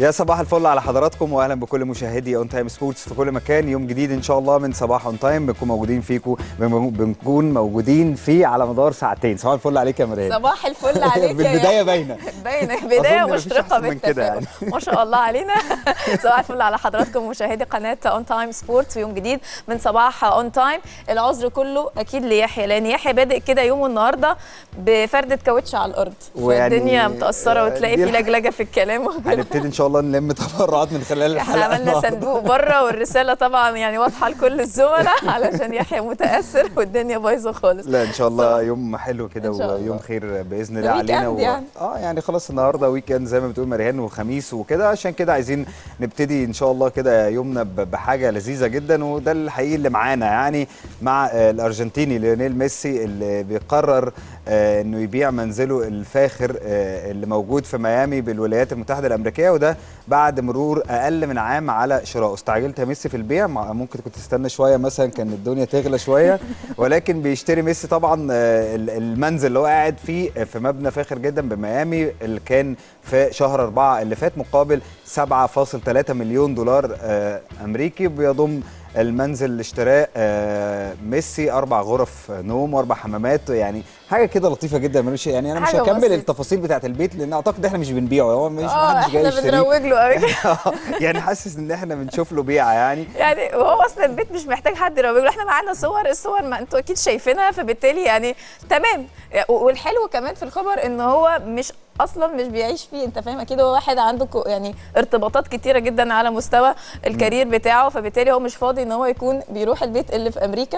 يا صباح الفل على حضراتكم واهلا بكل مشاهدي اون تايم سبورتس في كل مكان يوم جديد ان شاء الله من صباح اون تايم بنكون موجودين فيكم بنكون موجودين فيه على مدار ساعتين صباح الفل عليك يا مريم صباح الفل عليك يا بالبدايه باينه باينه بدايه أظن مفيش مشرقه أحسن من كده بالتفاؤل يعني. ما شاء الله علينا صباح الفل على حضراتكم مشاهدي قناه اون تايم سبورتس ويوم جديد من صباح اون تايم العذر كله اكيد ليحيى لان يحيى بادئ كده يومه النهارده بفرده كاوتش على الارض ويعني- والدنيا متاثره وتلاقي دي في الح- لجلجه في الكلام وكده. هنبتدي ان شاء الله نلم تبرعات من خلال احنا الحلقه عملنا النهاردة. صندوق بره والرساله طبعا يعني واضحه لكل الزملاء علشان يحيى متاثر والدنيا بايظه خالص لا ان شاء الله يوم حلو كده إن شاء الله. ويوم خير باذن ده الله ويك علينا إند يعني. اه يعني خلاص النهارده ويك اند زي ما بتقول مريهان وخميس وكده عشان كده عايزين نبتدي ان شاء الله كده يومنا ب- بحاجه لذيذه جدا وده الحقيقي اللي معانا يعني مع آه، الارجنتيني ليونيل ميسي اللي بيقرر آه، انه يبيع منزله الفاخر آه، اللي موجود في ميامي بالولايات المتحده الامريكيه وده بعد مرور اقل من عام على شرائه استعجلت يا ميسي في البيع مع- ممكن كنت تستنى شويه مثلا كان الدنيا تغلى شويه ولكن بيشتري ميسي طبعا آه، ال- المنزل اللي هو قاعد فيه في مبنى فاخر جدا بميامي اللي كان في شهر أربعة اللي فات مقابل 7.3 مليون دولار آه، أمريكي بيضم المنزل اللي اشتراه آه، ميسي أربع غرف نوم وأربع حمامات يعني حاجة كده لطيفة جدا ملوش يعني أنا مش حاجة هكمل بسيطة. التفاصيل بتاعة البيت لأن أعتقد إحنا مش بنبيعه هو مش اه محدش جاي احنا يشتريه بنروج له قوي يعني حاسس إن إحنا بنشوف له بيعة يعني يعني وهو اصلا البيت مش محتاج حد يروج له احنا معانا صور الصور ما انتوا اكيد شايفينها فبالتالي يعني تمام والحلو كمان في الخبر ان هو مش اصلا مش بيعيش فيه انت فاهم اكيد هو واحد عنده كو- يعني ارتباطات كتيره جدا على مستوى الكارير بتاعه فبالتالي هو مش فاضي ان هو يكون بيروح البيت اللي في امريكا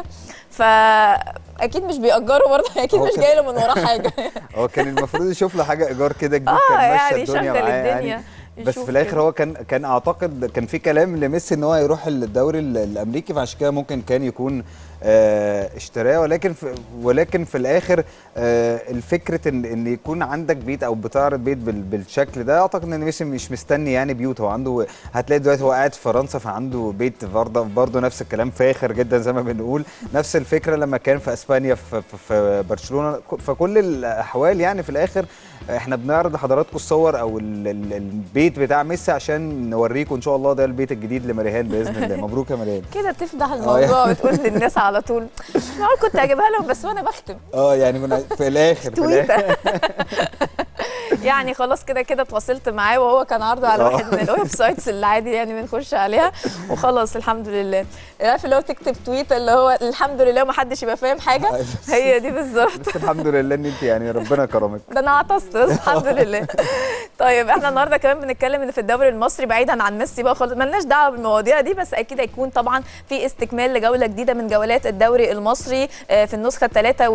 فاكيد مش بيأجره برضه اكيد هو مش كان- جاي له من وراه حاجه هو كان المفروض يشوف له حاجة إيجار كده جديد اه كان ماشي يعني الدنيا شغل معاه الدنيا يعني بس يشوف في الاخر كده. هو كان كان اعتقد كان في كلام لميسي ان هو يروح الدوري ال- الامريكي فعشان كده ممكن كان يكون آه، اشتراه ولكن في ولكن في الاخر آه، الفكره ان ان يكون عندك بيت او بتعرض بيت بال- بالشكل ده اعتقد ان ميسي مش مستني يعني بيوت هو عنده هتلاقي دلوقتي هو قاعد في فرنسا فعنده بيت برضه برضه نفس الكلام فاخر جدا زي ما بنقول نفس الفكره لما كان في اسبانيا في, في, في برشلونه فكل الاحوال يعني في الاخر احنا بنعرض لحضراتكم الصور او ال- ال- البيت بتاع ميسي عشان نوريكم ان شاء الله ده البيت الجديد لمريهان باذن الله مبروك يا مريهان كده تفضح الموضوع وتقول للناس على طول انا كنت هجيبها لهم بس وانا بختم اه يعني كنا في الاخر في الاخر تويته يعني خلاص كده كده اتواصلت معاه وهو كان عرضه على آه. واحد من الويب سايتس اللي عادي يعني بنخش عليها وخلاص الحمد لله عارف اللي هو تكتب تويت اللي هو الحمد لله وما حدش يبقى فاهم حاجه هي دي بالظبط بس الحمد لله ان انت يعني ربنا كرمك ده انا عطست بس الحمد لله طيب احنا النهارده كمان بنتكلم ان في الدوري المصري بعيدا عن ميسي بقى خالص ملناش دعوه بالمواضيع دي بس اكيد هيكون طبعا في استكمال لجوله جديده من جولات الدوري المصري آه، في النسخه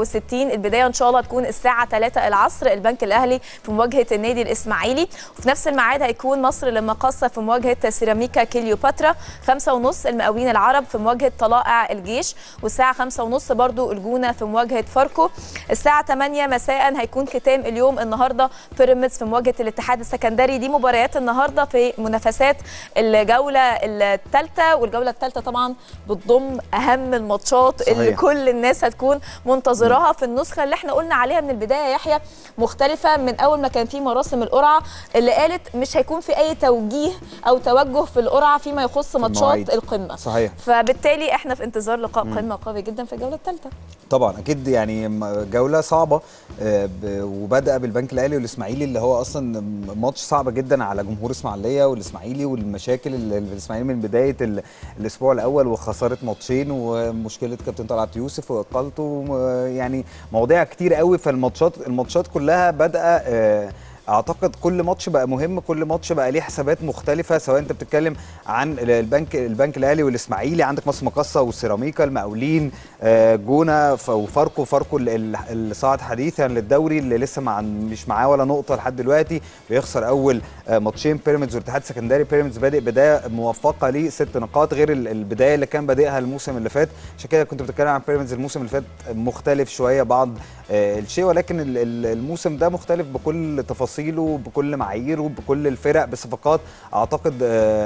63 البدايه ان شاء الله تكون الساعه 3 العصر البنك الاهلي في مواجهه النادي الاسماعيلي وفي نفس الميعاد هيكون مصر للمقاصه في مواجهه سيراميكا كليوباترا 5 ونص المقاولين العرب في مواجهه طلائع الجيش والساعه 5 ونص برضو الجونه في مواجهه فاركو الساعه 8 مساء هيكون ختام اليوم النهارده بيراميدز في مواجهه الاتحاد السكندري دي مباريات النهارده في منافسات الجوله الثالثه والجوله الثالثه طبعا بتضم اهم الماتشات اللي صحيح. كل الناس هتكون منتظراها في النسخه اللي احنا قلنا عليها من البدايه يا يحيى مختلفه من اول ما كان في مراسم القرعه اللي قالت مش هيكون في اي توجيه او توجه في القرعه فيما يخص ماتشات المواعيد. القمه صحيح فبالتالي احنا في انتظار لقاء قمه قوي جدا في الجوله الثالثه طبعا اكيد يعني م- جوله صعبه آه، ب- وبدا بالبنك الاهلي والاسماعيلي اللي هو اصلا ماتش صعب جدا على جمهور اسماعيليه والاسماعيلي والمشاكل اللي في الاسماعيلي من بدايه ال- الاسبوع الاول وخساره ماتشين ومشكله كابتن طلعت يوسف واقالته وم- يعني مواضيع كتير قوي فالماتشات الماتشات كلها بادئه آه، اعتقد كل ماتش بقى مهم كل ماتش بقى ليه حسابات مختلفه سواء انت بتتكلم عن البنك البنك الاهلي والاسماعيلي عندك مصر مقاصه والسيراميكا المقاولين آه، جونه ف- وفاركو فاركو ال- ال- اللي صعد حديثا للدوري اللي لسه مع مش معاه ولا نقطه لحد دلوقتي بيخسر اول آه، ماتشين بيراميدز والاتحاد السكندري بيراميدز بادئ بدايه موفقه ليه ست نقاط غير ال- البدايه اللي كان بادئها الموسم اللي فات عشان كده كنت بتتكلم عن بيراميدز الموسم اللي فات مختلف شويه بعض آه، الشيء ولكن ال- ال- الموسم ده مختلف بكل تفاصيله بكل معاييره بكل الفرق بصفقات اعتقد آه،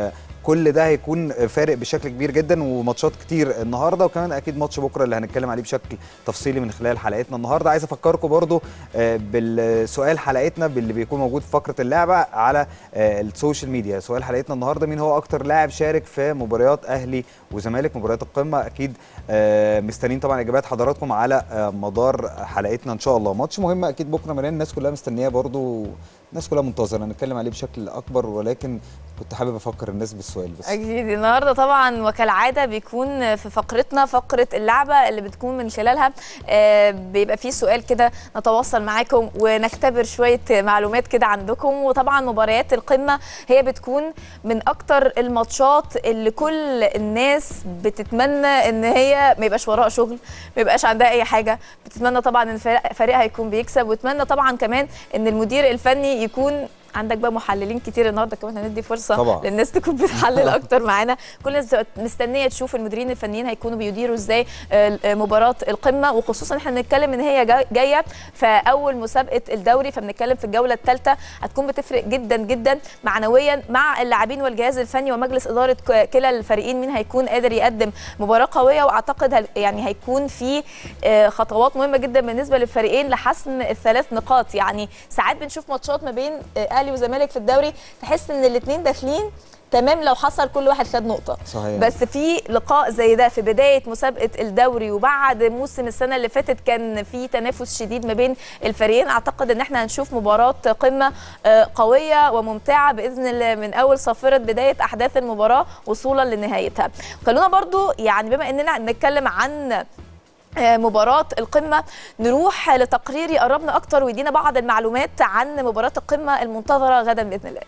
كل ده هيكون فارق بشكل كبير جدا وماتشات كتير النهارده وكمان اكيد ماتش بكره اللي هنتكلم عليه بشكل تفصيلي من خلال حلقتنا النهارده عايز افكركم برضو آه، بالسؤال حلقتنا باللي بيكون موجود في فقره اللعبه على آه، السوشيال ميديا سؤال حلقتنا النهارده مين هو اكتر لاعب شارك في مباريات اهلي وزمالك مباريات القمه اكيد آه، مستنيين طبعا اجابات حضراتكم على آه، مدار حلقتنا ان شاء الله ماتش مهم اكيد بكره مريان الناس كلها مستنياه برضو الناس كلها منتظره هنتكلم عليه بشكل اكبر ولكن كنت حابب افكر الناس بالسؤال بس اكيد النهارده طبعا وكالعاده بيكون في فقرتنا فقره اللعبه اللي بتكون من خلالها آه، بيبقى في سؤال كده نتواصل معاكم ونختبر شويه معلومات كده عندكم وطبعا مباريات القمه هي بتكون من اكتر الماتشات اللي كل الناس بتتمنى ان هي ما يبقاش وراها شغل ما يبقاش عندها اي حاجه بتتمنى طبعا ان الفريق فريقها يكون بيكسب وتتمنى طبعا كمان ان المدير الفني يكون عندك بقى محللين كتير النهارده كمان هندي فرصه طبعا. للناس تكون بتحلل اكتر معانا كل الناس بتبقى مستنيه تشوف المديرين الفنيين هيكونوا بيديروا ازاي آه، مباراه القمه وخصوصا احنا بنتكلم ان هي جا- جايه في اول مسابقه الدوري فبنتكلم في الجوله الثالثه هتكون بتفرق جدا جدا معنويا مع اللاعبين والجهاز الفني ومجلس اداره ك- كلا الفريقين مين هيكون قادر يقدم مباراه قويه واعتقد هل- يعني هيكون في آه، خطوات مهمه جدا بالنسبه للفريقين لحسم الثلاث نقاط يعني ساعات بنشوف ماتشات ما بين آه، اهلي وزمالك في الدوري تحس ان الاثنين داخلين تمام لو حصل كل واحد خد نقطه صحيح بس في لقاء زي ده في بدايه مسابقه الدوري وبعد موسم السنه اللي فاتت كان في تنافس شديد ما بين الفريقين اعتقد ان احنا هنشوف مباراه قمه آه، قويه وممتعه باذن الله من اول صافره بدايه احداث المباراه وصولا لنهايتها خلونا برضو يعني بما اننا نتكلم عن آه، مباراة القمة نروح لتقرير يقربنا أكتر ويدينا بعض المعلومات عن مباراة القمة المنتظرة غدا بإذن الله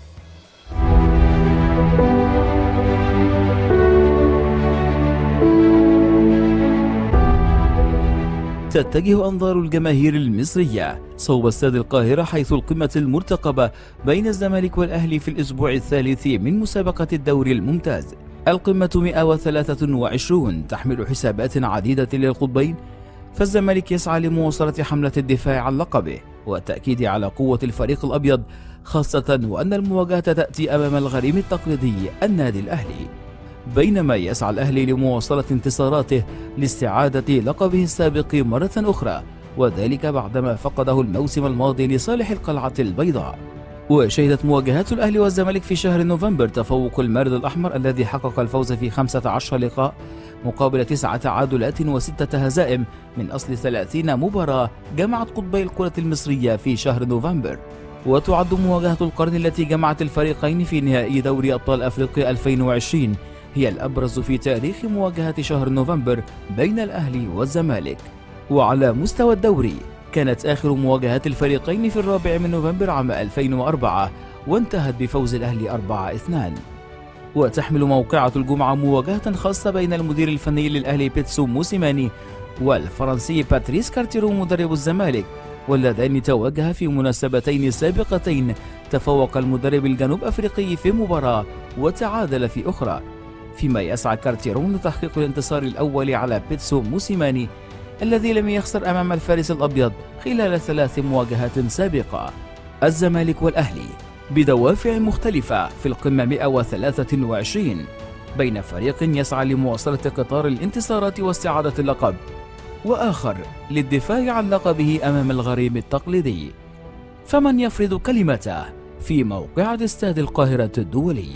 تتجه أنظار الجماهير المصرية صوب استاد القاهرة حيث القمة المرتقبة بين الزمالك والأهلي في الأسبوع الثالث من مسابقة الدوري الممتاز القمة 123 تحمل حسابات عديدة للقطبين فالزمالك يسعى لمواصلة حملة الدفاع عن لقبه والتأكيد على قوة الفريق الأبيض خاصة وأن المواجهة تأتي أمام الغريم التقليدي النادي الأهلي بينما يسعى الأهلي لمواصلة انتصاراته لاستعادة لقبه السابق مرة أخرى وذلك بعدما فقده الموسم الماضي لصالح القلعة البيضاء وشهدت مواجهات الأهلي والزمالك في شهر نوفمبر تفوق المارد الأحمر الذي حقق الفوز في 15 لقاء مقابل تسعة تعادلات وستة هزائم من أصل 30 مباراة جمعت قطبي الكرة المصرية في شهر نوفمبر وتعد مواجهة القرن التي جمعت الفريقين في نهائي دوري أبطال أفريقيا 2020 هي الأبرز في تاريخ مواجهة شهر نوفمبر بين الأهلي والزمالك وعلى مستوى الدوري كانت آخر مواجهات الفريقين في الرابع من نوفمبر عام 2004 وانتهت بفوز الأهلي 4-2 وتحمل موقعة الجمعة مواجهة خاصة بين المدير الفني للأهلي بيتسو موسيماني والفرنسي باتريس كارتيرو مدرب الزمالك واللذان تواجها في مناسبتين سابقتين تفوق المدرب الجنوب أفريقي في مباراة وتعادل في أخرى فيما يسعى كارتيرون لتحقيق الانتصار الأول على بيتسو موسيماني الذي لم يخسر أمام الفارس الأبيض خلال ثلاث مواجهات سابقة الزمالك والأهلي بدوافع مختلفة في القمة 123 بين فريق يسعى لمواصلة قطار الانتصارات واستعادة اللقب وآخر للدفاع عن لقبه أمام الغريم التقليدي فمن يفرض كلمته في موقع استاد القاهرة الدولي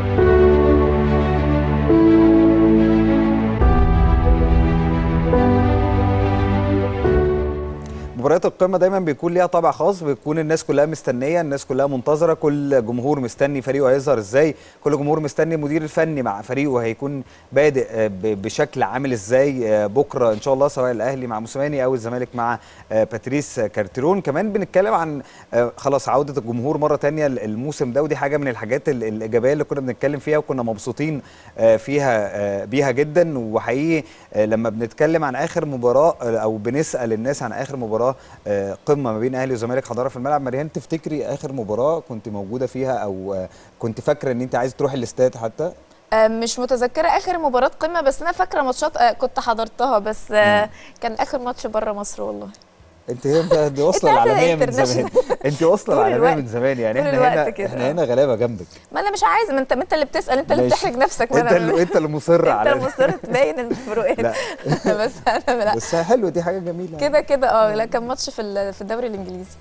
مباريات القمه دايما بيكون ليها طابع خاص بتكون الناس كلها مستنيه الناس كلها منتظره كل جمهور مستني فريقه هيظهر ازاي كل جمهور مستني المدير الفني مع فريقه هيكون بادئ آه، ب- بشكل عامل ازاي آه، بكره ان شاء الله سواء الاهلي مع موسيماني او الزمالك مع آه، باتريس كارتيرون كمان بنتكلم عن آه، خلاص عوده الجمهور مره تانية الموسم ده ودي حاجه من الحاجات ال- الايجابيه اللي كنا بنتكلم فيها وكنا مبسوطين آه، فيها آه، بيها جدا وحقيقي آه، لما بنتكلم عن اخر مباراه آه، او بنسال الناس عن اخر مباراه آه، قمه ما بين اهلي وزمالك حضرها في الملعب مريان تفتكري اخر مباراه كنت موجوده فيها او آه، كنت فاكره ان انت عايز تروحي الاستاد حتى آه، مش متذكره اخر مباراه قمه بس انا فاكره ماتشات آه، كنت حضرتها بس آه، كان اخر ماتش بره مصر والله انت هنا انت واصله انت عارفة العالميه من international. زمان انت واصله طول العالميه الوقت. من زمان يعني طول احنا الوقت هنا كده. احنا هنا غلابه جنبك ما انا مش عايزه ما انت ما انت اللي بتسال انت اللي ماشي. بتحرج نفسك ما انت انا اللي انت اللي مصر انت على اللي مصر تبين الفروقات لا. بس انا لا بس حلو دي حاجه جميله كده كده اه لا كان ماتش في ال- في الدوري الانجليزي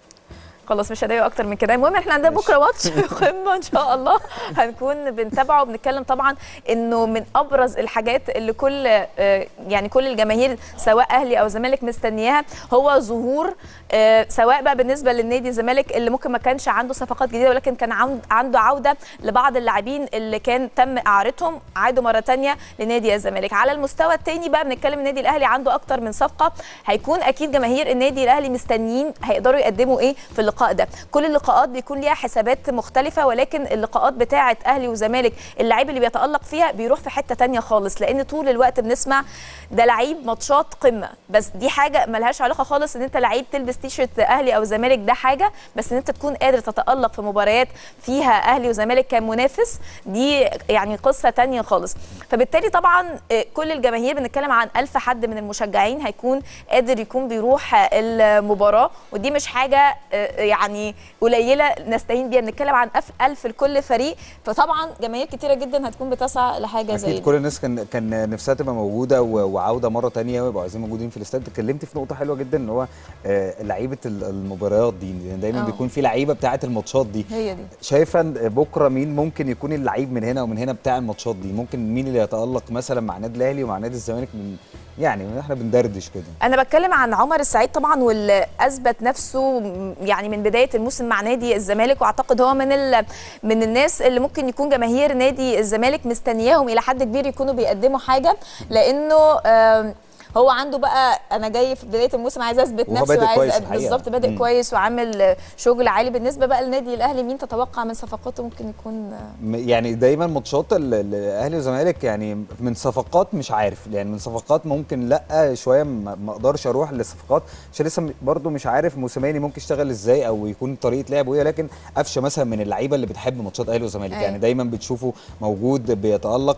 خلاص مش هضايقه اكتر من كده المهم احنا عندنا ماشي. بكره ماتش قمه ان شاء الله هنكون بنتابعه وبنتكلم طبعا انه من ابرز الحاجات اللي كل آه، يعني كل الجماهير سواء اهلي او زمالك مستنياها هو ظهور آه، سواء بقى بالنسبه للنادي الزمالك اللي ممكن ما كانش عنده صفقات جديده ولكن كان عن- عنده عوده لبعض اللاعبين اللي كان تم اعارتهم عادوا مره تانية لنادي الزمالك على المستوى الثاني بقى بنتكلم النادي الاهلي عنده اكتر من صفقه هيكون اكيد جماهير النادي الاهلي مستنيين هيقدروا يقدموا ايه في اللقاء ده كل اللقاءات بيكون ليها حسابات مختلفه ولكن اللقاءات بتاعه اهلي وزمالك اللعيب اللي بيتالق فيها بيروح في حته تانية خالص لان طول الوقت بنسمع ده لعيب ماتشات قمه بس دي حاجه ملهاش علاقه خالص ان انت لعيب تلبس تيشرت اهلي او زمالك ده حاجه بس ان انت تكون قادر تتالق في مباريات فيها اهلي وزمالك كمنافس دي يعني قصه تانية خالص فبالتالي طبعا آه، كل الجماهير بنتكلم عن ألف حد من المشجعين هيكون قادر يكون بيروح آه، المباراه ودي مش حاجه آه، يعني قليله نستهين بيها بنتكلم عن ألف ألف لكل فريق فطبعا جماهير كتيره جدا هتكون بتسعى لحاجه زي اكيد دي كل الناس كان كان نفسها تبقى موجوده و- وعوده مره تانية ويبقوا عايزين موجودين في الاستاد اتكلمت في نقطه حلوه جدا ان هو آه، لعيبه ال- المباريات دي يعني دايما آه. بيكون في لعيبه بتاعه الماتشات دي هي دي شايفه إن بكره مين ممكن يكون اللعيب من هنا ومن هنا بتاع الماتشات دي ممكن مين اللي يتالق مثلا مع النادي الاهلي ومع نادي الزمالك من يعني احنا بندردش كده انا بتكلم عن عمر السعيد طبعا واللي اثبت نفسه م- يعني من بدايه الموسم مع نادي الزمالك واعتقد هو من ال... من الناس اللي ممكن يكون جماهير نادي الزمالك مستنياهم الى حد كبير يكونوا بيقدموا حاجه لانه آم، هو عنده بقى انا جاي في بدايه الموسم عايز اثبت وهو نفسي بادئ وعايز كويس أد- الحقيقة. بالظبط بادئ مم. كويس وعامل شغل عالي بالنسبه بقى للنادي الاهلي مين تتوقع من صفقاته ممكن يكون م- يعني دايما ماتشات ال- ال- الاهلي والزمالك يعني من صفقات مش عارف يعني من صفقات ممكن لا شويه ما ما اقدرش اروح للصفقات عشان لسه م- برضو مش عارف موسيماني ممكن يشتغل ازاي او يكون طريقه لعبه ايه لكن قفشه مثلا من اللعيبه اللي بتحب ماتشات الاهلي والزمالك أيوة. يعني دايما بتشوفه موجود بيتالق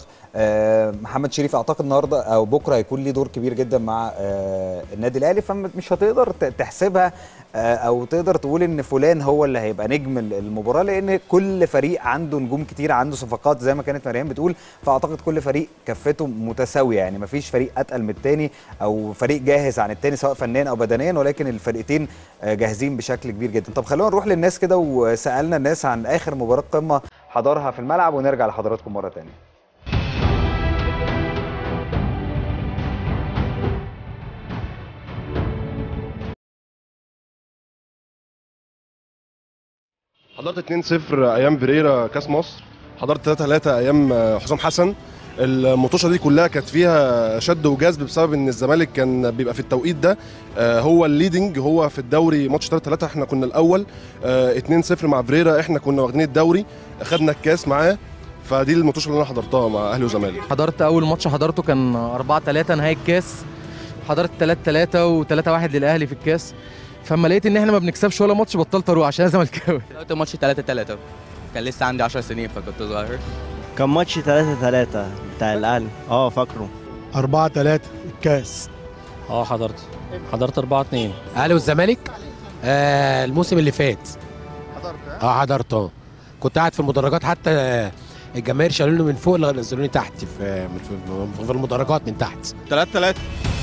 آه محمد شريف اعتقد النهارده او بكره هيكون ليه دور كبير جدا مع آه النادي الاهلي فمش هتقدر ت- تحسبها آه، او تقدر تقول ان فلان هو اللي هيبقى نجم ال- المباراه لان كل فريق عنده نجوم كتير عنده صفقات زي ما كانت مريم بتقول فاعتقد كل فريق كفته متساويه يعني مفيش فريق اتقل من التاني او فريق جاهز عن التاني سواء فنيا او بدنيا ولكن الفرقتين آه، جاهزين بشكل كبير جدا طب خلونا نروح للناس كده وسالنا الناس عن اخر مباراه قمه حضرها في الملعب ونرجع لحضراتكم مره تانية حضرت 2-0 ايام فيريرا كاس مصر حضرت 3-3 ايام آه، حسام حسن المطوشه دي كلها كانت فيها شد وجذب بسبب ان الزمالك كان بيبقى في التوقيت ده آه، هو الليدنج هو في الدوري ماتش 3-3 احنا كنا الاول آه، 2-0 مع فيريرا احنا كنا واخدين الدوري خدنا الكاس معاه فدي المطوشه اللي انا حضرتها مع اهلي وزمالك حضرت اول ماتش حضرته كان 4 3 نهائي الكاس حضرت 3 3 و3 1 للاهلي في الكاس فلما لقيت ان احنا ما بنكسبش ولا ماتش بطلت اروح عشان انا زملكاوي دلوقتي الماتش 3 3 كان لسه عندي 10 سنين فكنت صغير كان ماتش 3 3 بتاع الاهلي اه فاكره 4 3 الكاس اه حضرت حضرت 4 2 الاهلي والزمالك آه الموسم اللي فات اه حضرت اه كنت قاعد في المدرجات حتى آه، الجماهير شالوني من فوق لغايه نزلوني تحت في في- في المدرجات من تحت 3 3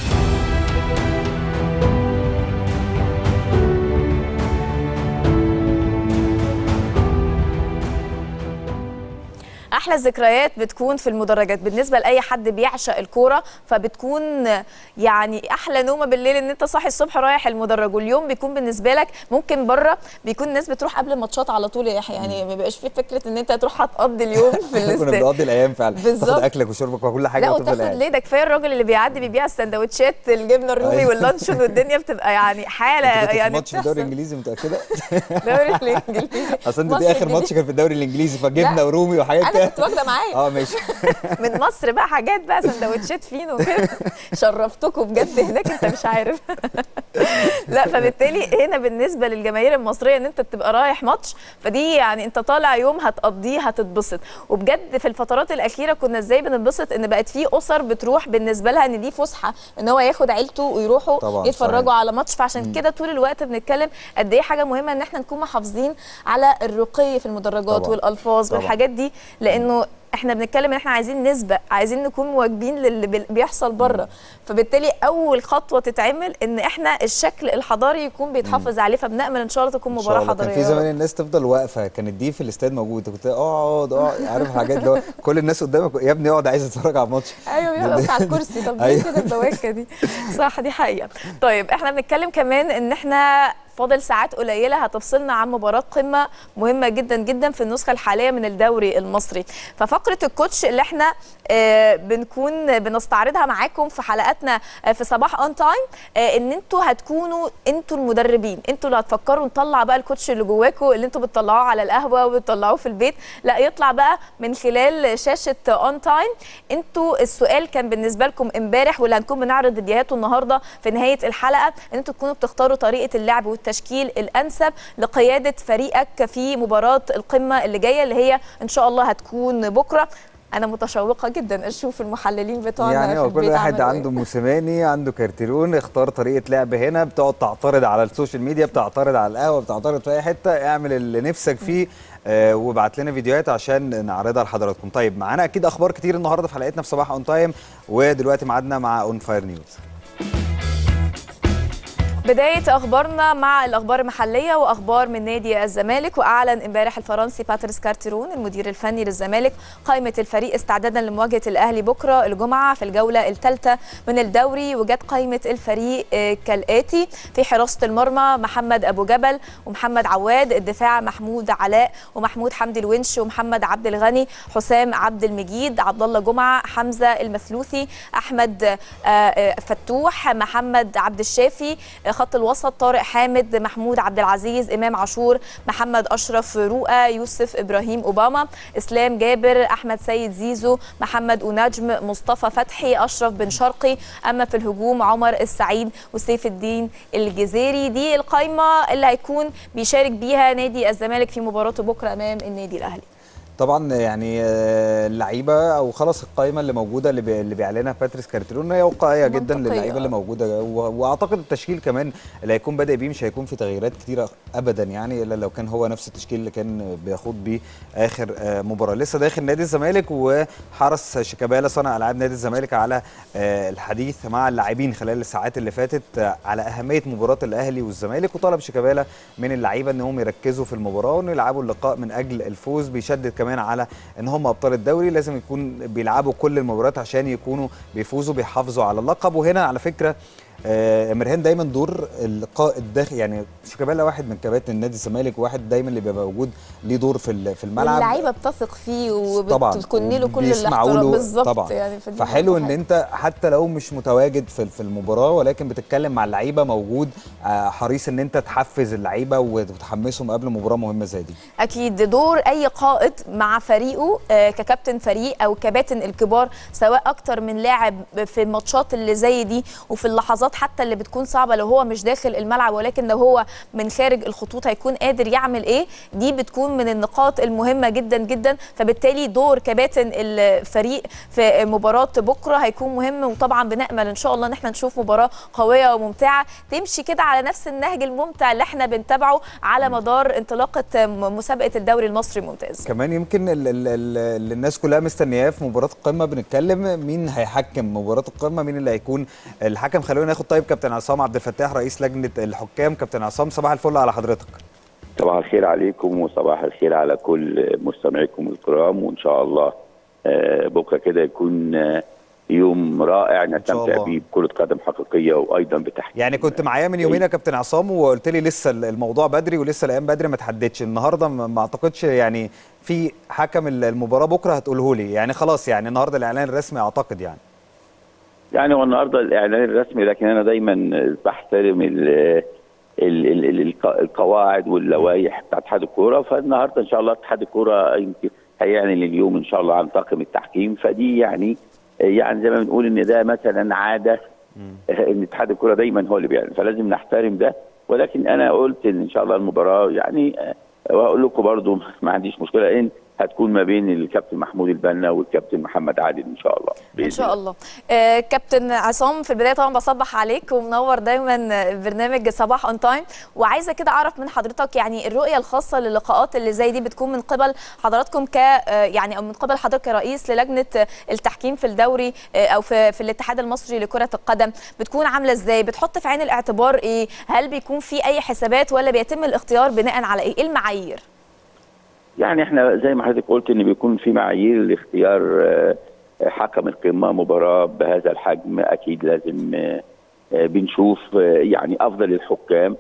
احلى الذكريات بتكون في المدرجات بالنسبه لاي حد بيعشق الكوره فبتكون يعني احلى نومه بالليل ان انت صاحي الصبح رايح المدرج واليوم بيكون بالنسبه لك ممكن بره بيكون الناس بتروح قبل الماتشات على طول يا يحيى يعني ما بيبقاش في فكره ان انت هتروح هتقضي اليوم في كنا الاستاد بنقضي الايام فعلا بالظبط. تاخد اكلك وشربك وكل حاجه لا وتفضل وتاخد قاعد ليه ده كفايه الراجل اللي بيعدي بيبيع السندوتشات الجبنه الرومي أيوة. واللانشون والدنيا بتبقى يعني حاله انت كنت في يعني ماتش في الدوري الانجليزي متاكده الدوري الانجليزي اصل انت مصر دي اخر الجديدة. ماتش كان في الدوري الانجليزي فجبنه لا. ورومي وحاجات انا كده كنت واخده معايا اه ماشي من مصر بقى حاجات بقى سندوتشات فين وكده شرفتكم بجد هناك انت مش عارف لا فبالتالي هنا بالنسبه للجماهير المصريه ان انت تبقى رايح ماتش فدي يعني انت طالع يوم هتقضيه هتتبسط وبجد في الفترات الاخيره كنا ازاي بننبسط ان بقت في اسر بتروح بالنسبه لها ان دي فسحه ان هو ياخد عيلته ويروحوا طبعاً، يتفرجوا صحيح. على ماتش فعشان كده طول الوقت بنتكلم قد ايه حاجه مهمه ان احنا نكون محافظين على الرقي في المدرجات طبعاً. والالفاظ طبعاً. والحاجات دي لانه احنا بنتكلم ان احنا عايزين نسبق عايزين نكون مواكبين للي بي- بيحصل بره فبالتالي اول خطوه تتعمل ان احنا الشكل الحضاري يكون بيتحافظ عليه فبنامل ان شاء الله تكون ان شاء مباراه الله كان حضاريه في يا زمان رب. الناس تفضل واقفه كانت دي في الاستاد موجود كنت اقعد اقعد عارف الحاجات اللي هو كل الناس قدامك يا ابني اقعد عايز اتفرج على الماتش ايوه بيقعد على الكرسي طب ليه أيوة. كده البواكه دي صح دي حقيقه طيب احنا بنتكلم كمان ان احنا فاضل ساعات قليله هتفصلنا عن مباراه قمه مهمه جدا جدا في النسخه الحاليه من الدوري المصري ففقره الكوتش اللي احنا آه، بنكون بنستعرضها معاكم في حلقاتنا آه، في صباح اون تايم ان انتوا هتكونوا انتوا المدربين انتوا اللي هتفكروا نطلع بقى الكوتش اللي جواكم اللي انتوا بتطلعوه على القهوه وبتطلعوه في البيت لا يطلع بقى من خلال شاشه اون تايم انتوا السؤال كان بالنسبه لكم امبارح واللي هنكون بنعرض فيديوهاته النهارده في نهايه الحلقه ان انتوا تكونوا بتختاروا طريقه اللعب والتشكيل الانسب لقياده فريقك في مباراه القمه اللي جايه اللي هي ان شاء الله هتكون بكره انا متشوقه جدا اشوف المحللين بتوعنا يعني في هو كل البيت واحد عملوا إيه. عنده موسيماني عنده كارتيرون اختار طريقه لعب هنا بتقعد تعترض على السوشيال ميديا بتعترض على القهوه بتعترض في اي حته اعمل اللي نفسك فيه آه وابعت لنا فيديوهات عشان نعرضها لحضراتكم طيب معانا اكيد اخبار كتير النهارده في حلقتنا في صباح اون تايم ودلوقتي ميعادنا مع اون فاير نيوز بداية أخبارنا مع الأخبار المحلية وأخبار من نادي الزمالك وأعلن امبارح الفرنسي باتريس كارتيرون المدير الفني للزمالك قائمة الفريق استعدادا لمواجهة الأهلي بكرة الجمعة في الجولة الثالثة من الدوري وجت قائمة الفريق آه، كالآتي في حراسة المرمى محمد أبو جبل ومحمد عواد الدفاع محمود علاء ومحمود حمدي الونش ومحمد عبد الغني حسام عبد المجيد عبد الله جمعة حمزة المثلوثي أحمد آه، آه، فتوح محمد عبد الشافي آه، خط الوسط طارق حامد محمود عبد العزيز امام عاشور محمد اشرف رؤى يوسف ابراهيم اوباما اسلام جابر احمد سيد زيزو محمد ونجم مصطفى فتحي اشرف بن شرقي اما في الهجوم عمر السعيد وسيف الدين الجزيري دي القايمه اللي هيكون بيشارك بيها نادي الزمالك في مباراته بكره امام النادي الاهلي طبعا يعني آه، اللعيبه او خلاص القائمه اللي موجوده اللي, بي اللي بيعلنها باتريس كارتيرون هي واقعيه جدا منطقية، للعيبه اللي آه. موجوده و- واعتقد التشكيل كمان اللي هيكون بادئ بيه مش هيكون في تغييرات كتيره ابدا يعني الا لو كان هو نفس التشكيل اللي كان بيخوض بيه اخر آه، مباراه لسه داخل نادي الزمالك وحرص شيكابالا صانع العاب نادي الزمالك على آه، الحديث مع اللاعبين خلال الساعات اللي فاتت آه، على اهميه مباراه الاهلي والزمالك وطلب شيكابالا من اللعيبه انهم يركزوا في المباراه وانه يلعبوا اللقاء من اجل الفوز بيشدد كمان على ان هم ابطال الدوري لازم يكون بيلعبوا كل المباريات عشان يكونوا بيفوزوا بيحافظوا على اللقب وهنا على فكره آه، مرهان دايما دور القائد الداخلي يعني شيكابالا واحد من كباتن نادي الزمالك واحد دايما اللي بيبقى موجود ليه دور في ال- في الملعب واللعيبه بتثق فيه طبعا وبتكون له كل وبيسمعوا الاحترام له بالظبط طبعا يعني فدي فحلو برضه ان حاجة. انت حتى لو مش متواجد في في المباراه ولكن بتتكلم مع اللعيبه موجود آه، حريص ان انت تحفز اللعيبه وتحمسهم قبل مباراه مهمه زي دي اكيد دور اي قائد مع فريقه آه، ككابتن فريق او كباتن الكبار سواء اكتر من لاعب في الماتشات اللي زي دي وفي اللحظات حتى اللي بتكون صعبه لو هو مش داخل الملعب ولكن لو هو من خارج الخطوط هيكون قادر يعمل ايه دي بتكون من النقاط المهمه جدا جدا فبالتالي دور كباتن الفريق في مباراه بكره هيكون مهم وطبعا بنامل ان شاء الله ان احنا نشوف مباراه قويه وممتعه تمشي كده على نفس النهج الممتع اللي احنا بنتابعه على مدار انطلاقه م- مسابقه الدوري المصري الممتاز كمان يمكن ال- ال- ال- اللي الناس كلها مستنياه في مباراه القمه بنتكلم مين هيحكم مباراه القمه مين اللي هيكون الحكم خلونا ناخد طيب كابتن عصام عبد الفتاح رئيس لجنه الحكام كابتن عصام صباح الفل على حضرتك صباح الخير عليكم وصباح الخير على كل مستمعيكم الكرام وان شاء الله آه، بكره كده يكون آه، يوم رائع نستمتع الله. بيه بكره قدم حقيقيه وايضا بتحكيم يعني كنت معايا من يومين يا كابتن عصام وقلت لي لسه الموضوع بدري ولسه الايام بدري ما تحددش النهارده ما ما اعتقدش يعني في حكم المباراه بكره هتقوله لي يعني خلاص يعني النهارده الاعلان الرسمي اعتقد يعني يعني هو النهارده الاعلان الرسمي لكن انا دايما بحترم ال ال ال ال الق- القواعد واللوائح بتاعت اتحاد الكوره فالنهارده ان شاء الله اتحاد الكوره يمكن هيعلن اليوم ان شاء الله عن طاقم التحكيم فدي يعني يعني زي ما بنقول ان ده مثلا عاده ان اتحاد الكره دايما هو اللي بيعلن فلازم نحترم ده ولكن انا قلت ان ان شاء الله المباراه يعني آه، واقول لكم برضو ما عنديش مشكله ان هتكون ما بين الكابتن محمود البنا والكابتن محمد عادل ان شاء الله ان شاء الله آه كابتن عصام في البدايه طبعا بصبح عليك ومنور دايما برنامج صباح اون تايم وعايزه كده اعرف من حضرتك يعني الرؤيه الخاصه للقاءات اللي زي دي بتكون من قبل حضراتكم ك آه، يعني او من قبل حضرتك كرئيس للجنه التحكيم في الدوري آه، او في في الاتحاد المصري لكره القدم بتكون عامله ازاي بتحط في عين الاعتبار ايه هل بيكون في اي حسابات ولا بيتم الاختيار بناء على ايه ايه المعايير يعني احنا زي ما حضرتك قلت ان بيكون في معايير لاختيار آه، حكم القمه مباراه بهذا الحجم اكيد لازم آه، آه، بنشوف آه، يعني افضل الحكام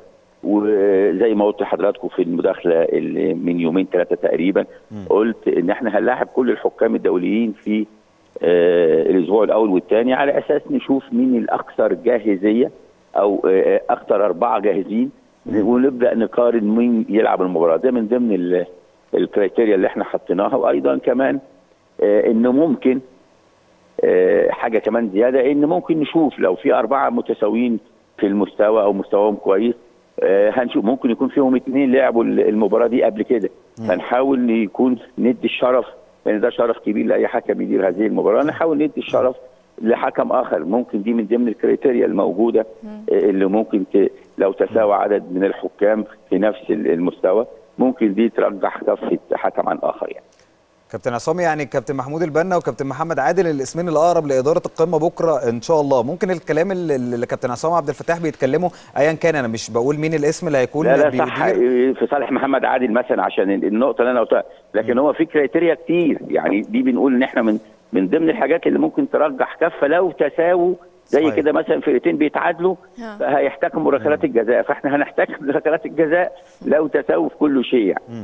وزي ما قلت لحضراتكم في المداخله اللي من يومين ثلاثه تقريبا قلت ان احنا هنلاعب كل الحكام الدوليين في آه، الاسبوع الاول والثاني على اساس نشوف مين الاكثر جاهزيه او آه، اكثر اربعه جاهزين ونبدا نقارن مين يلعب المباراه ده من ضمن ال- الكريتيريا اللي احنا حطيناها وايضا كمان آه، انه ممكن آه، حاجه كمان زياده ان ممكن نشوف لو في اربعه متساويين في المستوى او مستواهم كويس آه، هنشوف ممكن يكون فيهم اثنين لعبوا المباراه دي قبل كده فنحاول يكون ندي الشرف لان ده شرف كبير لاي حكم يدير هذه المباراه نحاول ندي الشرف لحكم اخر ممكن دي من ضمن الكريتيريا الموجوده آه، اللي ممكن ت... لو تساوى عدد من الحكام في نفس المستوى ممكن دي ترجح كفه حكم عن اخر يعني كابتن عصام يعني كابتن محمود البنا وكابتن محمد عادل الاسمين الاقرب لاداره القمه بكره ان شاء الله ممكن الكلام اللي اللي كابتن عصام عبد الفتاح بيتكلموا ايا كان انا مش بقول مين الاسم اللي هيكون لا لا صح بيدير في صالح محمد عادل مثلا عشان النقطه اللي انا قلتها لكن هو في كريتيريا كتير يعني دي بنقول ان احنا من من ضمن الحاجات اللي ممكن ترجح كفه لو تساووا زي صحيح. كده مثلا فرقتين بيتعادلوا ها. فهيحتكموا ركلات الجزاء فاحنا هنحتكم ركلات الجزاء لو تساووا في كل شيء يعني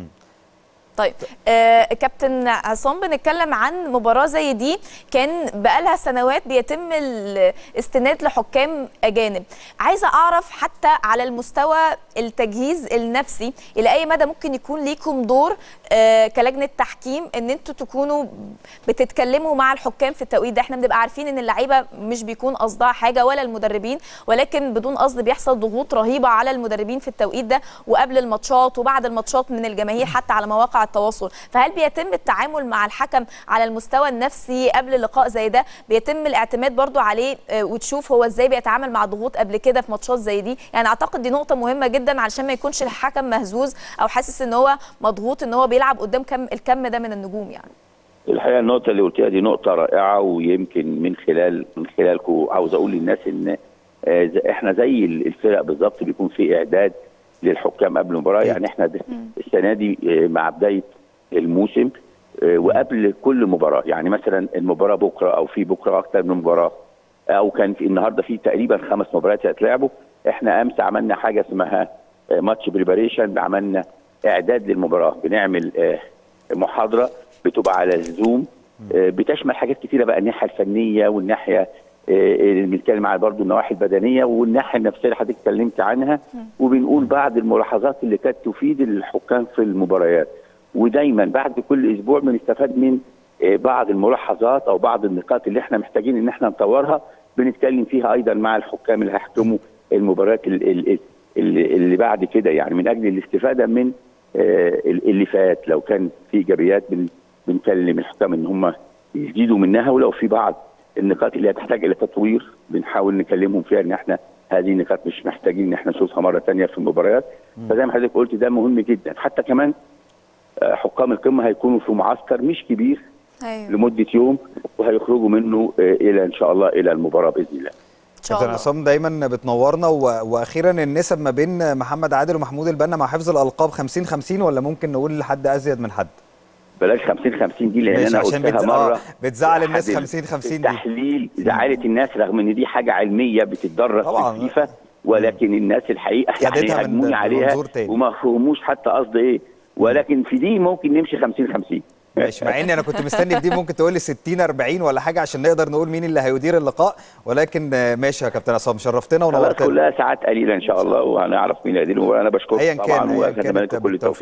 طيب آه كابتن عصام بنتكلم عن مباراة زي دي كان بقالها سنوات بيتم الاستناد لحكام أجانب عايزة أعرف حتى على المستوى التجهيز النفسي إلى أي مدى ممكن يكون ليكم دور آه كلجنة تحكيم إن أنتوا تكونوا بتتكلموا مع الحكام في التوقيت ده احنا بنبقى عارفين إن اللعيبة مش بيكون قصدها حاجة ولا المدربين ولكن بدون قصد بيحصل ضغوط رهيبة على المدربين في التوقيت ده وقبل الماتشات وبعد الماتشات من الجماهير حتى على مواقع التواصل فهل بيتم التعامل مع الحكم على المستوى النفسي قبل لقاء زي ده بيتم الاعتماد برضو عليه آه، وتشوف هو ازاي بيتعامل مع ضغوط قبل كده في ماتشات زي دي يعني اعتقد دي نقطة مهمة جدا علشان ما يكونش الحكم مهزوز او حاسس ان هو مضغوط ان هو بيلعب قدام كم الكم ده من النجوم يعني الحقيقه النقطه اللي قلتيها دي نقطه رائعه ويمكن من خلال من خلالكم عاوز اقول للناس ان آه، ز- احنا زي الفرق بالظبط بيكون في اعداد للحكام قبل المباراه يعني احنا د- السنه دي آه، مع بدايه الموسم آه، وقبل كل مباراه يعني مثلا المباراه بكره او في بكره اكتر من مباراه او كان في النهارده في تقريبا خمس مباريات هيتلعبوا احنا امس عملنا حاجه اسمها آه، ماتش بريباريشن عملنا اعداد للمباراه بنعمل آه، محاضره بتبقى على الزوم آه، بتشمل حاجات كتيره بقى الناحيه الفنيه والناحيه آه، اللي بنتكلم على برضو النواحي البدنيه والناحيه النفسيه اللي حضرتك اتكلمت عنها وبنقول بعض الملاحظات اللي كانت تفيد الحكام في المباريات ودايما بعد كل اسبوع بنستفاد من آه، بعض الملاحظات او بعض النقاط اللي احنا محتاجين ان احنا نطورها بنتكلم فيها ايضا مع الحكام اللي هيحكموا المباريات ال- ال- اللي, اللي بعد كده يعني من اجل الاستفاده من آه، اللي فات لو كان في ايجابيات بن- بنكلم الحكام ان هم يزيدوا منها ولو في بعض النقاط اللي هتحتاج الى تطوير بنحاول نكلمهم فيها ان احنا هذه النقاط مش محتاجين ان احنا نشوفها مره ثانيه في المباريات فزي ما حضرتك قلت ده مهم جدا حتى كمان آه، حكام القمه هيكونوا في معسكر مش كبير ايوه لمده يوم وهيخرجوا منه آه، الى ان شاء الله الى المباراه باذن الله ان شاء كابتن الله عصام دايما بتنورنا و... واخيرا النسب ما بين محمد عادل ومحمود البنا مع حفظ الالقاب 50 50 ولا ممكن نقول لحد ازيد من حد بلاش 50 50 دي لان ماشي، انا عشان قلتها بتز- مره آه، بتزعل الناس أحد 50 50 دي التحليل زعلت الناس رغم ان دي حاجه علميه بتتدرس طبعاً. في الفيفا ولكن الناس الحقيقه يعني خدتها من هجموني عليها منظور تاني. وما فهموش حتى قصد ايه ولكن في دي ممكن نمشي 50 50 ماشي مع اني انا كنت مستني في دي ممكن تقول لي 60 40 ولا حاجه عشان نقدر نقول مين اللي هيدير اللقاء ولكن آه، ماشي يا كابتن عصام شرفتنا خلاص ونورتنا كلها ساعات قليله ان شاء الله وهنعرف مين اللي هيدير المباراه انا بشكرك ايا طبعا كان ايا واتمنى كان لكم كل التوفيق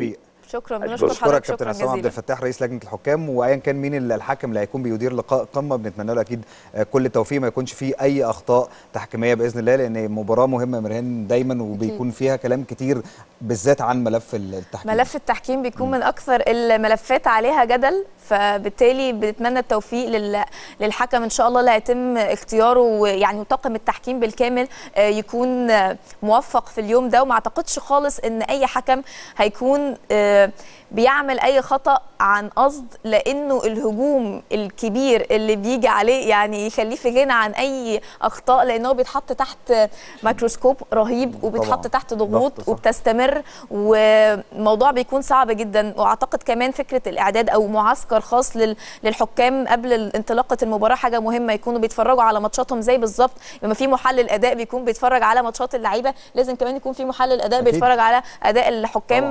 شكرا بنشكر بشكرك حضرتك كابتن شكرا عصام عبد جزيلا الفتاح رئيس لجنه الحكام وايا كان مين ال- الحكم اللي هيكون بيدير لقاء قمه بنتمنى له اكيد آه، كل التوفيق ما يكونش فيه اي اخطاء تحكيميه باذن الله لان مباراه مهمه يا مرهان دايما وبيكون فيها كلام كتير بالذات عن ملف التحكيم ملف التحكيم بيكون من اكثر الملفات عليها جدل فبالتالي بنتمنى التوفيق لل- للحكم ان شاء الله اللي هيتم اختياره ويعني طاقم التحكيم بالكامل آه، يكون آه، موفق في اليوم ده وما اعتقدش خالص ان اي حكم هيكون آه، بيعمل اي خطا عن قصد لانه الهجوم الكبير اللي بيجي عليه يعني يخليه في غنى عن اي اخطاء لانه بيتحط تحت ميكروسكوب رهيب وبيتحط طبعاً. تحت ضغط، ضغوط صح. وبتستمر والموضوع بيكون صعب جدا واعتقد كمان فكره الاعداد او معسكر خاص لل- للحكام قبل انطلاقه المباراه حاجه مهمه يكونوا بيتفرجوا على ماتشاتهم زي بالظبط لما في محلل اداء بيكون بيتفرج على ماتشات اللعيبه لازم كمان يكون في محلل اداء أكيد. بيتفرج على اداء الحكام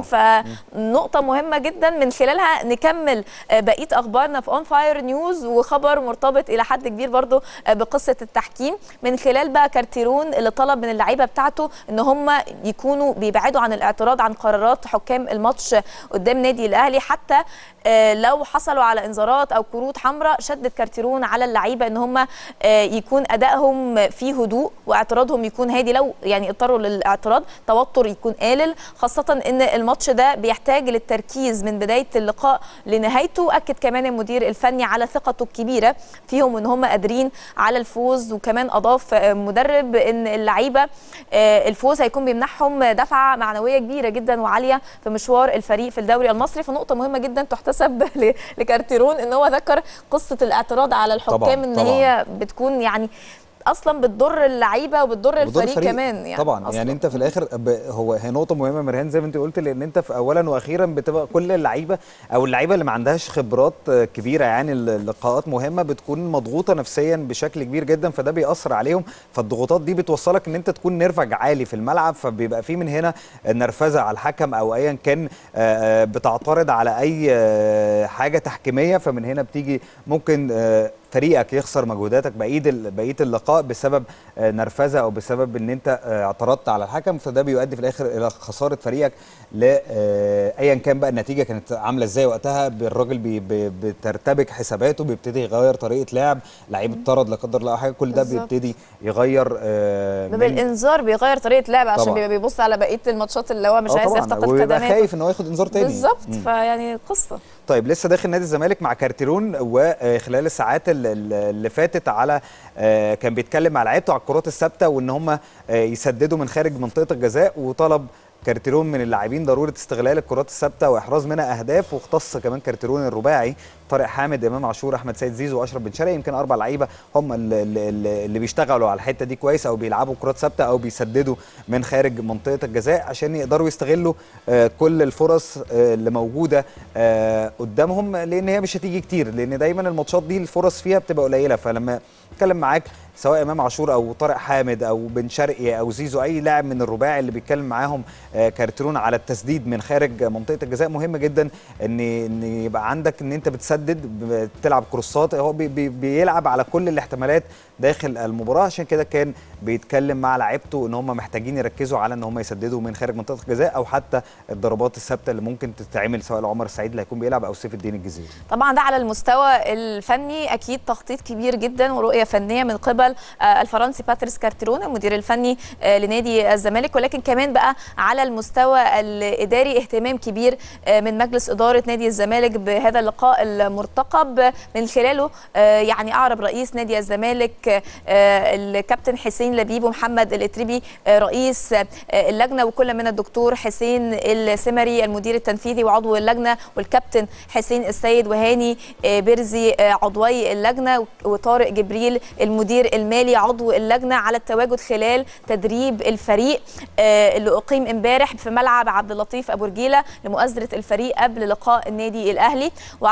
فنقطه مهمه جدا من خلالها نكمل آه، بقيه اخبارنا في اون فاير نيوز وخبر مرتبط الى حد كبير برضو آه، بقصه التحكيم من خلال بقى كارتيرون اللي طلب من اللعيبه بتاعته ان هم يكونوا بيبعدوا عن الاعتراض عن قرارات حكام الماتش قدام نادي الاهلي حتى آه، لو حصلوا على انذارات او كروت حمراء شدد كارتيرون على اللعيبه ان هم آه، يكون ادائهم فيه هدوء واعتراضهم يكون هادي لو يعني اضطروا للاعتراض توتر يكون قليل خاصه ان الماتش ده بيحتاج للتركيز من بدايه اللقاء لنهايته اكد كمان المدير الفني على ثقته الكبيره فيهم ان هم قادرين على الفوز وكمان اضاف آه، مدرب ان اللعيبه آه، الفوز هيكون بيمنحهم دفعه معنويه كبيره جدا وعاليه في مشوار الفريق في الدوري المصري فنقطه مهمه جدا تحتسب ل- لكارتيرون ان هو ذكر قصه الاعتراض على الحكام طبعاً، ان طبعاً. هي بتكون يعني اصلا بتضر اللعيبه وبتضر وضر الفريق كمان يعني طبعا أصلاً. يعني انت في الاخر ب... هو هي نقطه مهمه مرهان زي ما انت قلت لان انت في اولا واخيرا بتبقى كل اللعيبه او اللعيبه اللي ما عندهاش خبرات آه، كبيره يعني اللقاءات مهمه بتكون مضغوطه نفسيا بشكل كبير جدا فده بيأثر عليهم فالضغوطات دي بتوصلك ان انت تكون نرفج عالي في الملعب فبيبقى في من هنا نرفزه على الحكم او ايا كان آه، آه، بتعترض على اي آه، حاجه تحكيميه فمن هنا بتيجي ممكن آه، فريقك يخسر مجهوداتك بقيه ال- بقيه اللقاء بسبب آه، نرفزه او بسبب ان انت آه، اعترضت على الحكم فده بيؤدي في الاخر الى خساره فريقك ل آه، ايا كان بقى النتيجه كانت عامله ازاي وقتها الراجل بي بي بترتبك حساباته بيبتدي يغير طريقه لعب لعيب اتطرد لا قدر الله أو حاجه كل ده بالظبط. بيبتدي يغير آه، ده من- بالانذار بيغير طريقه لعب عشان طبعاً. بيبقى بيبص على بقيه الماتشات اللي هو مش آه عايز طبعاً، يفتقد وبيبقى خدماته خايف ان هو ياخد انذار تاني بالظبط مم. فيعني قصه طيب لسه داخل نادي الزمالك مع كارتيرون وخلال الساعات ال- ال- اللي فاتت على آه، كان بيتكلم مع لعيبته على الكرات الثابته وان هم آه، يسددوا من خارج منطقه الجزاء وطلب كارتيرون من اللاعبين ضروره استغلال الكرات الثابته واحراز منها اهداف واختص كمان كارتيرون الرباعي طارق حامد امام عاشور احمد سيد زيزو واشرف بن شرقي يمكن اربع لعيبه هم اللي, اللي اللي بيشتغلوا على الحته دي كويس او بيلعبوا كرات ثابته او بيسددوا من خارج منطقه الجزاء عشان يقدروا يستغلوا آه، كل الفرص آه، اللي موجوده آه، قدامهم لان هي مش هتيجي كتير لان دايما الماتشات دي الفرص فيها بتبقى قليله فلما اتكلم معاك سواء امام عاشور او طارق حامد او بن شرقي او زيزو اي لاعب من الرباعي اللي بيتكلم معاهم آه، كارترون على التسديد من خارج منطقه الجزاء مهم جدا ان ان يبقى عندك ان انت بتسدد بتلعب كروسات هو بي بي بيلعب على كل الاحتمالات داخل المباراه عشان كده كان بيتكلم مع لعيبته ان هم محتاجين يركزوا على ان هم يسددوا من خارج منطقه الجزاء او حتى الضربات الثابته اللي ممكن تتعمل سواء لعمر السعيد اللي هيكون بيلعب او سيف الدين الجزيري طبعا ده على المستوى الفني اكيد تخطيط كبير جدا ورؤيه فنيه من قبل آه، الفرنسي باتريس كارتيرون المدير الفني آه، لنادي الزمالك ولكن كمان بقى على المستوى الاداري اهتمام كبير آه، من مجلس اداره نادي الزمالك بهذا اللقاء المرتقب من خلاله آه، يعني اعرب رئيس نادي الزمالك آه، الكابتن حسين لبيب ومحمد الاتربي آه، رئيس آه، اللجنه وكل من الدكتور حسين السمري المدير التنفيذي وعضو اللجنه والكابتن حسين السيد وهاني آه، بيرزي آه، عضوي اللجنه وطارق جبريل المدير المالي عضو اللجنه على التواجد خلال تدريب الفريق آه، اللي اقيم امبارح في ملعب عبد اللطيف ابو رجيله لمؤازره الفريق قبل لقاء النادي الاهلي وعقد أعضاء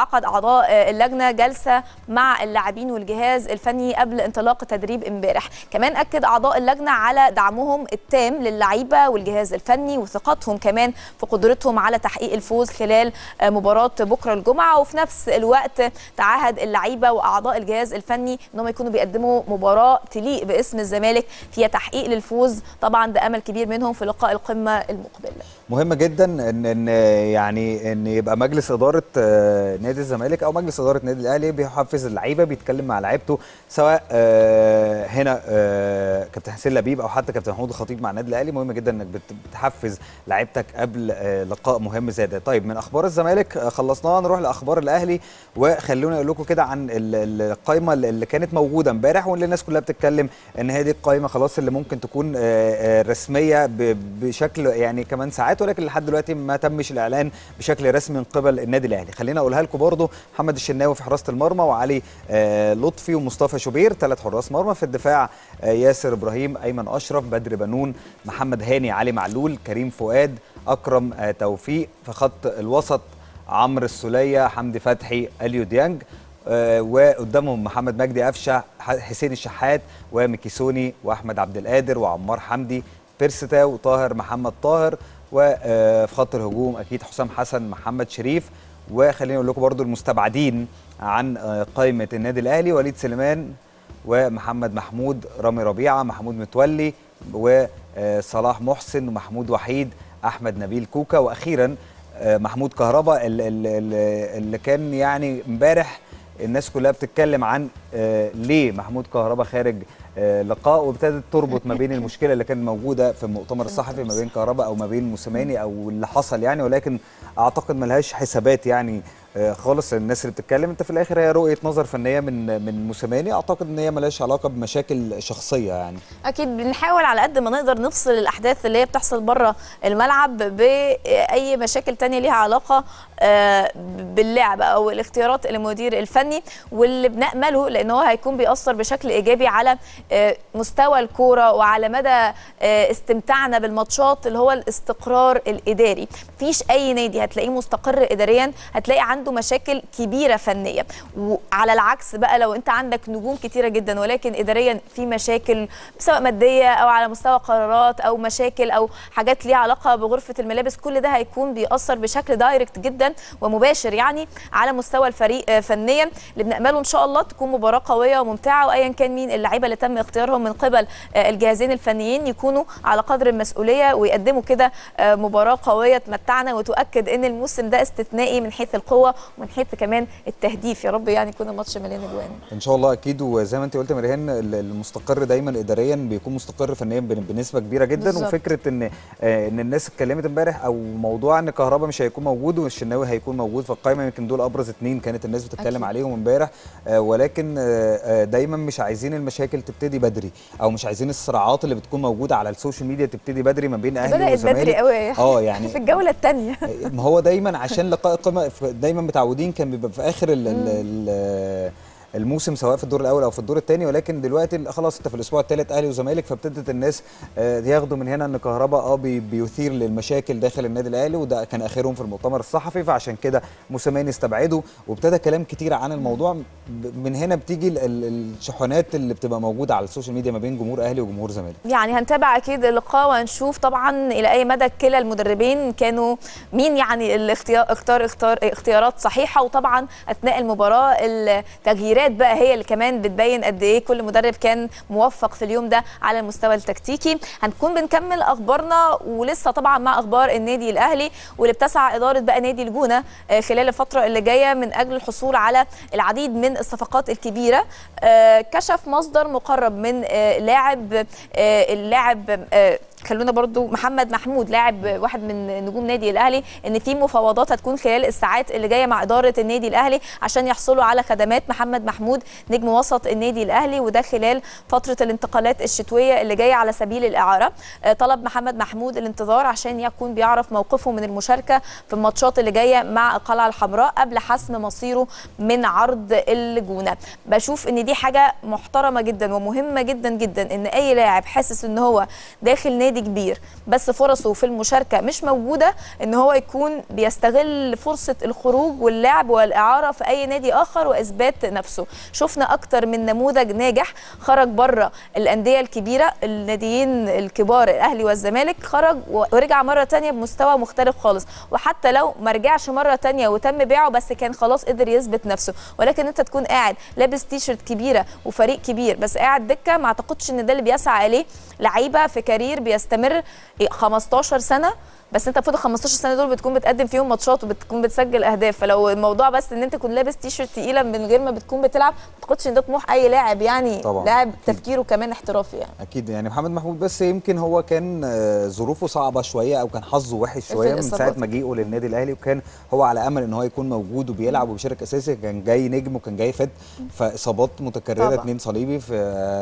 اعضاء آه، اللجنه جلسه مع اللاعبين والجهاز الفني قبل انطلاق التدريب امبارح كمان اكد اعضاء اللجنه على دعمهم التام للعيبه والجهاز الفني وثقتهم كمان في قدرتهم على تحقيق الفوز خلال آه، مباراه بكره الجمعه وفي نفس الوقت تعهد اللعيبه واعضاء الجهاز الفني انهم يكونوا بيقدموا مباراه تليق باسم الزمالك فيها تحقيق للفوز طبعا ده امل كبير منهم في لقاء القمه المقبل مهم جدا ان ان يعني ان يبقى مجلس اداره آه، نادي الزمالك او مجلس اداره نادي الاهلي بيحفز اللعيبه بيتكلم مع لعيبته سواء آه، هنا آه، كابتن حسين لبيب او حتى كابتن محمود الخطيب مع النادي الاهلي مهم جدا انك بت- بتحفز لعيبتك قبل آه، لقاء مهم زي ده طيب من اخبار الزمالك آه، خلصناها نروح لاخبار الاهلي وخلونا اقول لكم كده عن ال- ال- القائمه اللي كانت موجوده امبارح واللي الناس كلها بتتكلم ان هي دي القائمه خلاص اللي ممكن تكون آه، آه، رسميه ب- بشكل يعني كمان ساعات ولكن لحد دلوقتي ما تمش الاعلان بشكل رسمي من قبل النادي الاهلي خلينا اقولها لكم برضو محمد الشناوي في حراسه المرمى وعلي آه، لطفي ومصطفى شوبير ثلاث حراس مرمى في الدفاع آه، ياسر ابراهيم ايمن اشرف بدر بنون محمد هاني علي معلول كريم فؤاد اكرم آه، توفيق في خط الوسط عمرو السوليه حمدي فتحي اليو ديانج آه، وقدامهم محمد مجدي قفشه ح- حسين الشحات وميكيسوني واحمد عبد القادر وعمار حمدي بيرستا وطاهر محمد طاهر وفي خط الهجوم اكيد حسام حسن محمد شريف وخليني اقول لكم برضو المستبعدين عن آه، قائمه النادي الاهلي وليد سليمان ومحمد محمود رامي ربيعه محمود متولي وصلاح محسن ومحمود وحيد احمد نبيل كوكا واخيرا آه، محمود كهربا اللي, اللي, اللي كان يعني امبارح الناس كلها بتتكلم عن آه، ليه محمود كهربا خارج آه، لقاء وابتدت تربط ما بين المشكله اللي كانت موجوده في المؤتمر الصحفي ما بين كهربا او ما بين موسيماني او اللي حصل يعني ولكن اعتقد ملهاش حسابات يعني آه، خالص الناس اللي بتتكلم انت في الاخر هي رؤيه نظر فنيه من من موسيماني اعتقد ان هي ملهاش علاقه بمشاكل شخصيه يعني اكيد بنحاول على قد ما نقدر نفصل الاحداث اللي هي بتحصل بره الملعب باي مشاكل تانية ليها علاقه آه، باللعب او الاختيارات المدير الفني واللي بنامله لان هو هيكون بيأثر بشكل ايجابي على آه، مستوى الكوره وعلى مدى آه، استمتاعنا بالماتشات اللي هو الاستقرار الاداري مفيش اي نادي هتلاقيه مستقر اداريا هتلاقي عنده مشاكل كبيره فنيه وعلى العكس بقى لو انت عندك نجوم كتيره جدا ولكن اداريا في مشاكل سواء ماديه او على مستوى قرارات او مشاكل او حاجات ليها علاقه بغرفه الملابس كل ده هيكون بيأثر بشكل دايركت جدا ومباشر يعني على مستوى الفريق آه، فنيا اللي بنأمله ان شاء الله تكون مباراه قويه وممتعه وايا كان مين اللعيبه اللي تم اختيارهم من قبل آه، الجهازين الفنيين يكونوا على قدر المسؤوليه ويقدموا كده آه، مباراه قويه تمتعنا وتؤكد ان الموسم ده استثنائي من حيث القوه ومن حيث كمان التهديف يا رب يعني يكون الماتش مليان اجوان ان شاء الله اكيد وزي ما انت قلت يا مريهان ال- المستقر دايما اداريا بيكون مستقر فنيا بن- بنسبه كبيره جدا بالظبط. وفكره ان آه، ان الناس اتكلمت امبارح او موضوع ان كهربا مش هيكون موجود والشناوي هيكون موجود في القائمه يمكن دول ابرز اتنين كانت الناس بتتكلم أكيد. عليهم امبارح آه، ولكن آه، آه، دايما مش عايزين المشاكل تبتدي بدري او مش عايزين الصراعات اللي بتكون موجوده على السوشيال ميديا تبتدي بدري ما بين اهلي بدات وزمالك بدري قوي يا اه يعني في الجوله الثانيه ما هو دايما عشان لقاء القمه ف- دايما متعودين كان بيبقى في اخر ال ال ال الموسم سواء في الدور الاول او في الدور الثاني ولكن دلوقتي ال- خلاص انت في الاسبوع الثالث اهلي وزمالك فابتدت الناس آه، ياخدوا من هنا ان كهربا اه بي- بيثير للمشاكل داخل النادي الاهلي وده كان اخرهم في المؤتمر الصحفي فعشان كده موسيماني استبعده وابتدى كلام كتير عن الموضوع ب- من هنا بتيجي ال- ال- الشحنات اللي بتبقى موجوده على السوشيال ميديا ما بين جمهور اهلي وجمهور زمالك يعني هنتابع اكيد اللقاء وهنشوف طبعا الى اي مدى كلا المدربين كانوا مين يعني الاختيار اختار اختار اختيارات صحيحه وطبعا اثناء المباراه التغييرات بقى هي اللي كمان بتبين قد ايه كل مدرب كان موفق في اليوم ده على المستوى التكتيكي هنكون بنكمل اخبارنا ولسه طبعا مع اخبار النادي الاهلي واللي بتسعى اداره بقى نادي الجونه آه، خلال الفتره اللي جايه من اجل الحصول على العديد من الصفقات الكبيره آه، كشف مصدر مقرب من آه، لاعب آه، اللاعب آه، خلونا برضو محمد محمود لاعب واحد من نجوم نادي الاهلي ان في مفاوضات هتكون خلال الساعات اللي جايه مع اداره النادي الاهلي عشان يحصلوا على خدمات محمد محمود نجم وسط النادي الاهلي وده خلال فتره الانتقالات الشتويه اللي جايه على سبيل الاعاره آه، طلب محمد محمود الانتظار عشان يكون بيعرف موقفه من المشاركه في الماتشات اللي جايه مع القلعه الحمراء قبل حسم مصيره من عرض الجونه بشوف ان دي حاجه محترمه جدا ومهمه جدا جدا ان اي لاعب حاسس ان هو داخل نادي نادي كبير بس فرصه في المشاركه مش موجوده ان هو يكون بيستغل فرصه الخروج واللعب والاعاره في اي نادي اخر واثبات نفسه شفنا اكتر من نموذج ناجح خرج بره الانديه الكبيره الناديين الكبار الاهلي والزمالك خرج ورجع مره تانية بمستوى مختلف خالص وحتى لو ما رجعش مره تانية وتم بيعه بس كان خلاص قدر يثبت نفسه ولكن انت تكون قاعد لابس تيشرت كبيره وفريق كبير بس قاعد دكه ما اعتقدش ان ده اللي بيسعى اليه لعيبه في كارير بيستمر 15 سنه بس انت المفروض ال 15 سنه دول بتكون بتقدم فيهم ماتشات وبتكون بتسجل اهداف فلو الموضوع بس ان انت تكون لابس تيشرت تقيله من غير ما بتكون بتلعب ما اعتقدش ان ده طموح اي لاعب يعني طبعاً. لاعب تفكيره كمان احترافي يعني اكيد يعني محمد محمود بس يمكن هو كان آه، ظروفه صعبه شويه او كان حظه وحش شويه من الإصابات. ساعه مجيئه للنادي الاهلي وكان هو على امل ان هو يكون موجود وبيلعب وبيشارك اساسي كان جاي نجم وكان جاي فت فاصابات متكرره طبعاً. اتنين صليبي ف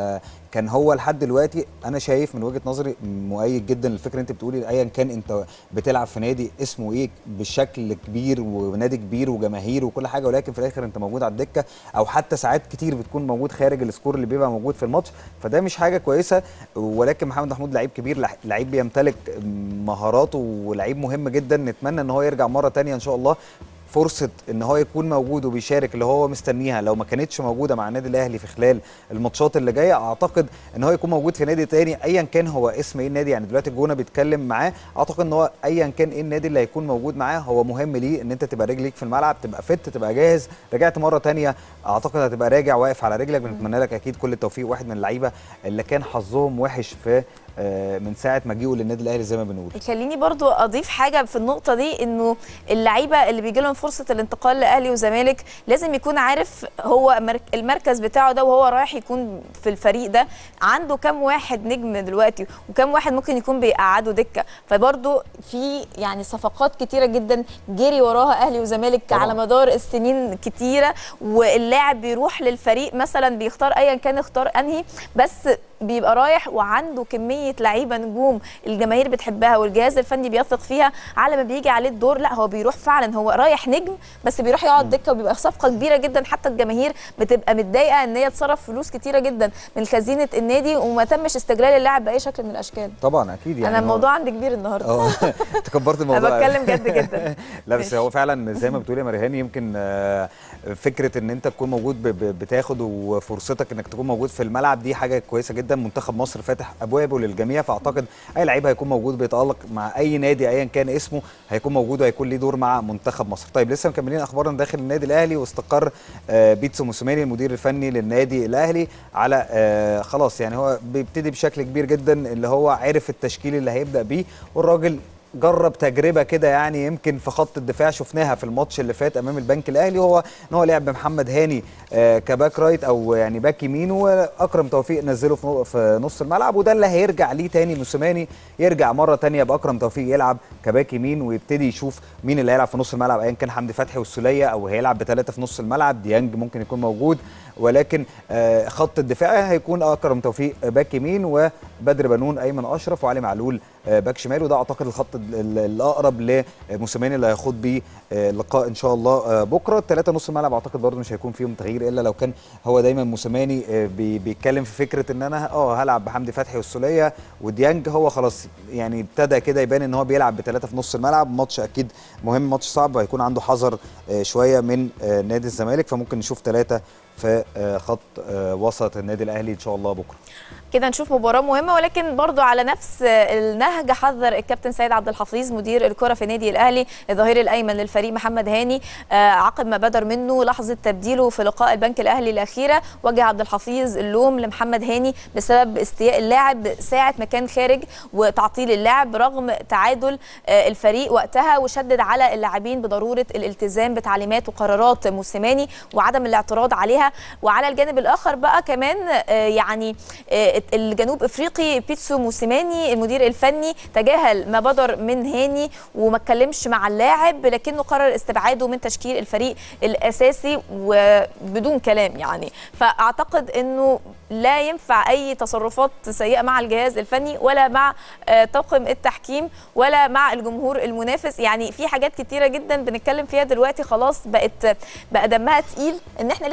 كان هو لحد دلوقتي انا شايف من وجهه نظري مؤيد جدا للفكره انت بتقولي ايا كان انت بتلعب في نادي اسمه ايه بشكل كبير ونادي كبير وجماهير وكل حاجه ولكن في الاخر انت موجود على الدكه او حتى ساعات كتير بتكون موجود خارج السكور اللي بيبقى موجود في الماتش فده مش حاجه كويسه ولكن محمد محمود لعيب كبير لع- لعيب بيمتلك مهاراته ولعيب مهم جدا نتمنى ان هو يرجع مره تانية ان شاء الله فرصه ان هو يكون موجود وبيشارك اللي هو مستنيها لو ما كانتش موجوده مع النادي الاهلي في خلال الماتشات اللي جايه اعتقد ان هو يكون موجود في نادي تاني ايا كان هو اسم ايه النادي يعني دلوقتي الجونه بيتكلم معاه اعتقد ان هو ايا كان ايه النادي اللي هيكون موجود معاه هو مهم ليه ان انت تبقى رجليك في الملعب تبقى فت تبقى جاهز رجعت مره تانية اعتقد هتبقى راجع واقف على رجلك بنتمنى لك اكيد كل التوفيق واحد من اللعيبه اللي كان حظهم وحش في آه، من ساعه ما جيوا للنادي الاهلي زي ما بنقول خليني برضو اضيف حاجه في النقطه دي انه اللعيبه اللي بيجي لهم فرصه الانتقال لاهلي وزمالك لازم يكون عارف هو مرك- المركز بتاعه ده وهو رايح يكون في الفريق ده عنده كام واحد نجم دلوقتي وكام واحد ممكن يكون بيقعدوا دكه فبرضو في يعني صفقات كتيره جدا جري وراها اهلي وزمالك طبعاً. على مدار السنين كتيره واللاعب بيروح للفريق مثلا بيختار ايا كان اختار انهي بس بيبقى رايح وعنده كميه لعيبه نجوم الجماهير بتحبها والجهاز الفني بيثق فيها على ما بيجي عليه الدور لا هو بيروح فعلا هو رايح نجم بس بيروح يقعد دكه وبيبقى صفقه كبيره جدا حتى الجماهير بتبقى متضايقه ان هي تصرف فلوس كتيره جدا من خزينه النادي وما تمش استغلال اللاعب باي شكل من الاشكال طبعا اكيد يعني انا هو- الموضوع عندي كبير النهارده اه تكبرت الموضوع انا بتكلم جد جدا لا بس ماشي. هو فعلا زي ما بتقولي يا مريهان يمكن آه، فكره ان انت تكون موجود ب- ب- بتاخد وفرصتك انك تكون موجود في الملعب دي حاجه كويسه جدا منتخب مصر فاتح ابوابه للجميع فاعتقد اي لعيب هيكون موجود بيتالق مع اي نادي ايا كان اسمه هيكون موجود وهيكون ليه دور مع منتخب مصر طيب لسه مكملين اخبارنا داخل النادي الاهلي واستقر آه، بيتسو موسيماني المدير الفني للنادي الاهلي على آه، خلاص يعني هو بيبتدي بشكل كبير جدا اللي هو عارف التشكيل اللي هيبدا بيه والراجل جرب تجربه كده يعني يمكن في خط الدفاع شفناها في الماتش اللي فات امام البنك الاهلي هو ان هو لعب بمحمد هاني آه، كباك رايت او يعني باك يمين واكرم توفيق نزله في نو- في نص الملعب وده اللي هيرجع ليه تاني موسيماني يرجع مره تانية باكرم توفيق يلعب كباك يمين ويبتدي يشوف مين اللي هيلعب في نص الملعب ايا كان حمدي فتحي والسوليه او هيلعب بثلاثه في نص الملعب ديانج ممكن يكون موجود ولكن آه، خط الدفاع هيكون اكرم توفيق باك يمين وبدر بنون ايمن اشرف وعلي معلول آه، باك شمال وده اعتقد الخط ال- ال- الاقرب لموسيماني اللي هيخوض بيه آه، لقاء ان شاء الله آه، بكره الثلاثه نص الملعب اعتقد برضه مش هيكون فيهم تغيير الا لو كان هو دايما موسيماني آه، بي- بيتكلم في فكره ان انا اه هلعب بحمدي فتحي والسوليه وديانج هو خلاص يعني ابتدى كده يبان ان هو بيلعب بثلاثه في نص الملعب ماتش اكيد مهم ماتش صعب هيكون عنده حذر آه، شويه من آه، نادي الزمالك فممكن نشوف ثلاثه في آه، خط آه، وسط النادي الاهلي ان شاء الله بكره كده نشوف مباراة مهمة ولكن برضو على نفس النهج حذر الكابتن سيد عبد الحفيظ مدير الكرة في نادي الأهلي الظهير الأيمن للفريق محمد هاني آه، عقب ما بدر منه لحظة تبديله في لقاء البنك الأهلي الأخيرة وجه عبد الحفيظ اللوم لمحمد هاني بسبب استياء اللاعب ساعة ما كان خارج وتعطيل اللاعب رغم تعادل آه، الفريق وقتها وشدد على اللاعبين بضرورة الالتزام بتعليمات وقرارات موسيماني وعدم الاعتراض عليها وعلى الجانب الآخر بقى كمان آه، يعني آه، الجنوب افريقي بيتسو موسيماني المدير الفني تجاهل ما بدر من هاني وما اتكلمش مع اللاعب لكنه قرر استبعاده من تشكيل الفريق الاساسي وبدون كلام يعني فاعتقد انه لا ينفع اي تصرفات سيئه مع الجهاز الفني ولا مع آه، طاقم التحكيم ولا مع الجمهور المنافس يعني في حاجات كتيره جدا بنتكلم فيها دلوقتي خلاص بقت بقى دمها تقيل ان احنا لسه بنتكلم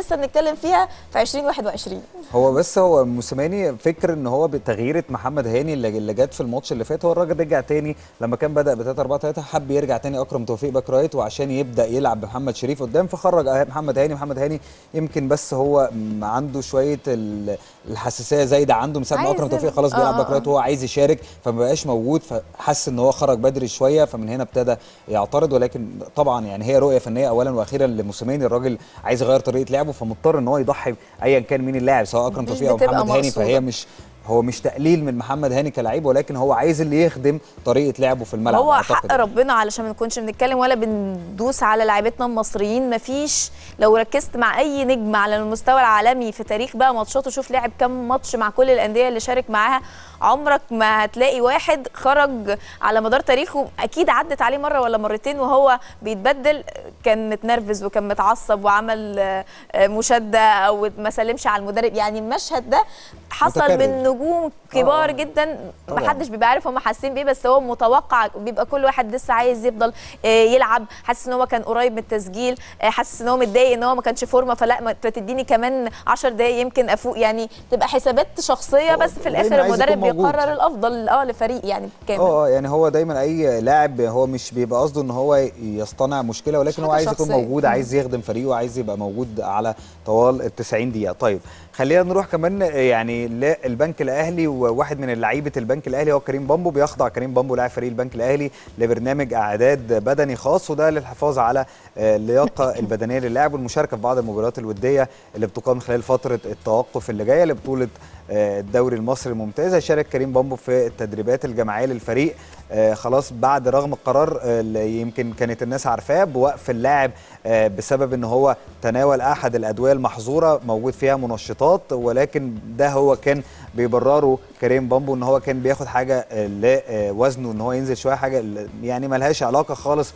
بنتكلم فيها في 2021 هو بس هو موسيماني فكر ان هو بتغييره محمد هاني اللي اللي جت في الماتش اللي فات هو الراجل رجع تاني لما كان بدا ب 3 4 3 حب يرجع تاني اكرم توفيق باك رايت وعشان يبدا يلعب بمحمد شريف قدام فخرج محمد هاني محمد هاني يمكن بس هو م- عنده شويه ال- الحساسيه زايده عنده من ساعه ما عايز اكرم توفيق ال- خلاص بيلعب آه، باك آه. رايت وهو عايز يشارك فما بقاش موجود فحس ان هو خرج بدري شويه فمن هنا ابتدى يعترض ولكن طبعا يعني هي رؤيه فنيه اولا واخيرا لموسيماني الراجل عايز يغير طريقه لعبه فمضطر ان هو يضحي ايا كان مين اللاعب سواء اكرم مش توفيق او بتبقى محمد هاني مقصودة. فهي مش هو مش تقليل من محمد هاني كلاعب ولكن هو عايز اللي يخدم طريقه لعبه في الملعب هو أعتقد. حق ربنا علشان ما نكونش بنتكلم ولا بندوس على لعيبتنا المصريين مفيش لو ركزت مع اي نجم على المستوى العالمي في تاريخ بقى ماتشاته شوف لعب كام ماتش مع كل الانديه اللي شارك معاها عمرك ما هتلاقي واحد خرج على مدار تاريخه اكيد عدت عليه مره ولا مرتين وهو بيتبدل كان متنرفز وكان متعصب وعمل آه، آه، مشاده او ما سلمش على المدرب يعني المشهد ده حصل متكرر. من نجوم كبار آه. جدا طبعاً. محدش بيبقى عارف هم حاسين بيه بس هو متوقع بيبقى كل واحد لسه عايز يفضل آه، يلعب حاسس ان هو كان قريب من التسجيل آه، حاسس ان هو متضايق ان هو ما كانش فورمه فلا ما تديني كمان 10 دقايق يمكن افوق يعني تبقى حسابات شخصيه بس في دايماً الاخر عايز يكون المدرب موجود. بيقرر الافضل اه لفريق يعني كامل اه آه، يعني هو دايما اي لاعب هو مش بيبقى قصده ان هو يصطنع مشكله ولكن هو حاجة عايز يكون شخصية. موجود عايز يخدم فريقه عايز يبقى موجود على طوال ال 90 دقيقه طيب خلينا نروح كمان يعني للبنك الاهلي وواحد من لعيبه البنك الاهلي هو كريم بامبو بيخضع كريم بامبو لاعب فريق البنك الاهلي لبرنامج اعداد بدني خاص وده للحفاظ على آه، اللياقه البدنيه للاعب والمشاركه في بعض المباريات الوديه اللي بتقام خلال فتره التوقف اللي جايه لبطوله آه، الدوري المصري الممتاز هيشارك كريم بامبو في التدريبات الجماعيه للفريق آه، خلاص بعد رغم القرار آه، اللي يمكن كانت الناس عارفاه بوقف اللاعب آه، بسبب ان هو تناول احد الادويه المحظوره موجود فيها منشطات ولكن ده هو كان بيبرره كريم بامبو ان هو كان بياخد حاجه آه، لوزنه ان هو ينزل شويه حاجه ال- يعني ملهاش علاقه خالص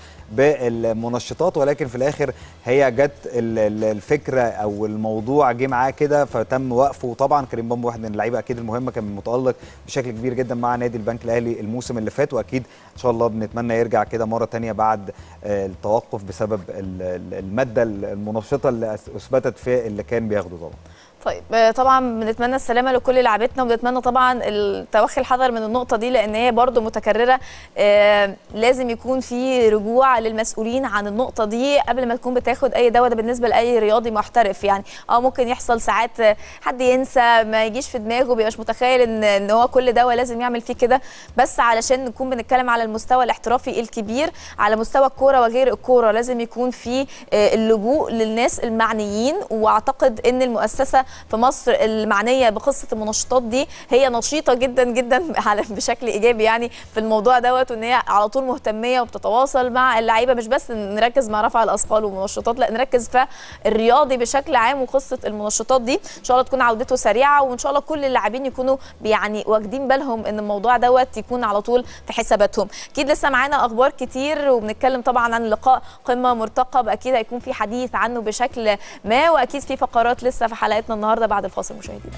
بالمنشطات ولكن في الاخر هي جت ال- ال- الفكره او الموضوع جه معاه كده فتم وقفه وطبعا كريم بامبو واحد من اللعيبه اكيد المهمه كان متالق بشكل كبير جدا مع نادي البنك الاهلي الموسم اللي فات واكيد ان شاء الله بنتمنى يرجع كده مره تانية بعد آه، التوقف بسبب ال- ال- الماده المنشطه اللي أث- اثبتت في اللي كان بياخده طبعا طيب آه، طبعا بنتمنى السلامه لكل لاعبتنا وبنتمنى طبعا التوخي الحذر من النقطه دي لان هي برضو متكرره آه، لازم يكون في رجوع للمسؤولين عن النقطه دي قبل ما تكون بتاخد اي دواء ده بالنسبه لاي رياضي محترف يعني اه ممكن يحصل ساعات آه، حد ينسى ما يجيش في دماغه بيبقاش متخيل ان ان هو كل دواء لازم يعمل فيه كده بس علشان نكون بنتكلم على المستوى الاحترافي الكبير على مستوى الكوره وغير الكوره لازم يكون في آه، اللجوء للناس المعنيين واعتقد ان المؤسسه في مصر المعنيه بقصه المنشطات دي هي نشيطه جدا جدا على بشكل ايجابي يعني في الموضوع دوت وان هي على طول مهتميه وبتتواصل مع اللعيبه مش بس نركز مع رفع الاثقال والمنشطات لا نركز في الرياضي بشكل عام وقصه المنشطات دي ان شاء الله تكون عودته سريعه وان شاء الله كل اللاعبين يكونوا يعني واخدين بالهم ان الموضوع دوت يكون على طول في حساباتهم اكيد لسه معانا اخبار كتير وبنتكلم طبعا عن لقاء قمه مرتقب اكيد هيكون في حديث عنه بشكل ما واكيد في فقرات لسه في حلقتنا النهارده بعد الفاصل مشاهدينا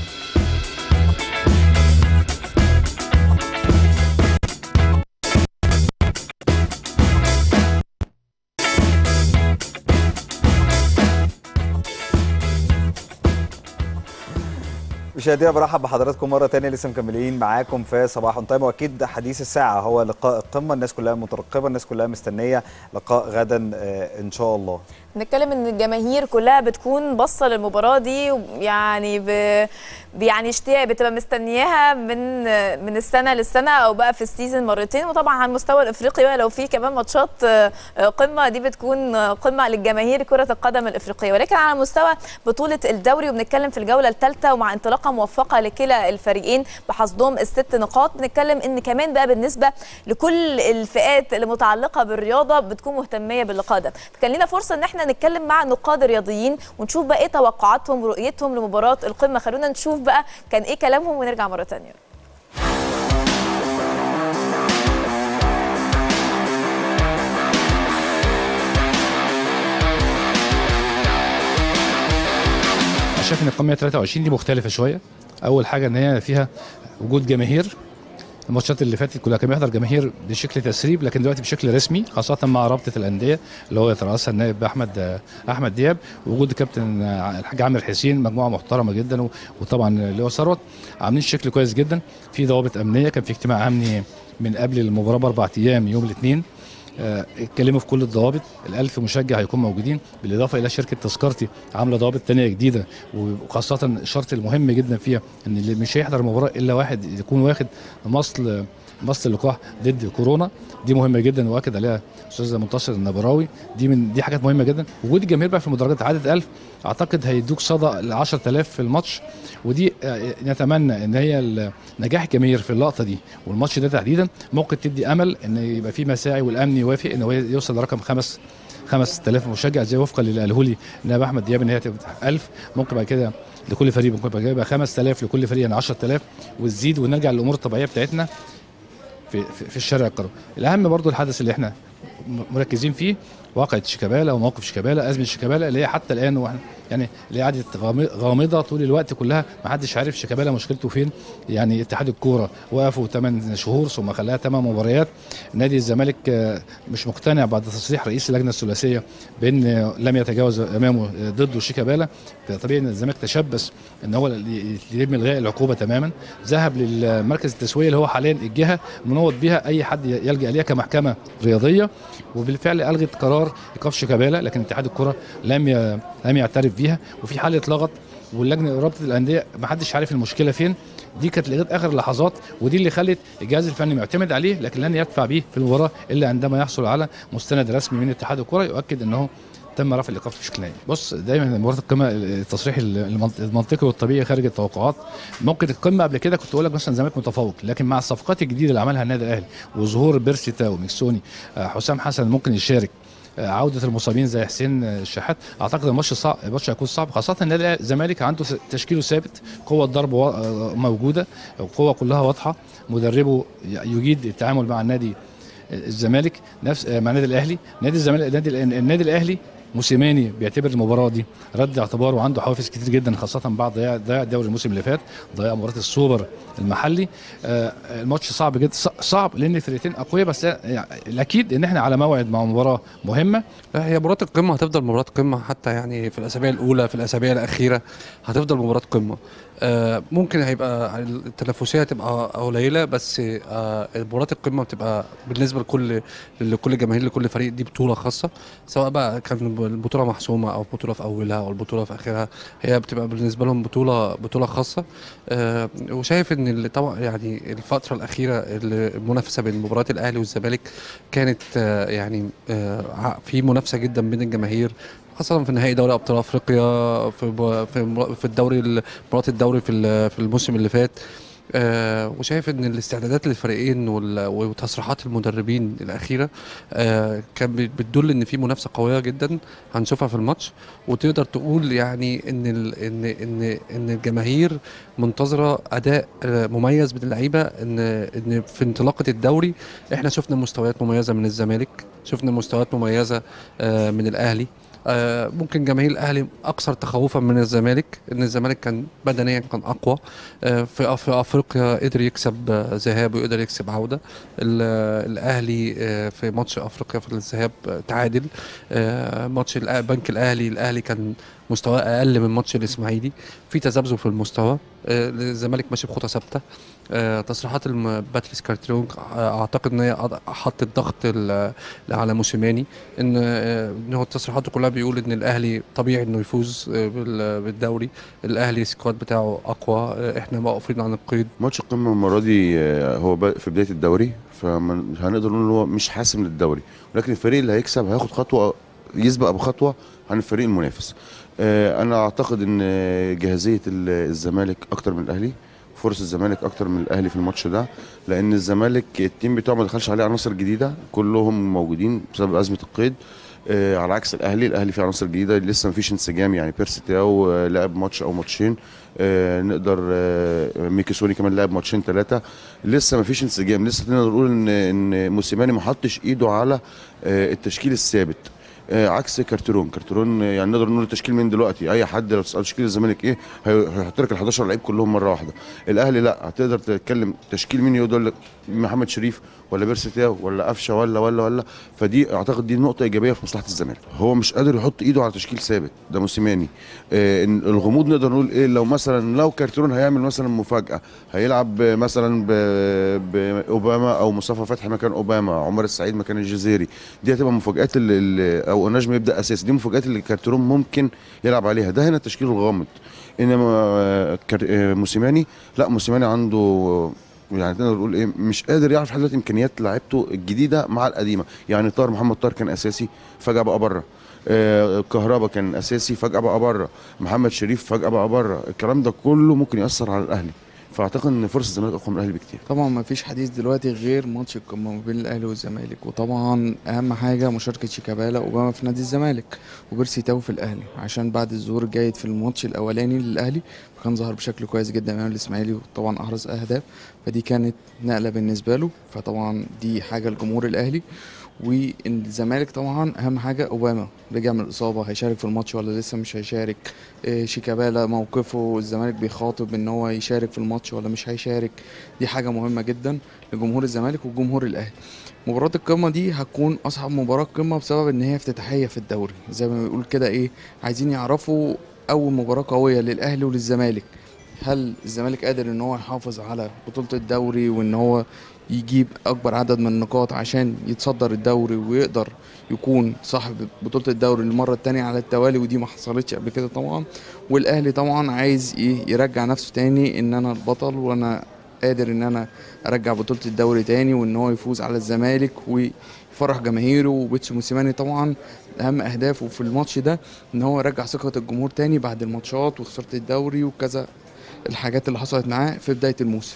مشاهدينا برحب بحضراتكم مره تانية لسه مكملين معاكم في صباح اون تايم واكيد حديث الساعه هو لقاء القمه الناس كلها مترقبه الناس كلها مستنيه لقاء غدا آه، ان شاء الله بنتكلم ان الجماهير كلها بتكون باصه للمباراه دي يعني ب... يعني اشتياق بتبقى مستنياها من من السنه للسنه او بقى في السيزون مرتين وطبعا على المستوى الافريقي بقى لو في كمان ماتشات آه، آه، قمه دي بتكون آه، قمه للجماهير كره القدم الافريقيه ولكن على مستوى بطوله الدوري وبنتكلم في الجوله الثالثه ومع انطلاقه موفقه لكلا الفريقين بحصدهم الست نقاط بنتكلم ان كمان بقى بالنسبه لكل الفئات اللي متعلقه بالرياضه بتكون مهتميه باللقاء ده فكان لنا فرصه ان احنا نتكلم مع نقاد رياضيين ونشوف بقى ايه توقعاتهم ورؤيتهم لمباراه القمه خلونا نشوف بقى كان ايه كلامهم ونرجع مره ثانيه انا شايف ان القمه 23 دي مختلفه شويه اول حاجه ان هي فيها وجود جماهير الماتشات اللي فاتت كلها كان بيحضر جماهير بشكل تسريب لكن دلوقتي بشكل رسمي خاصه مع رابطه الانديه اللي هو يترأسها النائب احمد احمد دياب ووجود الكابتن الحاج عامر حسين مجموعه محترمه جدا و- وطبعا اللي هو ثروت عاملين شكل كويس جدا في ضوابط امنيه كان في اجتماع امني من قبل المباراه باربع ايام يوم الاثنين آه، اتكلموا في كل الضوابط الألف مشجع هيكون موجودين بالإضافة إلى شركة تذكرتي عاملة ضوابط تانية جديدة وخاصة الشرط المهم جدا فيها إن اللي مش هيحضر المباراة إلا واحد يكون واخد مصل مصل اللقاح ضد كورونا دي مهمة جدا واكد عليها أستاذ منتصر النبراوي دي من دي حاجات مهمة جدا وجود الجماهير بقى في المدرجات عدد 1000 أعتقد هيدوك صدى ل 10000 في الماتش ودي آه، نتمنى ان هي ال- نجاح الجماهير في اللقطه دي والماتش ده تحديدا ممكن تدي امل ان يبقى في مساعي والامن يوافق ان هو يوصل لرقم خمس 5000 مشجع زي وفقا للي قاله لي نائب احمد دياب ان هي تبقى 1000 ممكن بعد كده لكل فريق ممكن بعد كده يبقى 5000 لكل فريق يعني 10000 وتزيد ونرجع للامور الطبيعيه بتاعتنا في في, في الشارع القروي الاهم برضو الحدث اللي احنا م- مركزين فيه واقعة شيكابالا وموقف شيكابالا أزمة شيكابالا اللي هي حتى الآن واحنا يعني اللي هي قعدت غامض- غامضة طول الوقت كلها ما حدش عارف شيكابالا مشكلته فين يعني اتحاد الكورة وقفوا 8 شهور ثم خلاها 8 مباريات نادي الزمالك آه، مش مقتنع بعد تصريح رئيس اللجنة الثلاثية بأن آه، لم يتجاوز أمامه آه، ضده شيكابالا طبيعي ان الزمالك تشبث ان هو اللي يتم الغاء العقوبه تماما ذهب للمركز التسويه اللي هو حاليا الجهه منوط بها اي حد يلجا اليها كمحكمه رياضيه وبالفعل الغت قرار ايقاف شيكابالا لكن اتحاد الكره لم ي... لم يعترف بيها وفي حاله اتلغت واللجنه رابطه الانديه ما حدش عارف المشكله فين دي كانت لغايه اخر اللحظات ودي اللي خلت الجهاز الفني معتمد عليه لكن لن يدفع به في المباراه الا عندما يحصل على مستند رسمي من اتحاد الكره يؤكد انه تم رفع الايقاف بشكل نهائي. بص دايما مباراه القمه التصريح المنط- المنطقي والطبيعي خارج التوقعات ممكن القمه قبل كده كنت اقول لك مثلا الزمالك متفوق لكن مع الصفقات الجديده اللي عملها النادي الاهلي وظهور بيرسي تاو ميكسوني آه، حسام حسن ممكن يشارك آه، عودة المصابين زي حسين آه، الشحات اعتقد الماتش صعب الماتش هيكون صعب خاصة النادي الأهلي- الزمالك عنده س- تشكيله ثابت قوة ضرب وا- آه، موجودة القوة كلها واضحة مدربه ي- يجيد التعامل مع النادي الزمالك نفس آه، مع النادي الاهلي نادي الزمالك النادي النادي الاهلي موسيماني بيعتبر المباراه دي رد اعتبار وعنده حوافز كتير جدا خاصه بعد ضياع ضياع الدوري الموسم اللي فات ضياع مباراه السوبر المحلي آه، الماتش صعب جدا ص- صعب لان الفرقتين اقوياء بس يعني الاكيد ان احنا على موعد مع مباراه مهمه لا هي مباراة القمة هتفضل مباراة قمة حتى يعني في الأسابيع الأولى في الأسابيع الأخيرة هتفضل مباراة قمة آه، ممكن هيبقى التنافسية هتبقى قليلة بس آه، مباراة القمة بتبقى بالنسبة لكل لكل جماهير لكل فريق دي بطولة خاصة سواء بقى كان البطولة محسومة أو بطولة في أولها أو البطولة في آخرها هي بتبقى بالنسبة لهم بطولة بطولة خاصة آه، وشايف إن اللي طبعا يعني الفترة الأخيرة اللي المنافسة بين مباراة الأهلي والزمالك كانت آه، يعني آه، ع- في منافسة جدا بين الجماهير خاصة في نهائي دوري أبطال أفريقيا في ب- في مر- في الدوري ال- مباراة الدوري في ال- في الموسم اللي فات آه وشايف ان الاستعدادات للفريقين وال- وتصريحات المدربين الاخيره آه كان بت- بتدل ان في منافسه قويه جدا هنشوفها في الماتش وتقدر تقول يعني ان ال ان ان ان الجماهير منتظره اداء آه مميز من اللعيبه ان ان في انطلاقه الدوري احنا شفنا مستويات مميزه من الزمالك شفنا مستويات مميزه آه من الاهلي آه، ممكن جماهير الاهلي اكثر تخوفا من الزمالك ان الزمالك كان بدنيا كان اقوى آه، في في افريقيا قدر يكسب آه، ذهاب ويقدر يكسب عوده ال- الاهلي آه، في ماتش افريقيا في الذهاب آه، تعادل آه، ماتش الأ- بنك الاهلي الاهلي كان مستواه اقل من ماتش الاسماعيلي في تذبذب في المستوى آه، الزمالك ماشي بخطى ثابته آه، تصريحات الم- باتريس كارترون آه، اعتقد ان هي أض- حطت ضغط ال- على موسيماني ان آه، ان هو تصريحاته كلها بيقول ان الاهلي طبيعي انه يفوز آه، بال- بالدوري الاهلي السكواد بتاعه اقوى آه، احنا واقفين عن القيد ماتش القمه المره دي آه، هو ب- في بدايه الدوري فهنقدر نقول ان هو مش حاسم للدوري ولكن الفريق اللي هيكسب هياخد خطوه يسبق بخطوه عن الفريق المنافس آه، انا اعتقد ان جاهزيه ال- الزمالك اكتر من الاهلي فرص الزمالك اكتر من الاهلي في الماتش ده لان الزمالك التيم بتاعه ما دخلش عليه عناصر جديده كلهم موجودين بسبب ازمه القيد آه، على عكس الاهلي الاهلي فيه عناصر جديده لسه ما فيش انسجام يعني بيرسي تاو آه، لعب ماتش او ماتشين آه، نقدر آه، ميكي سوني كمان لعب ماتشين ثلاثه لسه ما فيش انسجام لسه نقدر نقول ان ان موسيماني ما حطش ايده على آه، التشكيل الثابت آه، عكس كارترون كارترون آه، يعني نقدر نقول التشكيل من دلوقتي اي حد لو تسال تشكيل الزمالك ايه هي- هيحط لك ال 11 لعيب كلهم مره واحده الاهلي لا هتقدر تتكلم تشكيل مين يقول لك محمد شريف ولا بيرسي تاو ولا قفشه ولا ولا ولا فدي اعتقد دي نقطه ايجابيه في مصلحه الزمالك هو مش قادر يحط ايده على تشكيل ثابت ده موسيماني آه إن الغموض نقدر نقول ايه لو مثلا لو كارترون هيعمل مثلا مفاجاه هيلعب ب- مثلا ب- باوباما او مصطفى فتحي مكان اوباما عمر السعيد مكان الجزيري دي هتبقى مفاجات اللي اللي او النجم يبدا اساسي دي مفاجات اللي كارترون ممكن يلعب عليها ده هنا التشكيل الغامض انما آه، كار- آه، موسيماني لا موسيماني عنده يعني تقدر نقول ايه مش قادر يعرف لحد دلوقتي امكانيات لعيبته الجديده مع القديمه يعني طاهر محمد طاهر كان اساسي فجاه بقى بره آه كهربا كان اساسي فجاه بقى بره محمد شريف فجاه بقى بره الكلام ده كله ممكن ياثر على الاهلي فاعتقد ان فرصه الزمالك اقوى من الاهلي بكتير طبعا ما فيش حديث دلوقتي غير ماتش القمه ما بين الاهلي والزمالك وطبعا اهم حاجه مشاركه شيكابالا اوباما في نادي الزمالك وبيرسي تاو في الاهلي عشان بعد الظهور الجيد في الماتش الاولاني للاهلي كان ظهر بشكل كويس جدا امام الاسماعيلي وطبعا احرز اهداف فدي كانت نقله بالنسبه له فطبعا دي حاجه لجمهور الاهلي والزمالك طبعا اهم حاجه اوباما رجع من الاصابه هيشارك في الماتش ولا لسه مش هيشارك إيه، شيكابالا موقفه الزمالك بيخاطب ان هو يشارك في الماتش ولا مش هيشارك دي حاجه مهمه جدا لجمهور الزمالك وجمهور الاهلي مباراة القمة دي هتكون أصعب مباراة قمة بسبب إن هي افتتاحية في الدوري زي ما بيقول كده إيه عايزين يعرفوا أول مباراة قوية للأهلي وللزمالك هل الزمالك قادر إن هو يحافظ على بطولة الدوري وإن هو يجيب أكبر عدد من النقاط عشان يتصدر الدوري ويقدر يكون صاحب بطولة الدوري للمرة التانية على التوالي ودي ما حصلتش قبل كده طبعا والأهلي طبعا عايز إيه يرجع نفسه تاني إن أنا البطل وأنا قادر ان انا ارجع بطوله الدوري تاني وان هو يفوز على الزمالك ويفرح جماهيره وبيتسو موسيماني طبعا اهم اهدافه في الماتش ده ان هو يرجع ثقه الجمهور تاني بعد الماتشات وخساره الدوري وكذا الحاجات اللي حصلت معاه في بدايه الموسم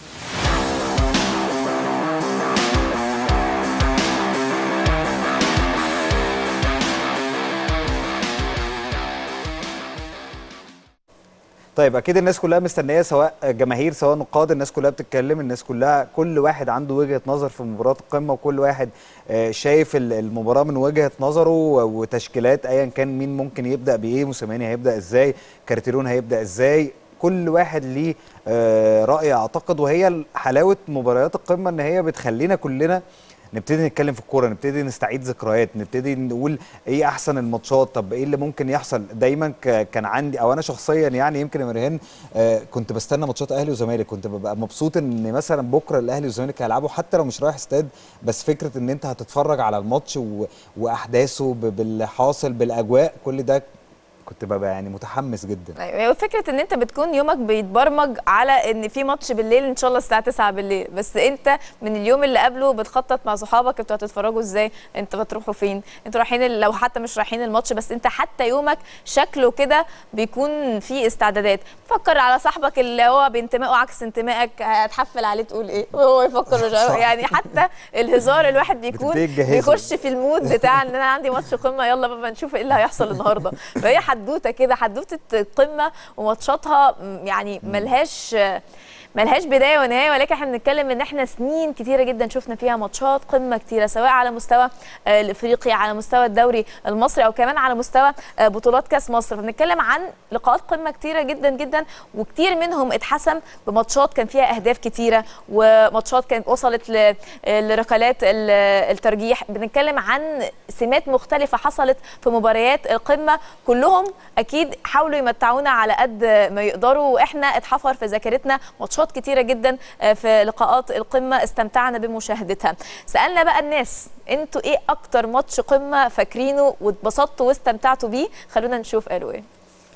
طيب اكيد الناس كلها مستنيه سواء جماهير سواء نقاد الناس كلها بتتكلم الناس كلها كل واحد عنده وجهه نظر في مباراه القمه وكل واحد آه، شايف ال- المباراه من وجهه نظره و- وتشكيلات ايا كان مين ممكن يبدا بايه موسيماني هيبدا ازاي كارتيرون هيبدا ازاي كل واحد ليه آه، راي اعتقد وهي حلاوه مباريات القمه ان هي بتخلينا كلنا نبتدي نتكلم في الكوره نبتدي نستعيد ذكريات نبتدي نقول ايه احسن الماتشات طب ايه اللي ممكن يحصل دايما ك- كان عندي او انا شخصيا يعني يمكن يا مرهان آه كنت بستنى ماتشات اهلي وزمالك كنت ببقى مبسوط ان مثلا بكره الاهلي والزمالك هيلعبوا حتى لو مش رايح استاد بس فكره ان انت هتتفرج على الماتش و... واحداثه ب... باللي حاصل بالاجواء كل ده كنت ببقى يعني متحمس جدا ايوه فكره ان انت بتكون يومك بيتبرمج على ان في ماتش بالليل ان شاء الله الساعه 9 بالليل بس انت من اليوم اللي قبله بتخطط مع صحابك انتوا هتتفرجوا ازاي انتوا هتروحوا فين انتوا رايحين ال- لو حتى مش رايحين الماتش بس انت حتى يومك شكله كده بيكون فيه استعدادات فكر على صاحبك اللي هو بانتمائه عكس انتمائك هتحفل عليه تقول ايه وهو يفكر مش عارف- صح. يعني حتى الهزار الواحد بيكون بتبتدي تجهزه. بيخش في المود بتاع ان انا عندي ماتش قمه يلا بقى نشوف ايه اللي هيحصل النهارده فهي حدوته كده حدوته القمه وماتشاتها م- يعني ملهاش ملهاش بدايه ونهايه ولكن احنا بنتكلم ان احنا سنين كتيره جدا شفنا فيها ماتشات قمه كتيره سواء على مستوى آه، الافريقي على مستوى الدوري المصري او كمان على مستوى آه، بطولات كاس مصر فبنتكلم عن لقاءات قمه كتيره جدا جدا وكتير منهم اتحسم بماتشات كان فيها اهداف كتيره وماتشات كانت وصلت ل- آه، لركلات ال- الترجيح بنتكلم عن سمات مختلفه حصلت في مباريات القمه كلهم اكيد حاولوا يمتعونا على قد ما يقدروا واحنا اتحفر في ذاكرتنا ماتشات كتيره جدا آه، في لقاءات القمه استمتعنا بمشاهدتها سالنا بقى الناس انتوا ايه اكتر ماتش قمه فاكرينه واتبسطتوا واستمتعتوا بيه خلونا نشوف قالوا ايه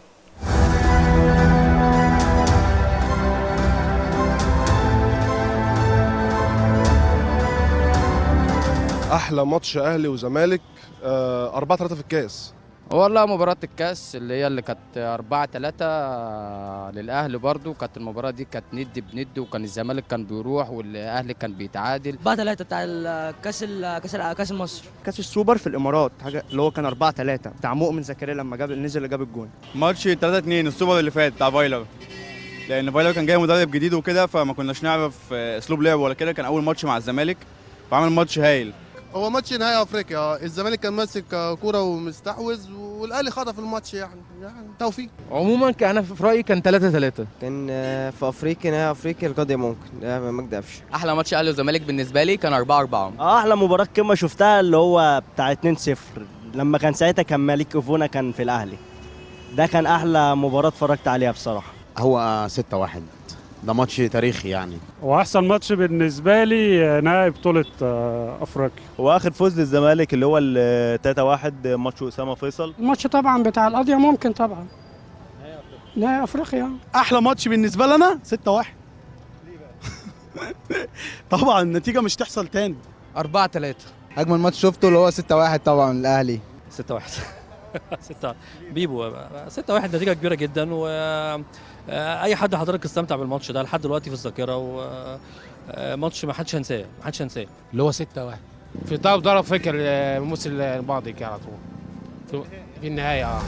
احلى ماتش اهلي وزمالك 4 3 في الكاس والله مباراة الكاس اللي هي اللي كانت 4 3 للأهلي برضو كانت المباراة دي كانت ند بند وكان الزمالك كان بيروح والأهلي كان بيتعادل 4 3 بتاع الكاس ال- كاس ال- كاس مصر كاس السوبر في الامارات حاجه اللي هو كان 4 3 بتاع مؤمن زكريا لما جاب نزل اللي جاب الجون ماتش 3 2 السوبر اللي فات بتاع فايلر لان فايلر كان جاي مدرب جديد وكده فما كناش نعرف آه، اسلوب لعبه ولا كده كان اول ماتش مع الزمالك فعمل ماتش هايل هو ماتش نهائي افريقيا الزمالك كان ماسك كوره ومستحوذ والاهلي خطف الماتش يعني يعني توفيق عموما كان انا في رايي كان 3 3 كان آه، في افريقيا نهائي افريقيا القاضي ممكن آه، مجدي قفشه احلى ماتش اهلي وزمالك بالنسبه لي كان 4 4 اه احلى مباراه قمه شفتها اللي هو بتاع 2-0 لما كان ساعتها كان مالك اوفونا كان في الاهلي ده كان احلى مباراه اتفرجت عليها بصراحه هو 6 1 ده ماتش تاريخي يعني واحسن ماتش بالنسبه لي نهائي بطوله آه، افريقيا واخر فوز للزمالك اللي هو ال 3 1 ماتش اسامه فيصل الماتش طبعا بتاع القضيه ممكن طبعا نهائي افريقيا احلى ماتش بالنسبه لنا 6 1 طبعا النتيجه مش تحصل تاني 4 3 اجمل ماتش شفته اللي هو 6 1 طبعا الاهلي 6 1 6 بيبو 6 1 نتيجه كبيره جدا و آه، اي حد حضرتك استمتع بالماتش ده لحد دلوقتي في الذاكره و آه، ماتش ما حدش هينساه ما حدش هينساه اللي هو 6 1 في ضرب ضرب فكر الموسم الماضي كده على طول في- في النهايه اه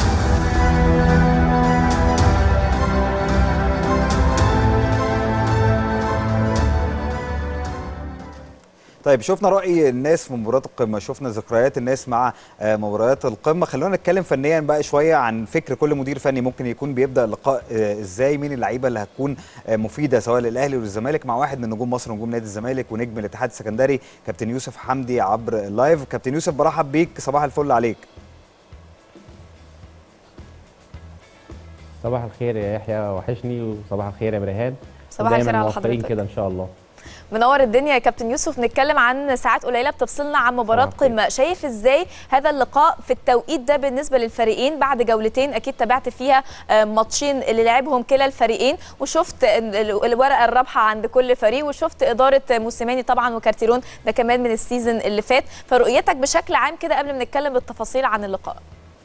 طيب شفنا راي الناس في مباريات القمه شفنا ذكريات الناس مع آه، مباريات القمه خلونا نتكلم فنيا بقى شويه عن فكر كل مدير فني ممكن يكون بيبدا اللقاء آه، ازاي مين اللعيبه اللي هتكون آه، مفيده سواء للاهلي وللزمالك مع واحد من نجوم مصر ونجوم نادي الزمالك ونجم الاتحاد السكندري كابتن يوسف حمدي عبر اللايف كابتن يوسف برحب بيك صباح الفل عليك صباح الخير يا يحيى وحشني وصباح الخير يا مريهان صباح ودايماً الخير على موفقين حضرتك. كده ان شاء الله منور الدنيا يا كابتن يوسف نتكلم عن ساعات قليله بتفصلنا عن مباراه قمه شايف ازاي هذا اللقاء في التوقيت ده بالنسبه للفريقين بعد جولتين اكيد تابعت فيها آه، ماتشين اللي لعبهم كلا الفريقين وشفت ال- ال- الورقه الرابحه عند كل فريق وشفت اداره موسيماني طبعا وكارتيرون ده كمان من السيزون اللي فات فرؤيتك بشكل عام كده قبل ما نتكلم بالتفاصيل عن اللقاء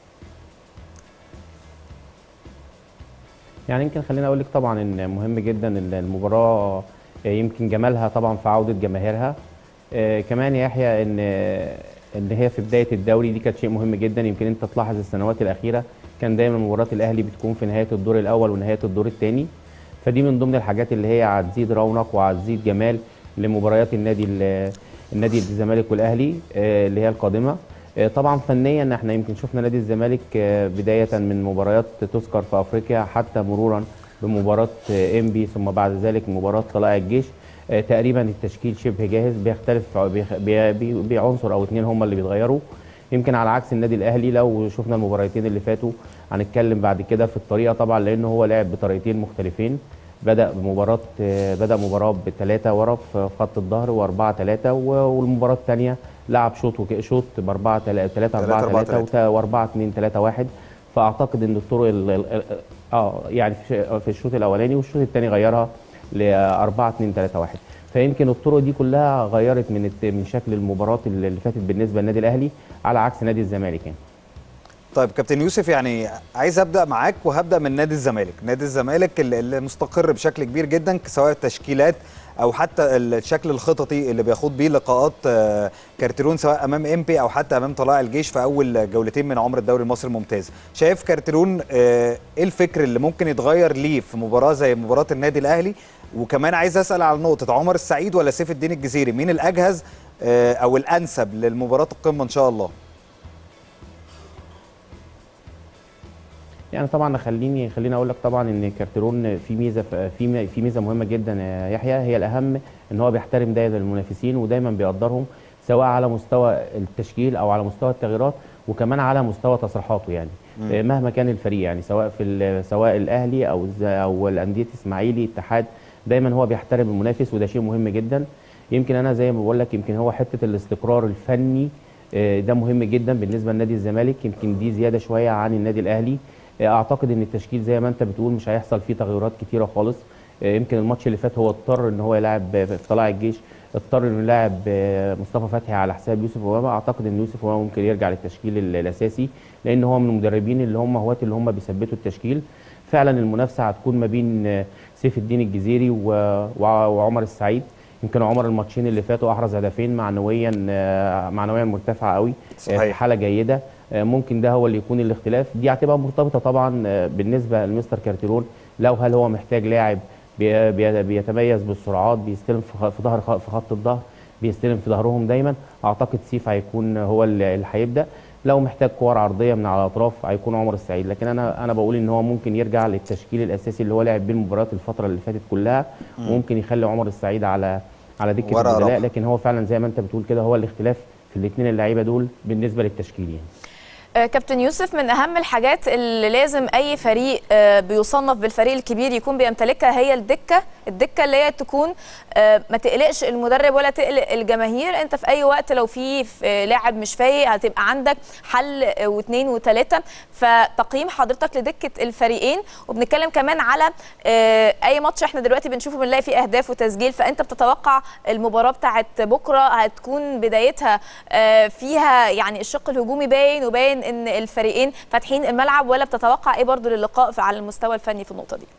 يعني يمكن خليني اقول لك طبعا ان مهم جدا ال- المباراه آه، يمكن جمالها طبعا في عوده جماهيرها آه، كمان يا يحيى ان ان هي في بدايه الدوري دي كانت شيء مهم جدا يمكن انت تلاحظ السنوات الاخيره كان دايما مباريات الاهلي بتكون في نهايه الدور الاول ونهايه الدور الثاني فدي من ضمن الحاجات اللي هي هتزيد رونق وهتزيد جمال لمباريات النادي ال- النادي الزمالك والاهلي آه، اللي هي القادمه آه، طبعا فنيا احنا يمكن شفنا نادي الزمالك آه، بدايه من مباريات تذكر في افريقيا حتى مرورا بمباراه آه، انبي ثم بعد ذلك مباراه طلائع الجيش آه، تقريبا التشكيل شبه جاهز بيختلف بيخ- بي- بي- بعنصر او اتنين هم اللي بيتغيروا يمكن على عكس النادي الاهلي لو شفنا المباراتين اللي فاتوا هنتكلم بعد كده في الطريقه طبعا لانه هو لعب بطريقتين مختلفين بدا بمباراه آه، بدا مباراه بثلاثه ورا في خط الظهر واربعه ثلاثه والمباراه الثانيه لعب شوط وك- شوط باربعه ثلاثه اربعه أربعة ثلاثه واربعه اثنين ثلاثه واحد فاعتقد ان الطرق ال- ال- اه يعني في في الشوط الاولاني والشوط الثاني غيرها ل 4 2 3 1 فيمكن الطرق دي كلها غيرت من الت- من شكل المباراه اللي اللي فاتت بالنسبه للنادي الاهلي على عكس نادي الزمالك يعني طيب كابتن يوسف يعني عايز ابدا معاك وهبدا من نادي الزمالك نادي الزمالك اللي اللي مستقر بشكل كبير جدا سواء التشكيلات او حتى الشكل الخططي اللي بيخوض بيه لقاءات آه، كارتيرون سواء امام امبي او حتى امام طلائع الجيش في اول جولتين من عمر الدوري المصري الممتاز شايف كارتيرون آه، ايه الفكر اللي ممكن يتغير ليه في مباراه زي مباراه النادي الاهلي وكمان عايز اسال على نقطه عمر السعيد ولا سيف الدين الجزيري مين الاجهز آه، او الانسب للمباراه القمه ان شاء الله يعني طبعا خليني خليني اقول لك طبعا ان كارتيرون في ميزه في في ميزه مهمه جدا يا يحيى هي الاهم ان هو بيحترم دايما المنافسين ودايما بيقدرهم سواء على مستوى التشكيل او على مستوى التغييرات وكمان على مستوى تصريحاته يعني مم. آه، مهما كان الفريق يعني سواء في ال- سواء الاهلي او الز- او الانديه اسماعيلي اتحاد دايما هو بيحترم المنافس وده شيء مهم جدا يمكن انا زي ما بقول لك يمكن هو حته الاستقرار الفني آه، ده مهم جدا بالنسبه لنادي الزمالك يمكن دي زياده شويه عن النادي الاهلي آه، اعتقد ان التشكيل زي ما انت بتقول مش هيحصل فيه تغيرات كتيره خالص آه، يمكن الماتش اللي فات هو اضطر ان هو يلعب آه، في طلائع الجيش اضطر انه يلعب آه، مصطفى فتحي على حساب يوسف امامه اعتقد ان يوسف امامه ممكن يرجع للتشكيل ال- الاساسي لان هو من المدربين اللي هم هواة اللي هم بيثبتوا التشكيل فعلا المنافسه هتكون ما بين آه، سيف الدين الجزيري و- وع- وعمر السعيد يمكن عمر الماتشين اللي فاتوا احرز هدفين معنويا آه، معنويا مرتفعه قوي آه، في صحيح. حاله جيده آه، ممكن ده هو اللي يكون الاختلاف دي هتبقى مرتبطه طبعا آه، بالنسبه لمستر كارتيرون لو هل هو محتاج لاعب بي- بي- بيتميز بالسرعات بيستلم في خ- في ظهر خ- في خط الظهر بيستلم في ظهرهم دايما اعتقد سيف هيكون هو اللي اللي هيبدا لو محتاج كور عرضيه من على الاطراف هيكون عمر السعيد لكن انا انا بقول ان هو ممكن يرجع للتشكيل الاساسي اللي هو لعب بيه المباريات الفتره اللي فاتت كلها مم. وممكن يخلي عمر السعيد على على دكه ورا البدلاء رقم. لكن هو فعلا زي ما انت بتقول كده هو الاختلاف في الاثنين اللعيبه دول بالنسبه للتشكيل يعني آه، كابتن يوسف من اهم الحاجات اللي لازم اي فريق آه، بيصنف بالفريق الكبير يكون بيمتلكها هي الدكه الدكه اللي هي تكون آه، ما تقلقش المدرب ولا تقلق الجماهير انت في اي وقت لو في آه، لاعب مش فايق هتبقى عندك حل آه، واثنين وثلاثه فتقييم حضرتك لدكه الفريقين وبنتكلم كمان على آه، اي ماتش احنا دلوقتي بنشوفه بنلاقي فيه اهداف وتسجيل فانت بتتوقع المباراه بتاعت بكره هتكون بدايتها آه، فيها يعني الشق الهجومي باين وباين ان الفريقين فاتحين الملعب ولا بتتوقع ايه برضو للقاء في- على المستوى الفني في النقطه دي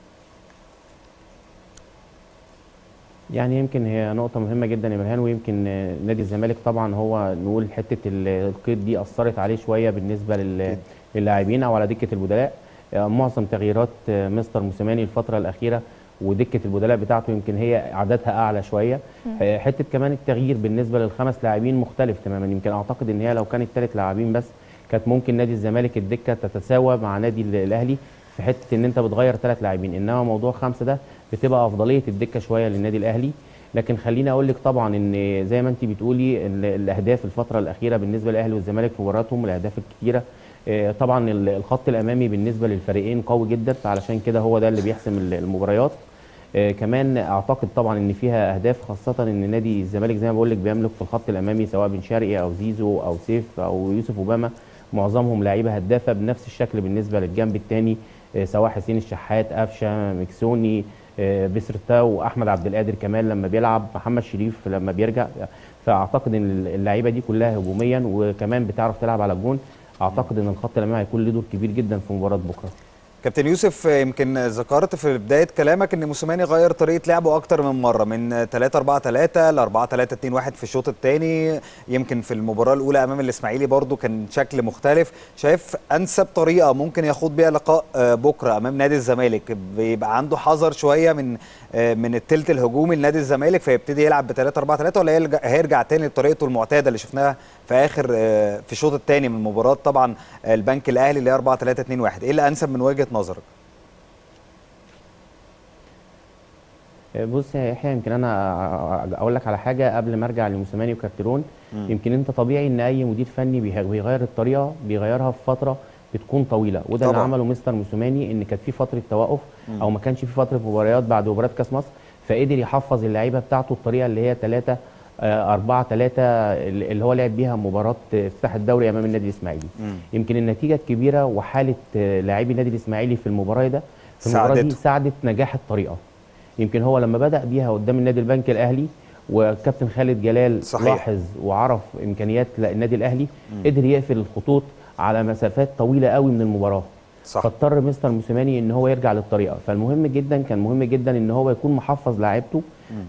يعني يمكن هي نقطة مهمة جدا يا مرهان ويمكن آه، نادي الزمالك طبعا هو نقول حتة ال- القيد دي أثرت عليه شوية بالنسبة لل- للاعبين أو على دكة البدلاء آه، معظم تغييرات آه، مستر موسيماني الفترة الأخيرة ودكة البدلاء بتاعته يمكن هي عددها أعلى شوية مم. آه، حتة كمان التغيير بالنسبة للخمس لاعبين مختلف تماما يمكن أعتقد إن هي لو كانت ثلاث لاعبين بس كانت ممكن نادي الزمالك الدكة تتساوى مع نادي ال- الأهلي في حتة إن أنت بتغير ثلاث لاعبين إنما موضوع خمسة ده بتبقى أفضلية الدكة شوية للنادي الأهلي لكن خليني اقول لك طبعا ان زي ما انت بتقولي ال- الاهداف الفتره الاخيره بالنسبه للاهلي والزمالك في مباراتهم الاهداف الكتيره آه، طبعا ال- الخط الامامي بالنسبه للفريقين قوي جدا فعلشان كده هو ده اللي بيحسم ال- المباريات آه، كمان اعتقد طبعا ان فيها اهداف خاصه ان نادي الزمالك زي ما بقول لك بيملك في الخط الامامي سواء بن شرقي او زيزو او سيف او يوسف اوباما معظمهم لعيبه هدافه بنفس الشكل بالنسبه للجنب الثاني سواء حسين الشحات قفشه مكسوني آه، بسرتاو احمد عبد القادر كمان لما بيلعب محمد شريف لما بيرجع فاعتقد ان اللعيبه دي كلها هجوميا وكمان بتعرف تلعب على الجون اعتقد ان الخط الامامي هيكون له دور كبير جدا في مباراه بكره كابتن يوسف يمكن ذكرت في بدايه كلامك ان موسيماني غير طريقه لعبه اكتر من مره من 3 4 3 ل 4 3 2 1 في الشوط الثاني يمكن في المباراه الاولى امام الاسماعيلي برضو كان شكل مختلف شايف انسب طريقه ممكن يخوض بيها لقاء آه، بكره امام نادي الزمالك بيبقى عنده حذر شويه من آه، من الثلث الهجومي لنادي الزمالك فيبتدي يلعب ب 3 4 3 ولا يلجأ- هيرجع تاني لطريقته المعتاده اللي شفناها في اخر آه، في الشوط الثاني من مباراه طبعا آه، البنك الاهلي اللي هي 4 3 2 1 ايه اللي انسب من وجهه نظرك بص يا يحيى يمكن انا اقول لك على حاجه قبل ما ارجع لموسيماني وكارتيرون مم. يمكن انت طبيعي ان اي مدير فني بيه- بيغير الطريقه بيغيرها في فتره بتكون طويله وده اللي طبعاً. عمله مستر موسيماني ان كانت في فتره توقف مم. او ما كانش في فتره مباريات بعد مباراه كاس مصر فقدر يحفظ اللعيبه بتاعته الطريقه اللي هي 3 4 3 اللي هو لعب بيها مباراه افتتاح الدوري امام النادي الاسماعيلي مم. يمكن النتيجه الكبيره وحاله آه، لاعبي النادي الاسماعيلي في المباراه ده في المباراه دي ساعدته. ساعدت نجاح الطريقه يمكن هو لما بدا بيها قدام النادي البنك الاهلي وكابتن خالد جلال صحيح. لاحظ وعرف امكانيات النادي الاهلي مم. قدر يقفل الخطوط على مسافات طويله قوي من المباراه صح. فاضطر مستر موسيماني ان هو يرجع للطريقه فالمهم جدا كان مهم جدا ان هو يكون محفظ لاعيبته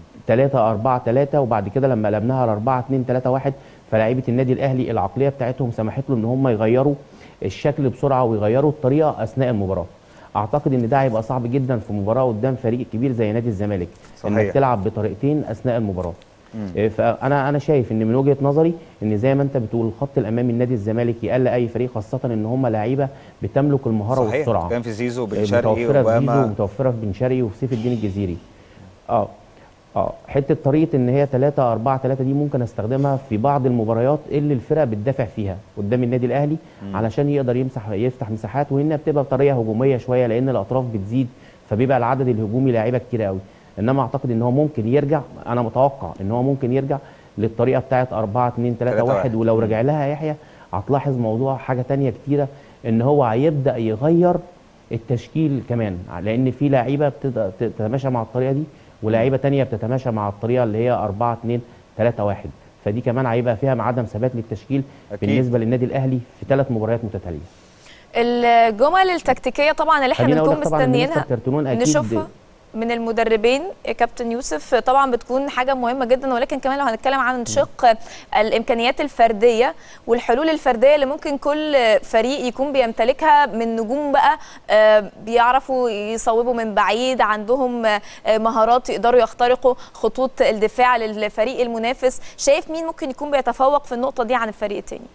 3 4 3 وبعد كده لما قلبناها على 4 2 3 1 فلاعيبه النادي الاهلي العقليه بتاعتهم سمحت له ان هم يغيروا الشكل بسرعه ويغيروا الطريقه اثناء المباراه اعتقد ان ده هيبقى صعب جدا في مباراه قدام فريق كبير زي نادي الزمالك صحيح. انك تلعب بطريقتين اثناء المباراه مم. إيه، فانا انا شايف ان من وجهه نظري ان زي ما انت بتقول الخط الامامي النادي الزمالك يقل اي فريق خاصه ان هم لعيبه بتملك المهاره صحيح. والسرعه كان في زيزو وبن إيه، شرقي متوفره في وأوباما. زيزو ومتوفره في بن شرقي وفي سيف الدين الجزيري اه اه حته طريقه ان هي 3 4 3 دي ممكن استخدمها في بعض المباريات اللي الفرق بتدافع فيها قدام النادي الاهلي مم. علشان يقدر يمسح يفتح مساحات وهنا بتبقى بطريقه هجوميه شويه لان الاطراف بتزيد فبيبقى العدد الهجومي لعيبه كتير قوي انما اعتقد ان هو ممكن يرجع انا متوقع ان هو ممكن يرجع للطريقه بتاعه 4 2 3 3 1 ولو رجع لها يا يحيى هتلاحظ موضوع حاجه تانية كتيره ان هو هيبدا يغير التشكيل كمان لان في لعيبه بتبدا تتماشى مع الطريقه دي ولاعيبه تانية بتتماشى مع الطريقه اللي هي 4 2 3 1 فدي كمان هيبقى فيها عدم ثبات للتشكيل أكيد. بالنسبه للنادي الاهلي في ثلاث مباريات متتاليه الجمل التكتيكيه طبعا اللي احنا خليني أقول بنكون لك طبعاً إن مستر مستنيينها كارتونون أكيد نشوفها من المدربين يا كابتن يوسف طبعا بتكون حاجه مهمه جدا ولكن كمان لو هنتكلم عن شق الامكانيات الفرديه والحلول الفرديه اللي ممكن كل فريق يكون بيمتلكها من نجوم بقى آه، بيعرفوا يصوبوا من بعيد عندهم آه، مهارات يقدروا يخترقوا خطوط الدفاع للفريق المنافس شايف مين ممكن يكون بيتفوق في النقطه دي عن الفريق التاني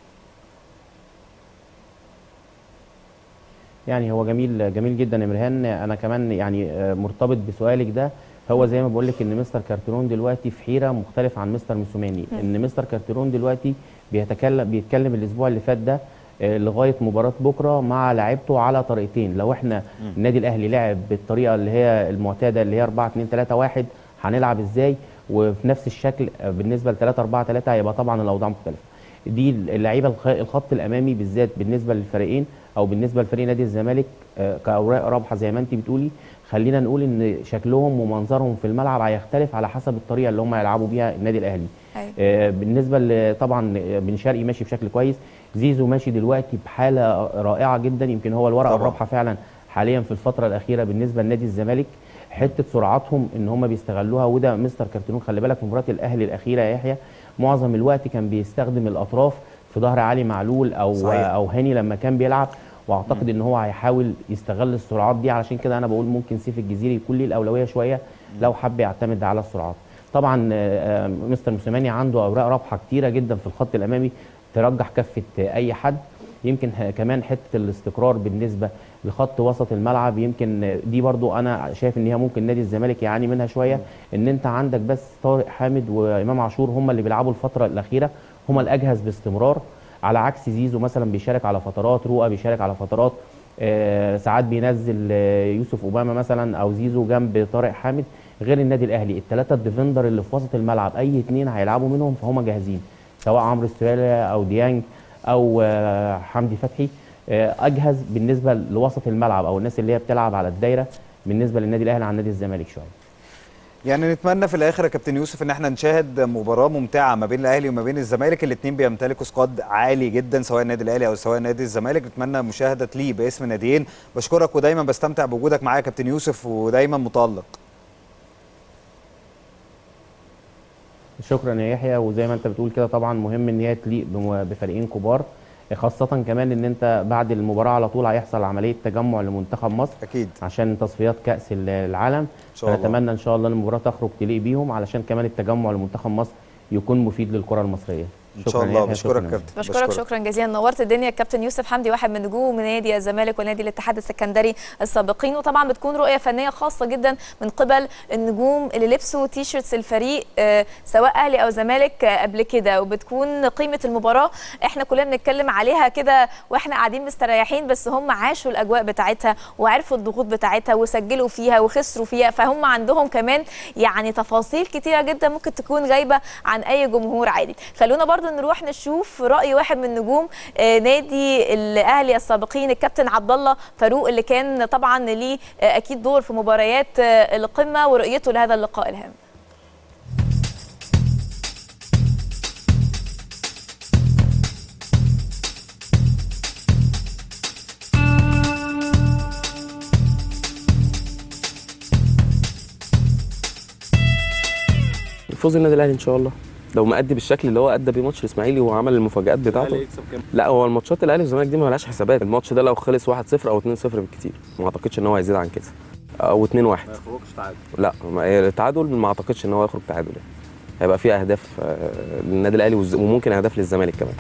يعني هو جميل جميل جدا يا مرهان انا كمان يعني آه، مرتبط بسؤالك ده هو زي ما بقول لك ان مستر كارترون دلوقتي في حيره مختلف عن مستر موسوماني مم. ان مستر كارترون دلوقتي بيتكلم بيتكلم الاسبوع اللي فات ده آه، لغايه مباراه بكره مع لعيبته على طريقتين لو احنا مم. النادي الاهلي لعب بالطريقه اللي هي المعتاده اللي هي 4 2 3 1 هنلعب ازاي وفي نفس الشكل آه، بالنسبه ل 3 4 3 هيبقى طبعا الاوضاع مختلفه دي اللعيبه الخ- الخط الامامي بالذات بالنسبه للفريقين او بالنسبه لفريق نادي الزمالك آه، كاوراق رابحه زي ما انت بتقولي خلينا نقول ان شكلهم ومنظرهم في الملعب هيختلف على حسب الطريقه اللي هم يلعبوا بيها النادي الاهلي أيوة. آه، بالنسبه ل- طبعا آه، بن شرقي ماشي بشكل كويس زيزو ماشي دلوقتي بحاله رائعه جدا يمكن هو الورقه طبعاً. الرابحه فعلا حاليا في الفتره الاخيره بالنسبه لنادي الزمالك حته سرعتهم ان هم بيستغلوها وده مستر كارتنون خلي بالك مباراه الاهلي الاخيره يا يحيى معظم الوقت كان بيستخدم الاطراف في ظهر علي معلول او صحيح. او هاني لما كان بيلعب واعتقد ان هو هيحاول يستغل السرعات دي علشان كده انا بقول ممكن سيف الجزيري يكون ليه الاولويه شويه لو حب يعتمد على السرعات طبعا آه، آه، مستر موسيماني عنده اوراق رابحه كتيره جدا في الخط الامامي ترجح كفه آه، اي حد يمكن ه- كمان حته الاستقرار بالنسبه لخط وسط الملعب يمكن آه، دي برضو انا شايف ان هي ممكن نادي الزمالك يعاني منها شويه ان انت عندك بس طارق حامد وامام عاشور هم اللي بيلعبوا الفتره الاخيره هم الاجهز باستمرار على عكس زيزو مثلا بيشارك على فترات رؤى بيشارك على فترات آه، ساعات بينزل آه، يوسف اوباما مثلا او زيزو جنب طارق حامد غير النادي الاهلي الثلاثه الديفندر اللي في وسط الملعب اي اثنين هيلعبوا منهم فهم جاهزين سواء عمرو استراليا او ديانج او آه، حمدي فتحي آه، اجهز بالنسبه لوسط الملعب او الناس اللي هي بتلعب على الدايره بالنسبه للنادي الاهلي عن نادي الزمالك شويه يعني نتمنى في الاخر يا كابتن يوسف ان احنا نشاهد مباراه ممتعه ما بين الاهلي وما بين الزمالك الاثنين بيمتلكوا سكواد عالي جدا سواء النادي الاهلي او سواء نادي الزمالك نتمنى مشاهده ليه باسم ناديين بشكرك ودايما بستمتع بوجودك معايا يا كابتن يوسف ودايما متالق شكرا يا يحيى وزي ما انت بتقول كده طبعا مهم ان هي تليق بم- بفريقين كبار خاصة كمان ان انت بعد المباراة على طول هيحصل عملية تجمع لمنتخب مصر اكيد عشان تصفيات كأس ال- العالم شاء الله. نتمنى ان شاء الله المباراة تخرج تليق بيهم علشان كمان التجمع لمنتخب مصر يكون مفيد للكرة المصرية ان شاء شكراً يا الله يحيى، بشكرك شكراً. كابتن بشكرك شكرا جزيلا نورت الدنيا الكابتن يوسف حمدي واحد من نجوم نادي الزمالك ونادي الاتحاد السكندري السابقين وطبعا بتكون رؤيه فنيه خاصه جدا من قبل النجوم اللي لبسوا تي شيرتس الفريق آه، سواء اهلي او زمالك آه، قبل كده وبتكون قيمه المباراه احنا كلنا بنتكلم عليها كده واحنا قاعدين مستريحين بس هم عاشوا الاجواء بتاعتها وعرفوا الضغوط بتاعتها وسجلوا فيها وخسروا فيها فهم عندهم كمان يعني تفاصيل كتيره جدا ممكن تكون غايبه عن اي جمهور عادي خلونا برضو نروح نشوف راي واحد من نجوم آه، نادي الاهلي السابقين الكابتن عبد الله فاروق اللي كان طبعا ليه آه، اكيد دور في مباريات آه، القمه ورؤيته لهذا اللقاء الهام فوز النادي الاهلي ان شاء الله لو مأدي بالشكل اللي هو ادى بيه ماتش الاسماعيلي وعمل المفاجآت بتاعته لا هو الماتشات الاهلي والزمالك دي ما لهاش حسابات الماتش ده لو خلص 1-0 او 2-0 بالكتير ما اعتقدش ان هو هيزيد عن كده او 2-1 ما يخرجش تعادل لا ما- التعادل ما اعتقدش ان هو يخرج تعادل يعني هيبقى فيه اهداف آه، للنادي الاهلي والز- وممكن اهداف للزمالك كمان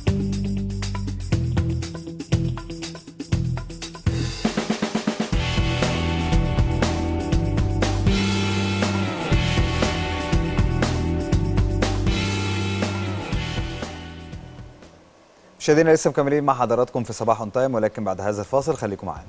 مشاهدينا لسه مكملين مع حضراتكم في صباح اون تايم ولكن بعد هذا الفاصل خليكم معانا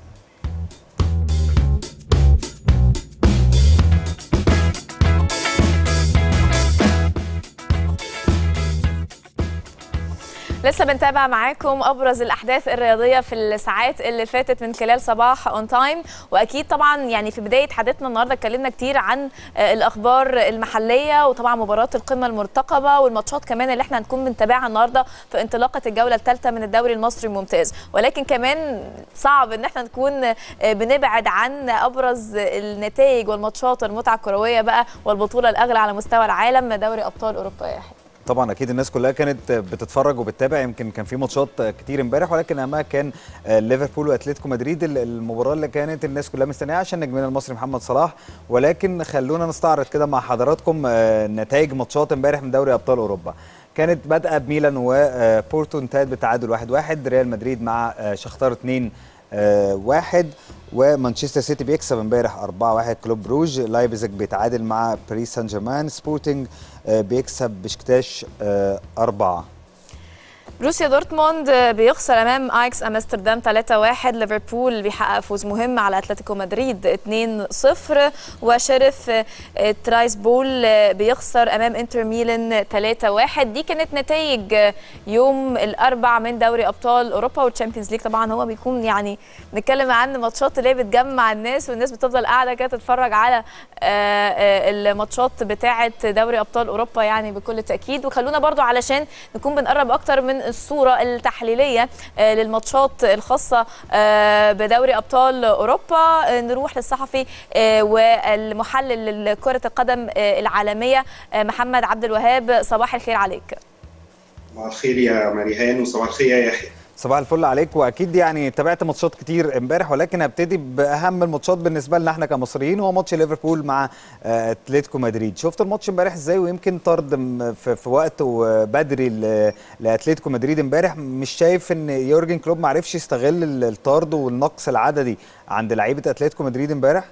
لسه بنتابع معاكم ابرز الاحداث الرياضيه في الساعات اللي فاتت من خلال صباح اون تايم واكيد طبعا يعني في بدايه حديثنا النهارده اتكلمنا كتير عن آه، الاخبار المحليه وطبعا مباراه القمه المرتقبه والماتشات كمان اللي احنا هنكون بنتابعها النهارده في انطلاقه الجوله الثالثه من الدوري المصري الممتاز ولكن كمان صعب ان احنا نكون آه، بنبعد عن ابرز النتائج والماتشات والمتعه الكرويه بقى والبطوله الاغلى على مستوى العالم دوري ابطال اوروبا يا يحيى طبعا اكيد الناس كلها كانت بتتفرج وبتتابع يمكن كان في ماتشات كتير امبارح ولكن اهمها كان ليفربول واتلتيكو مدريد المباراه اللي كانت الناس كلها مستنياها عشان نجمنا المصري محمد صلاح ولكن خلونا نستعرض كده مع حضراتكم نتائج ماتشات امبارح من دوري ابطال اوروبا كانت بادئه بميلان وبورتو انتهت بالتعادل 1-1 ريال مدريد مع شختار 2 واحد ومانشستر سيتي بيكسب امبارح 4-1 كلوب بروج لايبزيج بيتعادل مع باريس سان جيرمان سبورتنج آه، بيكسب بشكتاش 4 بروسيا دورتموند بيخسر امام اياكس امستردام 3-1 ليفربول بيحقق فوز مهم على اتلتيكو مدريد 2-0 وشرف ترايسبول بيخسر امام انتر ميلان 3-1 دي كانت نتائج يوم الاربع من دوري ابطال اوروبا والتشامبيونز ليج طبعا هو بيكون يعني نتكلم عن ماتشات اللي هي بتجمع الناس والناس بتفضل قاعده كده تتفرج على آه، آه، الماتشات بتاعه دوري ابطال اوروبا يعني بكل تاكيد وخلونا برضو علشان نكون بنقرب اكتر من الصوره التحليليه آه، للماتشات الخاصه آه، بدوري ابطال اوروبا آه، نروح للصحفي آه، والمحلل لكره القدم آه، العالميه آه، محمد عبد الوهاب صباح الخير عليك صباح الخير يا مريهان وصباح الخير يا يحيى صباح الفل عليك واكيد يعني تابعت ماتشات كتير امبارح ولكن هبتدي باهم الماتشات بالنسبه لنا احنا كمصريين هو ماتش ليفربول مع آه، اتلتيكو مدريد شفت الماتش امبارح ازاي ويمكن طرد م- في, في وقت بدري ل- لاتلتيكو مدريد امبارح مش شايف ان يورجن كلوب ما عرفش يستغل ال- الطرد والنقص العددي عند لعيبه اتلتيكو مدريد امبارح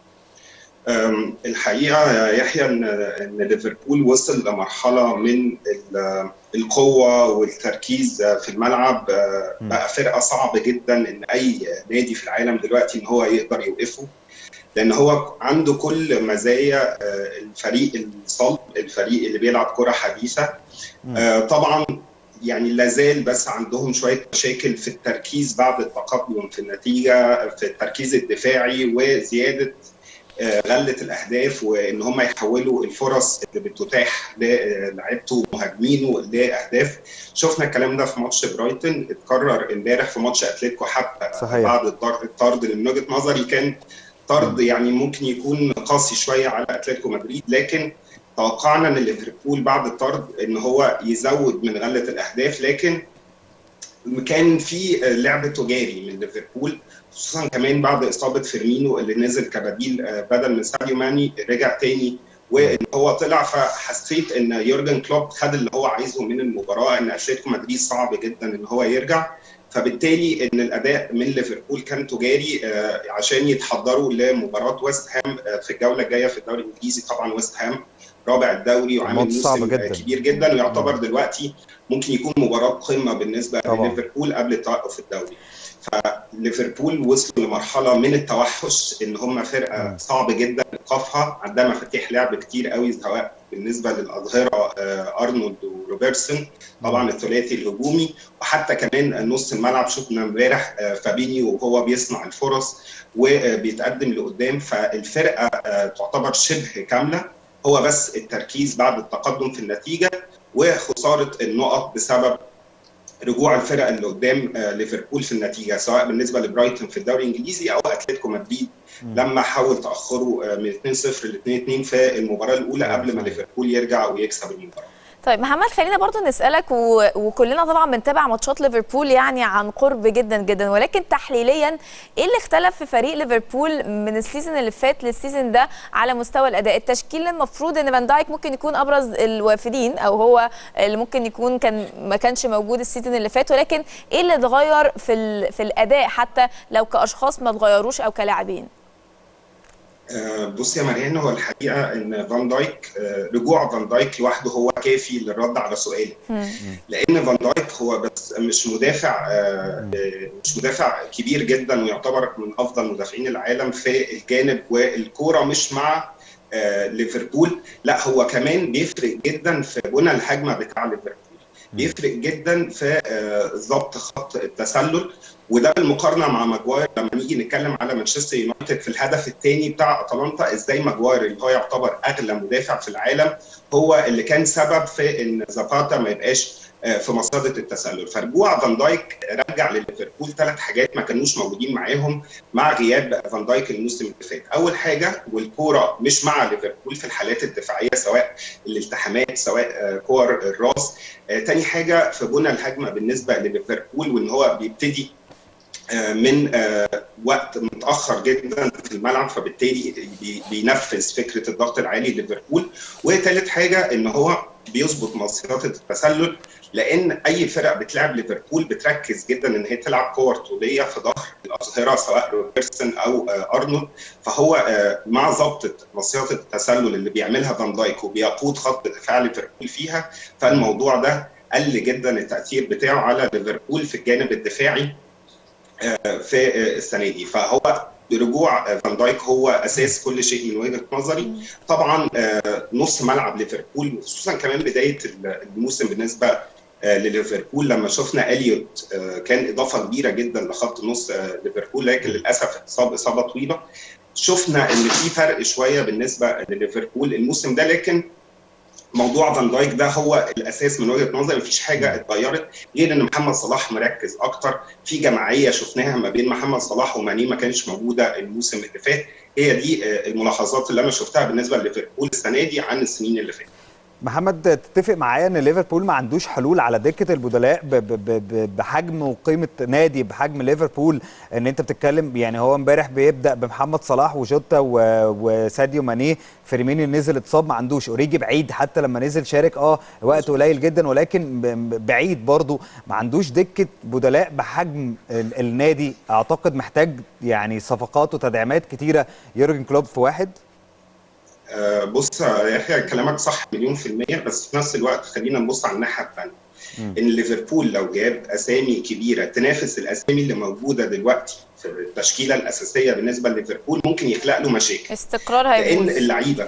أم، الحقيقه يا يحيى ان ان ليفربول وصل لمرحله من ال- القوه والتركيز في الملعب أه، بقى فرقه صعب جدا ان اي نادي في العالم دلوقتي ان هو يقدر يوقفه لان هو عنده كل مزايا أه، الفريق الصلب الفريق اللي بيلعب كره حديثه آه، طبعا يعني لازال بس عندهم شويه مشاكل في التركيز بعد التقدم في النتيجه في التركيز الدفاعي وزياده آه، غله الاهداف وان هم يحولوا الفرص اللي بتتاح للعيبته ومهاجمينه لاهداف شفنا الكلام ده في ماتش برايتون اتكرر امبارح في ماتش اتلتيكو حتى صحيح. بعد الطر- الطرد اللي من وجهه نظري كان طرد يعني ممكن يكون قاسي شويه على اتلتيكو مدريد لكن توقعنا ان ليفربول بعد الطرد ان هو يزود من غله الاهداف لكن كان في لعب تجاري من ليفربول خصوصا كمان بعد اصابه فيرمينو اللي نزل كبديل آه، بدل من ساديو ماني رجع تاني وان هو طلع فحسيت ان يورجن كلوب خد اللي هو عايزه من المباراه ان اتلتيكو مدريد صعب جدا ان هو يرجع فبالتالي ان الاداء من ليفربول كان تجاري آه، عشان يتحضروا لمباراه ويست هام آه، في الجوله الجايه في الدوري الانجليزي طبعا ويست هام رابع الدوري وعامل ماتش صعب موسم آه، جدا. كبير جدا ويعتبر دلوقتي ممكن يكون مباراه قمه بالنسبه طبعاً. لليفربول قبل التوقف الدوري فليفربول وصلوا لمرحله من التوحش ان هم فرقه صعب جدا ايقافها عندها مفاتيح لعب كتير قوي سواء بالنسبه للاظهره آه، ارنولد وروبرتسون طبعا الثلاثي الهجومي وحتى كمان نص الملعب شفنا امبارح آه، فابينيو وهو بيصنع الفرص وبيتقدم لقدام فالفرقه آه، تعتبر شبه كامله هو بس التركيز بعد التقدم في النتيجه وخساره النقط بسبب رجوع الفرق اللي قدام آه، ليفربول في النتيجه سواء بالنسبه لبرايتون في الدوري الانجليزي او اتلتيكو مدريد لما حاول تاخروا آه، من 2-0 ل 2-2 في المباراه الاولى قبل ما ليفربول يرجع ويكسب المباراه طيب محمد خلينا برضو نسألك و... وكلنا طبعا بنتابع ماتشات ليفربول يعني عن قرب جدا جدا ولكن تحليليا ايه اللي اختلف في فريق ليفربول من السيزون اللي فات للسيزون ده على مستوى الاداء التشكيل المفروض ان فان دايك ممكن يكون ابرز الوافدين او هو اللي ممكن يكون كان ما كانش موجود السيزون اللي فات ولكن ايه اللي اتغير في ال... في الاداء حتى لو كاشخاص ما اتغيروش او كلاعبين آه، بص يا مريان هو الحقيقه ان فان دايك آه، رجوع فان دايك لوحده هو كافي للرد على سؤالك لان فان دايك هو بس مش مدافع آه، آه، مش مدافع كبير جدا ويعتبر من افضل مدافعين العالم في الجانب والكوره مش مع آه، ليفربول لا هو كمان بيفرق جدا في بنى الهجمه بتاع ليفربول بيفرق جدا في آه، ضبط خط التسلل وده بالمقارنه مع ماجواير لما نيجي نتكلم على مانشستر يونايتد في الهدف الثاني بتاع اتلانتا ازاي ماجواير اللي هو يعتبر اغلى مدافع في العالم هو اللي كان سبب في ان زاباتا ما يبقاش آه، في مصيده التسلل فرجوع فان دايك رجع لليفربول ثلاث حاجات ما كانوش موجودين معاهم مع غياب فان دايك الموسم اللي فات اول حاجه والكوره مش مع ليفربول في الحالات الدفاعيه سواء الالتحامات سواء آه، كور الراس آه، تاني حاجه في بنى الهجمه بالنسبه لليفربول وان هو بيبتدي آه، من آه، وقت متاخر جدا في الملعب فبالتالي بي- بينفذ فكره الضغط العالي لليفربول وثالث حاجه ان هو بيظبط مصيدة التسلل لان اي فرق بتلعب ليفربول بتركز جدا ان هي تلعب كور طوليه في ظهر الاظهره سواء روبرتسون او آه، ارنولد فهو آه، مع ضبط مصيدة التسلل اللي بيعملها فان دايك وبيقود خط دفاع ليفربول فيها فالموضوع ده قل جدا التاثير بتاعه على ليفربول في الجانب الدفاعي آه، في آه، السنه دي فهو رجوع آه، فان دايك هو اساس كل شيء من وجهه نظري طبعا آه، نص ملعب ليفربول وخصوصا كمان بدايه الموسم بالنسبه آه، لليفربول لما شفنا اليوت آه، كان اضافه كبيره جدا لخط نص آه، ليفربول لكن للاسف اتصاب اصابه طويله شفنا ان في فرق شويه بالنسبه لليفربول الموسم ده لكن موضوع فان دايك ده هو الاساس من وجهه نظري مفيش حاجه اتغيرت غير ان محمد صلاح مركز اكتر في جماعيه شفناها ما بين محمد صلاح وماني ما كانش موجوده الموسم اللي فات هي دي آه، الملاحظات اللي انا شفتها بالنسبه لليفربول السنه دي عن السنين اللي فاتت محمد تتفق معايا ان ليفربول ما عندوش حلول على دكه البدلاء ب- ب- ب- بحجم وقيمه نادي بحجم ليفربول ان انت بتتكلم يعني هو امبارح بيبدا بمحمد صلاح وجوتا و- وساديو ماني فيرمينيو نزل اتصاب ما عندوش اوريجي بعيد حتى لما نزل شارك اه وقت قليل جدا ولكن ب- ب- بعيد برضه ما عندوش دكه بدلاء بحجم ال- النادي اعتقد محتاج يعني صفقات وتدعيمات كتيره يورجن كلوب في واحد آه، بص يا يحيى كلامك صح مليون في المية بس في نفس الوقت خلينا نبص على الناحية الثانية ان ليفربول لو جاب اسامي كبيره تنافس الاسامي اللي موجوده دلوقتي في التشكيله الاساسيه بالنسبه لليفربول ممكن يخلق له مشاكل استقرار لان هيبوظ اللعيبه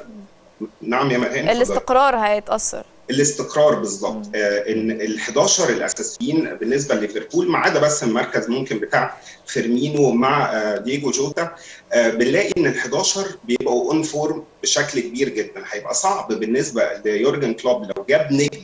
نعم يا مهان اتفضلي. الاستقرار هيتاثر الاستقرار بالظبط آه ان ال 11 الاساسيين بالنسبه لليفربول ما عدا بس المركز ممكن بتاع فيرمينو مع آه دييجو جوتا آه بنلاقي ان ال 11 بيبقوا اون فورم بشكل كبير جدا هيبقى صعب بالنسبه ليورجن كلوب لو جاب نجم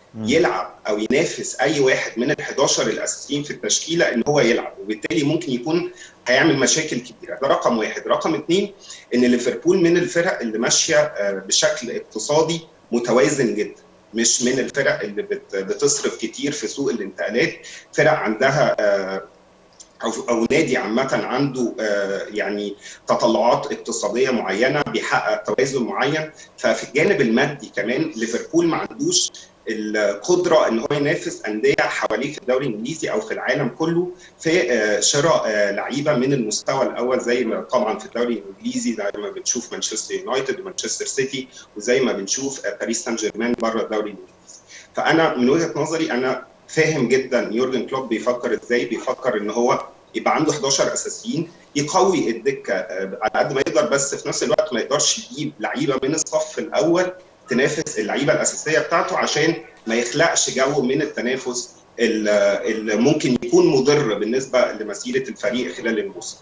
يلعب او ينافس اي واحد من ال 11 الاساسيين في التشكيله ان هو يلعب وبالتالي ممكن يكون هيعمل مشاكل كبيره ده رقم واحد رقم اثنين ان ليفربول من الفرق اللي ماشيه آه، بشكل اقتصادي متوازن جدا مش من الفرق اللي بت- بتصرف كتير في سوق الانتقالات فرق عندها آه، او او نادي عامه عنده آه، يعني تطلعات اقتصاديه معينه بيحقق توازن معين ففي الجانب المادي كمان ليفربول ما عندوش القدره ان هو ينافس انديه حواليه في الدوري الانجليزي او في العالم كله في آه، شراء آه، لعيبه من المستوى الاول زي ما طبعا في الدوري الانجليزي زي ما بنشوف مانشستر يونايتد ومانشستر سيتي وزي ما بنشوف آه، باريس سان جيرمان بره الدوري الانجليزي فانا من وجهه نظري انا فاهم جدا يورجن كلوب بيفكر ازاي بيفكر ان هو يبقى عنده 11 اساسيين يقوي الدكه آه، على قد ما يقدر بس في نفس الوقت ما يقدرش يجيب لعيبه من الصف الاول تنافس اللعيبه الاساسيه بتاعته عشان ما يخلقش جو من التنافس ال- اللي ممكن يكون مضر بالنسبه لمسيره الفريق خلال الموسم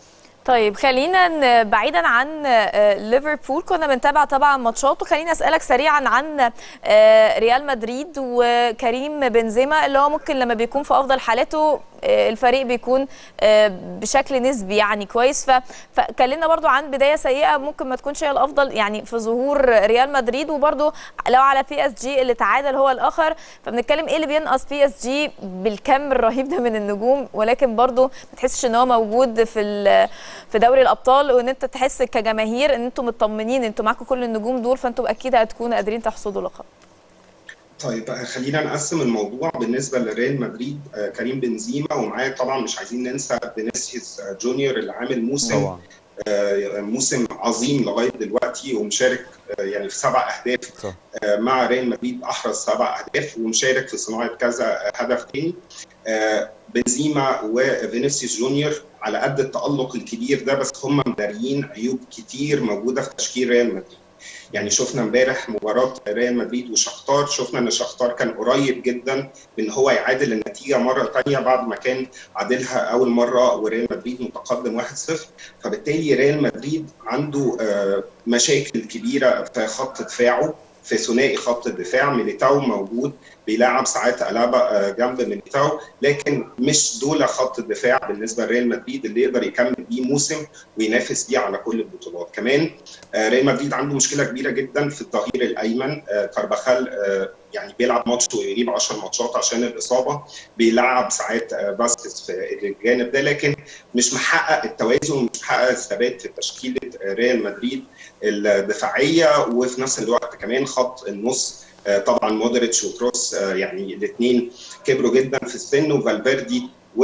طيب خلينا ن- بعيدا عن آه، ليفربول كنا بنتابع طبعا ماتشات وخلينا اسالك سريعا عن آه، ريال مدريد وكريم بنزيما اللي هو ممكن لما بيكون في افضل حالاته آه، الفريق بيكون آه، بشكل نسبي يعني كويس ف- فكلمنا برضو عن بدايه سيئه ممكن ما تكونش هي الافضل يعني في ظهور ريال مدريد وبرضو لو على بي اس جي اللي تعادل هو الاخر فبنتكلم ايه اللي بينقص بي اس جي بالكم الرهيب ده من النجوم ولكن برضو ما تحسش ان هو موجود في ال- في دوري الابطال وان انت تحس كجماهير ان انتم مطمنين انتم معاكم كل النجوم دول فانتم اكيد هتكونوا قادرين تحصدوا لقب طيب آه، خلينا نقسم الموضوع بالنسبه لريال مدريد آه، كريم بنزيما ومعاه طبعا مش عايزين ننسى فينيسيوس آه، جونيور اللي عامل موسم طبعا. آه، موسم عظيم لغايه دلوقتي ومشارك آه، يعني في سبع اهداف صح. آه، مع ريال مدريد احرز سبع اهداف ومشارك في صناعه كذا آه، هدف تاني آه، بنزيما وفينيسيوس جونيور على قد التالق الكبير ده بس هم مداريين عيوب كتير موجوده في تشكيل ريال مدريد يعني شفنا امبارح مباراه ريال مدريد وشختار شفنا ان شختار كان قريب جدا من هو يعادل النتيجه مره ثانيه بعد ما كان عادلها اول مره وريال مدريد متقدم 1-0 فبالتالي ريال مدريد عنده آه، مشاكل كبيره في خط دفاعه في ثنائي خط الدفاع ميليتاو موجود بيلعب ساعات ألابا آه، جنب ميليتاو لكن مش دول خط الدفاع بالنسبه لريال مدريد اللي يقدر يكمل بيه موسم وينافس بيه على كل البطولات كمان آه، ريال مدريد عنده مشكله كبيره جدا في الظهير الايمن آه، كارباخال آه، يعني بيلعب ماتش ويغيب 10 ماتشات عشان الاصابه بيلعب ساعات آه، باسكس في الجانب ده لكن مش محقق التوازن ومش محقق الثبات في تشكيله آه، ريال مدريد الدفاعيه وفي نفس الوقت كمان خط النص آه، طبعا مودريتش وكروس آه، يعني الاثنين كبروا جدا في السن وفالفيردي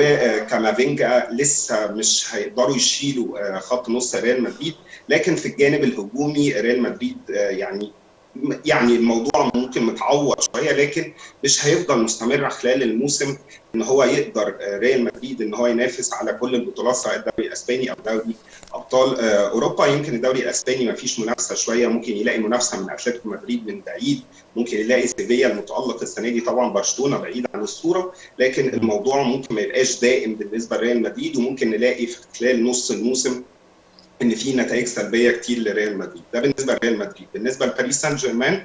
وكامافينجا لسه مش هيقدروا يشيلوا آه، خط نص ريال مدريد لكن في الجانب الهجومي ريال مدريد آه، يعني يعني الموضوع ممكن متعوض شويه لكن مش هيفضل مستمر خلال الموسم ان هو يقدر آه، ريال مدريد ان هو ينافس على كل البطولات سواء الدوري الاسباني او دوري ابطال آه، اوروبا يمكن الدوري الاسباني ما فيش منافسه شويه ممكن يلاقي منافسه من اتلتيكو مدريد من بعيد ممكن يلاقي سيفيا المتالق السنه دي طبعا برشلونه بعيد عن الصوره لكن الموضوع ممكن ما يبقاش دائم بالنسبه لريال مدريد وممكن نلاقي في خلال نص الموسم ان في نتائج سلبيه كتير لريال مدريد ده بالنسبه لريال مدريد بالنسبه لباريس سان جيرمان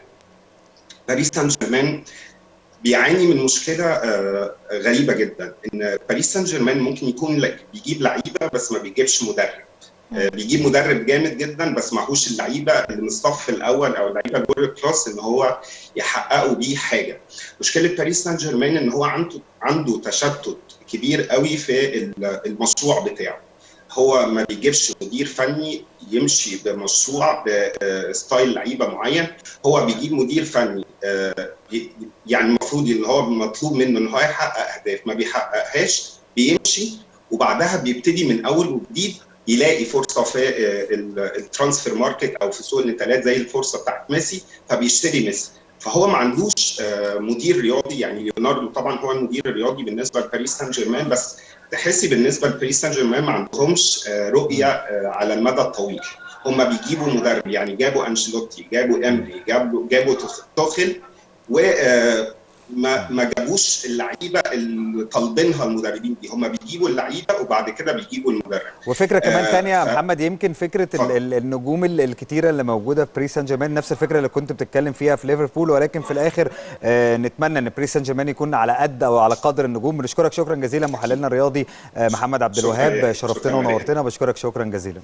باريس سان جيرمان بيعاني من مشكله آه، غريبه جدا ان باريس سان جيرمان ممكن يكون لا- بيجيب لعيبه بس ما بيجيبش مدرب آه، بيجيب مدرب جامد جدا بس معهوش اللعيبه اللي من الصف الاول او اللعيبه الورد كلاس ان هو يحققوا بيه حاجه مشكله باريس سان جيرمان ان هو عنده عنده تشتت كبير قوي في ال- المشروع بتاعه هو ما بيجيبش مدير فني يمشي بمشروع بستايل لعيبه معين هو بيجيب مدير فني آه، ي- يعني المفروض ان هو مطلوب منه ان هو يحقق اهداف ما بيحققهاش بيمشي وبعدها بيبتدي من اول وجديد يلاقي فرصه في آه، ال- الترانسفير ماركت او في سوق الانتقالات زي الفرصه بتاعت ميسي فبيشتري ميسي فهو ما عندوش آه، مدير رياضي يعني ليوناردو طبعا هو المدير الرياضي بالنسبه لباريس سان جيرمان بس تحسي بالنسبه لباريس سان جيرمان ما عندهمش آه، رؤيه آه، على المدى الطويل هم بيجيبوا مدرب يعني جابوا انشيلوتي جابوا امري جابوا جابوا توخ- توخل و آه، ما ما جابوش اللعيبه اللي طالبينها المدربين دي هم بيجيبوا اللعيبه وبعد كده بيجيبوا المدرب وفكره كمان آه، تانية يا ف- محمد يمكن فكره ال- ال- النجوم ال- الكتيره اللي موجوده في باريس سان جيرمان نفس الفكره اللي كنت بتتكلم فيها في ليفربول ولكن في الاخر آه نتمنى ان باريس سان جيرمان يكون على قد او على قدر النجوم بنشكرك شكرا جزيلا محللنا الرياضي آه محمد عبد شكراً الوهاب ليك. شرفتنا شكراً ليك. ونورتنا بشكرك شكرا جزيلا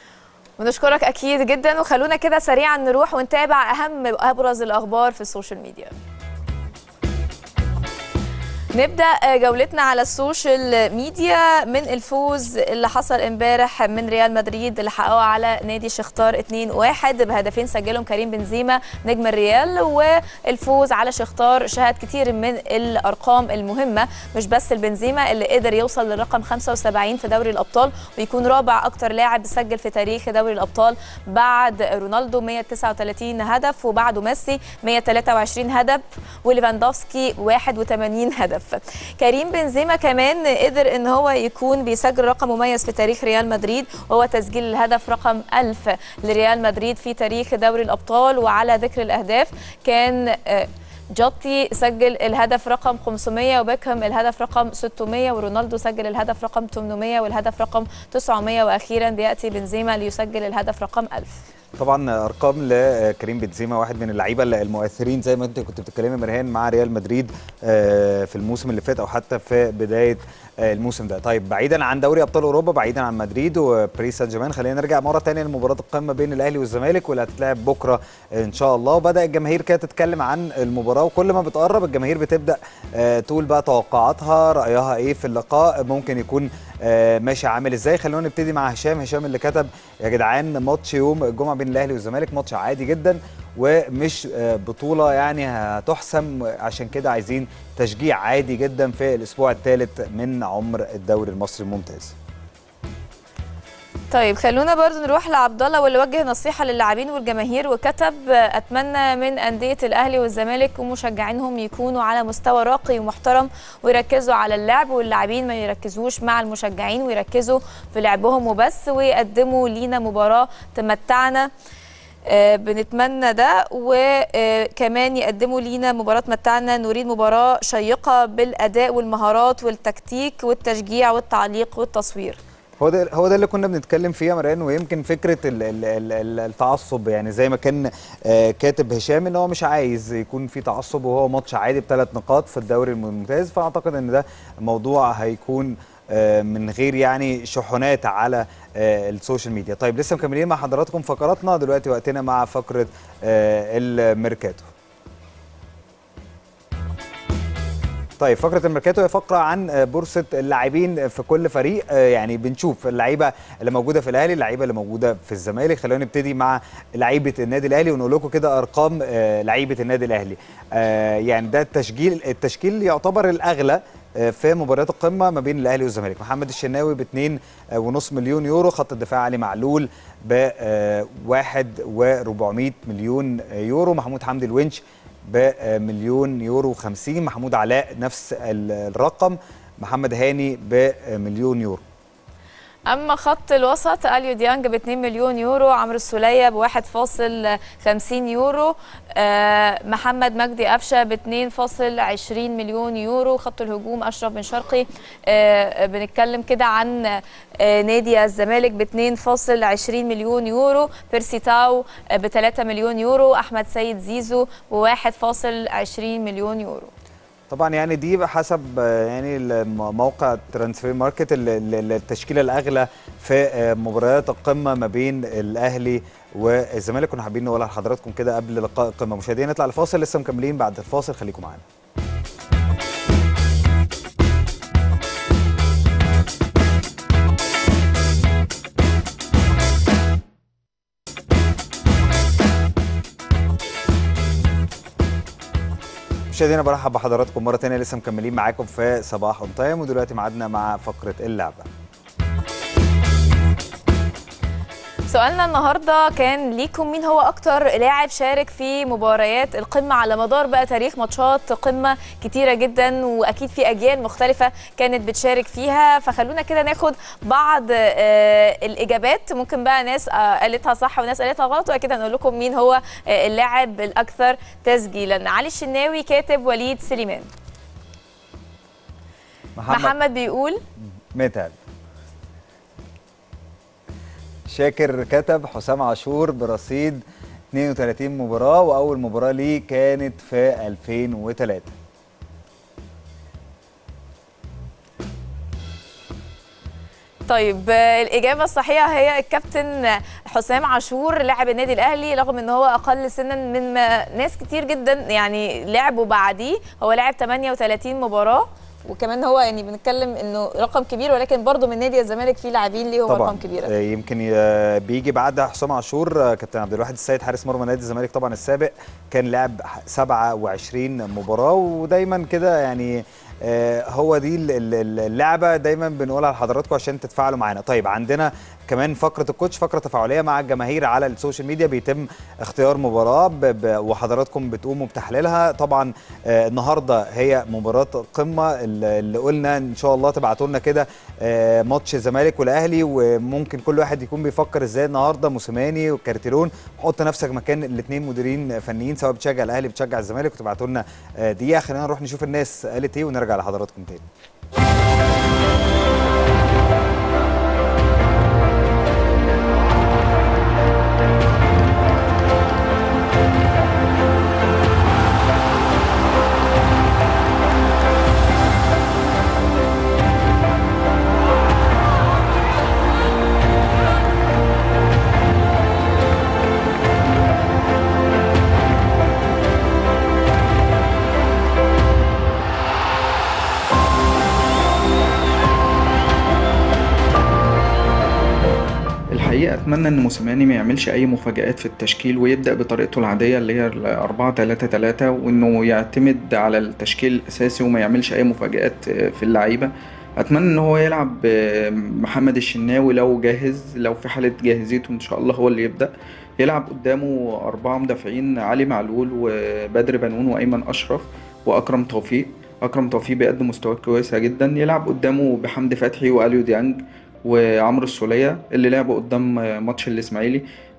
ونشكرك اكيد جدا وخلونا كده سريعا نروح ونتابع اهم ابرز الاخبار في السوشيال ميديا نبدا جولتنا على السوشيال ميديا من الفوز اللي حصل امبارح من ريال مدريد اللي حققه على نادي شختار 2-1 بهدفين سجلهم كريم بنزيما نجم الريال والفوز على شختار شهد كتير من الارقام المهمه مش بس البنزيما اللي قدر يوصل للرقم 75 في دوري الابطال ويكون رابع اكتر لاعب سجل في تاريخ دوري الابطال بعد رونالدو 139 هدف وبعده ميسي 123 هدف وليفاندوفسكي 81 هدف كريم بنزيما كمان قدر ان هو يكون بيسجل رقم مميز في تاريخ ريال مدريد وهو تسجيل الهدف رقم 1000 لريال مدريد في تاريخ دوري الابطال وعلى ذكر الاهداف كان آه، جوتي سجل الهدف رقم 500 وبيكهام الهدف رقم 600 ورونالدو سجل الهدف رقم 800 والهدف رقم 900 واخيرا بياتي بنزيما ليسجل الهدف رقم 1000 طبعا ارقام لكريم بنزيما واحد من اللعيبه المؤثرين زي ما انت كنت بتتكلمي مرهان مع ريال مدريد آه، في الموسم اللي فات او حتى في بدايه آه، الموسم ده طيب بعيدا عن دوري ابطال اوروبا بعيدا عن مدريد وباريس سان جيرمان خلينا نرجع مره ثانيه لمباراه القمه بين الاهلي والزمالك واللي هتتلعب بكره ان شاء الله وبدا الجماهير كده تتكلم عن المباراه وكل ما بتقرب الجماهير بتبدا آه، تقول بقى توقعاتها رايها ايه في اللقاء ممكن يكون آه، ماشي عامل ازاي خلونا نبتدي مع هشام هشام اللي كتب يا جدعان ماتش يوم الجمعه بين الاهلي والزمالك ماتش عادي جدا ومش آه، بطوله يعني هتحسم عشان كده عايزين تشجيع عادي جدا في الاسبوع الثالث من عمر الدوري المصري الممتاز طيب خلونا برضو نروح لعبد الله واللي وجه نصيحه للاعبين والجماهير وكتب اتمنى من انديه الاهلي والزمالك ومشجعينهم يكونوا على مستوى راقي ومحترم ويركزوا على اللعب واللاعبين ما يركزوش مع المشجعين ويركزوا في لعبهم وبس ويقدموا لينا مباراه تمتعنا آه، بنتمنى ده وكمان يقدموا لينا مباراة متعنا نريد مباراة شيقة بالأداء والمهارات والتكتيك والتشجيع والتعليق والتصوير هو ده هو ده اللي كنا بنتكلم فيه يا مريان ويمكن فكره ال ال ال ال التعصب يعني زي ما كان آه، كاتب هشام ان هو مش عايز يكون في تعصب وهو ماتش عادي بثلاث نقاط في الدوري الممتاز فاعتقد ان ده موضوع هيكون آه، من غير يعني شحنات على آه، السوشيال ميديا طيب لسه مكملين مع حضراتكم فقراتنا دلوقتي وقتنا مع فقره آه، الميركاتو طيب فقرة الميركاتو هي فقرة عن بورصة اللاعبين في كل فريق آه، يعني بنشوف اللعيبة اللي موجودة في الأهلي اللعيبة اللي موجودة في الزمالك خلونا نبتدي مع لعيبة النادي الأهلي ونقول لكم كده أرقام آه، لعيبة النادي الأهلي آه، يعني ده التشكيل التشكيل يعتبر الأغلى آه، في مباريات القمة ما بين الأهلي والزمالك محمد الشناوي ب 2.5 مليون يورو خط الدفاع علي معلول ب 1 و400 مليون يورو محمود حمدي الونش بمليون يورو و50 محمود علاء نفس ال- الرقم محمد هاني بمليون يورو اما خط الوسط اليو ديانج ب 2 مليون يورو عمرو السوليه ب 1.50 يورو آه، محمد مجدي قفشه ب 2.20 مليون يورو خط الهجوم اشرف بن شرقي آه، بنتكلم كده عن آه، نادي الزمالك ب 2.20 مليون يورو بيرسي تاو ب 3 مليون يورو احمد سيد زيزو ب 1.20 مليون يورو طبعا يعني دي بحسب آه، يعني الم- موقع ترانسفير ماركت ال- ال- التشكيله الاغلى في آه، مباريات القمه ما بين الاهلي والزمالك كنا حابين نقولها لحضراتكم كده قبل لقاء القمه مشاهدينا نطلع الفاصل لسه مكملين بعد الفاصل خليكم معانا مشاهدينا برحب بحضراتكم مره تانية لسه مكملين معاكم في صباح اون تايم ودلوقتي ميعادنا مع فقره اللعبه سؤالنا النهارده كان ليكم مين هو اكتر لاعب شارك في مباريات القمه على مدار بقى تاريخ ماتشات قمه كتيره جدا واكيد في اجيال مختلفه كانت بتشارك فيها فخلونا كده ناخد بعض آه، الاجابات ممكن بقى ناس آه، قالتها صح وناس قالتها غلط واكيد هنقول لكم مين هو آه، اللاعب الاكثر تسجيلا علي الشناوي كاتب وليد سليمان محمد, محمد بيقول متعب شاكر كتب حسام عاشور برصيد 32 مباراة وأول مباراة ليه كانت في 2003 طيب آه، الإجابة الصحيحة هي الكابتن حسام عاشور لاعب النادي الأهلي رغم إن هو أقل سنا من ما ناس كتير جدا يعني لعبوا بعديه هو لعب 38 مباراة وكمان هو يعني بنتكلم انه رقم كبير ولكن برضه من نادي الزمالك في لاعبين ليهم طبعا ارقام كبيره آه، يمكن آه، بيجي بعد حسام عاشور آه، كابتن عبد الواحد السيد حارس مرمى نادي الزمالك طبعا السابق كان لعب 27 مباراه ودايما كده يعني آه، هو دي ال- ال- اللعبه دايما بنقولها لحضراتكم عشان تتفاعلوا معانا طيب عندنا كمان فقره الكوتش فقره تفاعليه مع الجماهير على السوشيال ميديا بيتم اختيار مباراه ب- ب- وحضراتكم بتقوموا بتحليلها طبعا آه، النهارده هي مباراه قمه اللي اللي قلنا ان شاء الله تبعتوا لنا كده آه، ماتش الزمالك والاهلي وممكن كل واحد يكون بيفكر ازاي النهارده موسيماني وكارتيرون حط نفسك مكان الاثنين مديرين فنيين سواء بتشجع الاهلي بتشجع الزمالك وتبعتوا لنا آه، دقيقه خلينا نروح نشوف الناس قالت ايه ونرجع لحضراتكم تاني الحقيقة أتمنى إن موسيماني ما يعملش أي مفاجآت في التشكيل ويبدأ بطريقته العادية اللي هي ال 4 3 3 وإنه يعتمد على التشكيل الأساسي وما يعملش أي مفاجآت في اللعيبة أتمنى إن هو يلعب محمد الشناوي لو جاهز لو في حالة جاهزيته إن شاء الله هو اللي يبدأ يلعب قدامه أربعة مدافعين علي معلول وبدر بنون وأيمن أشرف وأكرم توفيق أكرم توفيق بيقدم مستويات كويسة جدا يلعب قدامه بحمدي فتحي وأليو ديانج وعمرو السولية اللي لعبوا قدام ماتش الإسماعيلي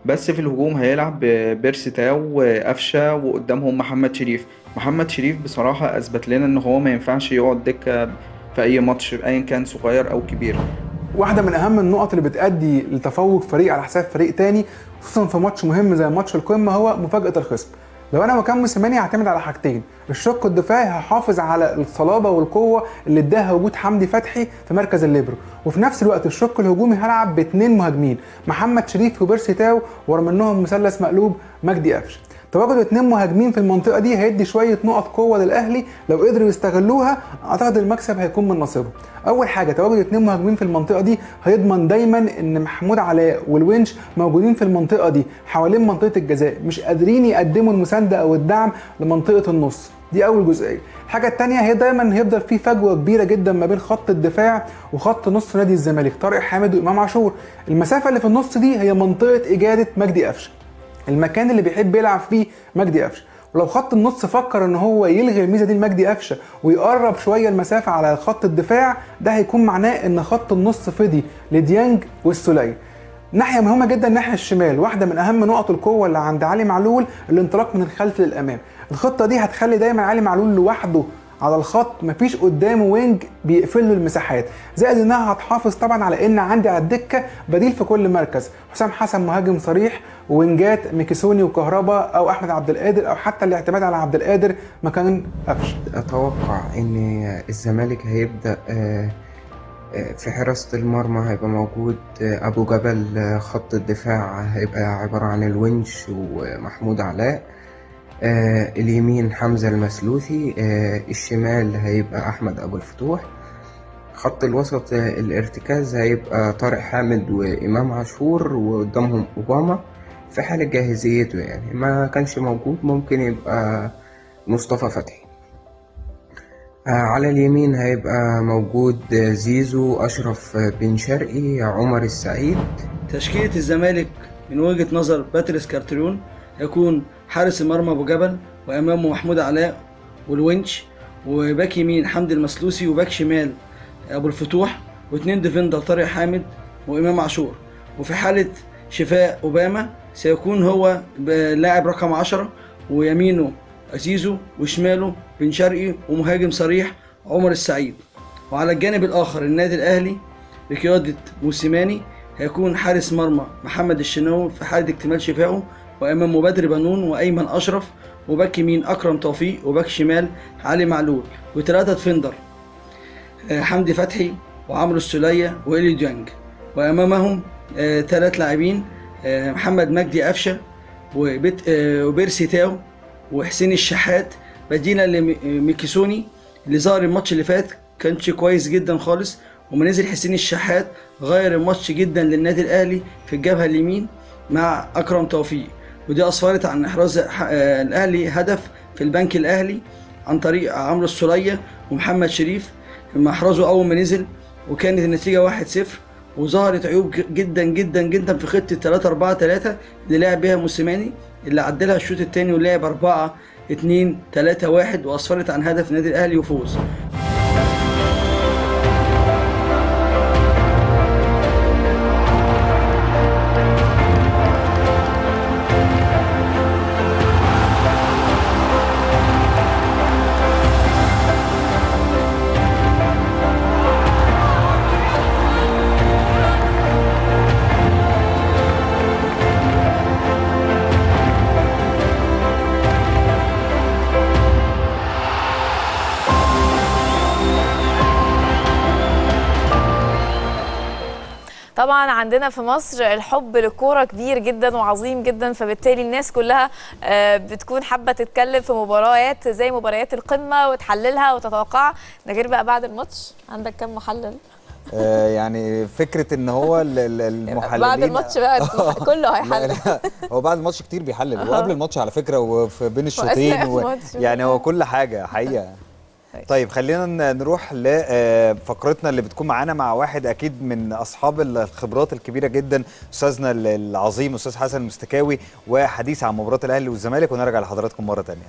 بس في الهجوم هيلعب بيرسي تاو وقفشه وقدامهم محمد شريف محمد شريف بصراحه اثبت لنا ان هو ما ينفعش يقعد دكه في اي ماتش ايا كان صغير او كبير واحده من اهم النقط اللي بتؤدي لتفوق فريق على حساب فريق تاني خصوصا في ماتش مهم زي ماتش القمه هو مفاجاه الخصم لو انا مكان موسيماني هعتمد على حاجتين الشق الدفاعي هحافظ على الصلابه والقوه اللي اداها وجود حمدي فتحي في مركز الليبرو وفي نفس الوقت الشق الهجومي هلعب باثنين مهاجمين محمد شريف وبيرسي تاو ورا منهم مثلث مقلوب مجدي قفشه تواجد اثنين مهاجمين في المنطقه دي هيدي شويه نقط قوه للاهلي لو قدروا يستغلوها اعتقد المكسب هيكون من نصيبهم اول حاجه تواجد اثنين مهاجمين في المنطقه دي هيضمن دايما ان محمود علاء والونش موجودين في المنطقه دي حوالين منطقه الجزاء مش قادرين يقدموا المسانده او الدعم لمنطقه النص دي اول جزئيه الحاجه الثانيه هي دايما هيفضل في فجوه كبيره جدا ما بين خط الدفاع وخط نص نادي الزمالك طارق حامد وامام عاشور المسافه اللي في النص دي هي منطقه اجاده مجدي قفشه المكان اللي بيحب يلعب فيه مجدي قفشه ولو خط النص فكر ان هو يلغي الميزه دي لمجدي قفشه ويقرب شويه المسافه على خط الدفاع ده هيكون معناه ان خط النص فضي لديانج والسوليه ناحيه مهمه جدا الناحيه الشمال واحده من اهم نقط القوه اللي عند علي معلول الانطلاق من الخلف للامام الخطه دي هتخلي دايما علي معلول لوحده على الخط مفيش قدامه وينج بيقفل له المساحات زائد انها هتحافظ طبعا على ان عندي على الدكه بديل في كل مركز حسام حسن مهاجم صريح وينجات ميكيسوني وكهربا او احمد عبد القادر او حتى الاعتماد على عبد القادر مكان قفشه اتوقع ان الزمالك هيبدا آه، آه، في حراسة المرمى هيبقى موجود آه، أبو جبل آه، خط الدفاع هيبقى عبارة عن الونش ومحمود علاء آه، اليمين حمزة المسلوثي آه، الشمال هيبقى أحمد أبو الفتوح خط الوسط آه، الارتكاز هيبقى طارق حامد وإمام عاشور وقدامهم أوباما في حالة جاهزيته يعني ما كانش موجود ممكن يبقى مصطفى فتحي آه، على اليمين هيبقى موجود آه، زيزو أشرف آه، بن شرقي عمر السعيد تشكيلة الزمالك من وجهة نظر باتريس كارتريون يكون حارس المرمى أبو جبل وأمامه محمود علاء والونش وباك يمين حمدي المسلوسي وباك شمال أبو الفتوح واثنين ديفندر طارق حامد وإمام عاشور وفي حالة شفاء أوباما سيكون هو لاعب رقم عشرة ويمينه زيزو وشماله بن شرقي ومهاجم صريح عمر السعيد وعلى الجانب الآخر النادي الأهلي بقيادة موسيماني هيكون حارس مرمى محمد الشناوي في حالة اكتمال شفائه وأمامه بدر بنون وأيمن أشرف وباك يمين أكرم توفيق وباك شمال علي معلول وثلاثة ديفندر آه، حمدي فتحي وعمرو السولية وإلي ديانج وأمامهم ثلاث لاعبين آه، محمد مجدي قفشة وبيت آه، وبيرسي تاو وحسين الشحات بديلا لميكيسوني اللي ظهر الماتش اللي فات كانش كويس جدا خالص وما نزل حسين الشحات غير الماتش جدا للنادي الاهلي في الجبهه اليمين مع اكرم توفيق ودي اسفرت عن احراز ح- آه، الاهلي هدف في البنك الاهلي عن طريق عمرو السوليه ومحمد شريف لما احرزوا اول ما نزل وكانت النتيجه 1-0 وظهرت عيوب ج- جدا جدا جدا في خطه 3 4 3 اللي لعب بيها موسيماني اللي عدلها الشوط الثاني ولعب 4 2 3 1 واسفرت عن هدف النادي الاهلي وفوز طبعا عندنا في مصر الحب للكوره كبير جدا وعظيم جدا فبالتالي الناس كلها آه، بتكون حابه تتكلم في مباريات زي مباريات القمه وتحللها وتتوقعها ده غير بقى بعد الماتش عندك كم محلل آه، يعني فكره ان هو ال- ال- المحللين بعد الماتش بقى كله هيحلل لا، لا، هو بعد الماتش كتير بيحلل أها. وقبل الماتش على فكره وفي بين الشوطين وأثناء و... الماتش. يعني هو كل حاجه حقيقه طيب خلينا ن- نروح لفقرتنا اللي بتكون معانا مع واحد اكيد من اصحاب الخبرات الكبيره جدا استاذنا ال- العظيم استاذ حسن المستكاوي وحديث عن مباراه الاهلي والزمالك ونرجع لحضراتكم مره ثانيه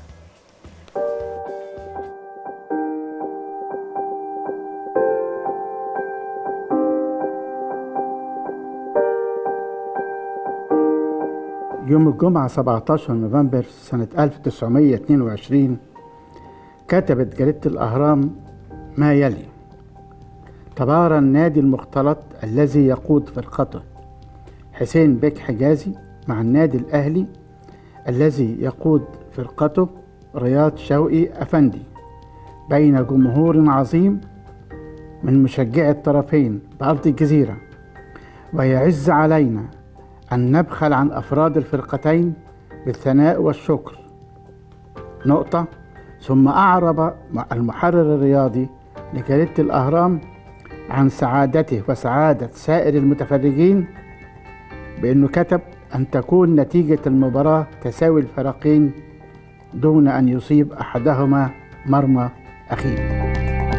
يوم الجمعة 17 نوفمبر سنة 1922 كتبت جريدة الأهرام ما يلي تبارى النادي المختلط الذي يقود فرقته حسين بك حجازي مع النادي الأهلي الذي يقود فرقته رياض شوقي أفندي بين جمهور عظيم من مشجعي الطرفين بأرض الجزيرة ويعز علينا أن نبخل عن أفراد الفرقتين بالثناء والشكر نقطة ثم أعرب المحرر الرياضي لجريدة الأهرام عن سعادته وسعادة سائر المتفرجين بأنه كتب أن تكون نتيجة المباراة تساوي الفريقين دون أن يصيب أحدهما مرمى أخيه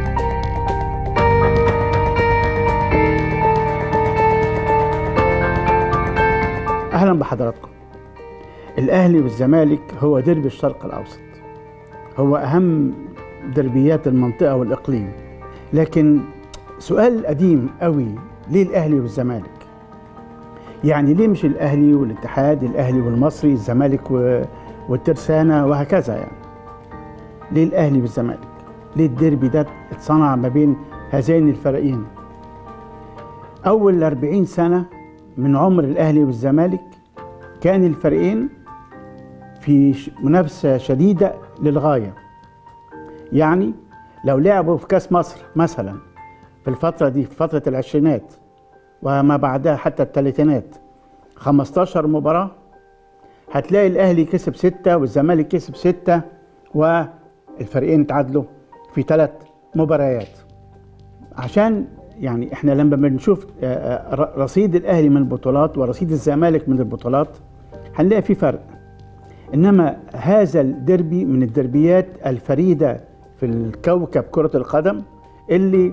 أهلا بحضراتكم الأهلي والزمالك هو درب الشرق الأوسط هو أهم دربيات المنطقة والإقليم لكن سؤال قديم قوي ليه الأهلي والزمالك يعني ليه مش الأهلي والاتحاد الأهلي والمصري الزمالك و... والترسانة وهكذا يعني ليه الأهلي والزمالك ليه الديربي ده اتصنع ما بين هذين الفريقين أول 40 سنة من عمر الأهلي والزمالك كان الفريقين في منافسة شديدة للغاية يعني لو لعبوا في كاس مصر مثلا في الفترة دي في فترة العشرينات وما بعدها حتى الثلاثينات 15 مباراة هتلاقي الأهلي كسب ستة والزمالك كسب ستة والفريقين تعادلوا في ثلاث مباريات عشان يعني احنا لما بنشوف رصيد الاهلي من البطولات ورصيد الزمالك من البطولات هنلاقي في فرق انما هذا الدربي من الدربيات الفريده في الكوكب كره القدم اللي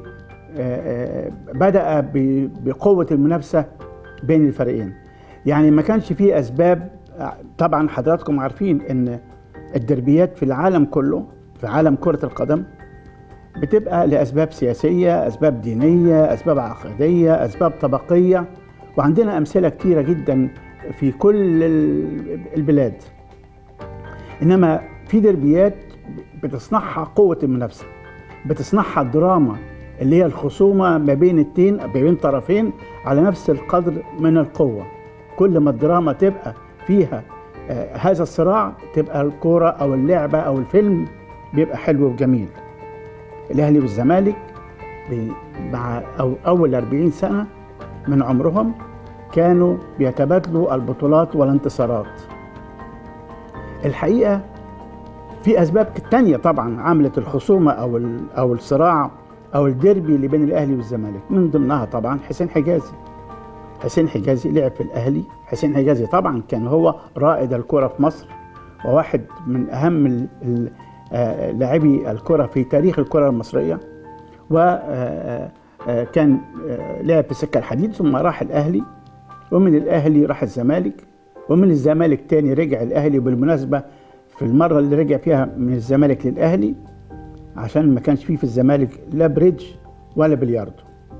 بدا بقوه المنافسه بين الفريقين يعني ما كانش فيه اسباب طبعا حضراتكم عارفين ان الدربيات في العالم كله في عالم كره القدم بتبقى لاسباب سياسيه اسباب دينيه اسباب عقديه اسباب طبقيه وعندنا امثله كتيره جدا في كل البلاد انما في دربيات بتصنعها قوه المنافسه بتصنعها الدراما اللي هي الخصومه ما بين التين ما بين طرفين على نفس القدر من القوه كل ما الدراما تبقى فيها آه هذا الصراع تبقى الكوره او اللعبه او الفيلم بيبقى حلو وجميل الاهلي والزمالك مع أو اول 40 سنه من عمرهم كانوا بيتبادلوا البطولات والانتصارات الحقيقه في اسباب تانية طبعا عملت الخصومه او او الصراع او الديربي اللي بين الاهلي والزمالك من ضمنها طبعا حسين حجازي حسين حجازي لعب في الاهلي حسين حجازي طبعا كان هو رائد الكره في مصر وواحد من اهم لاعبي الكره في تاريخ الكره المصريه وكان لعب في سكه الحديد ثم راح الاهلي ومن الاهلي راح الزمالك ومن الزمالك تاني رجع الاهلي بالمناسبه في المره اللي رجع فيها من الزمالك للاهلي عشان ما كانش فيه في الزمالك لا بريدج ولا بلياردو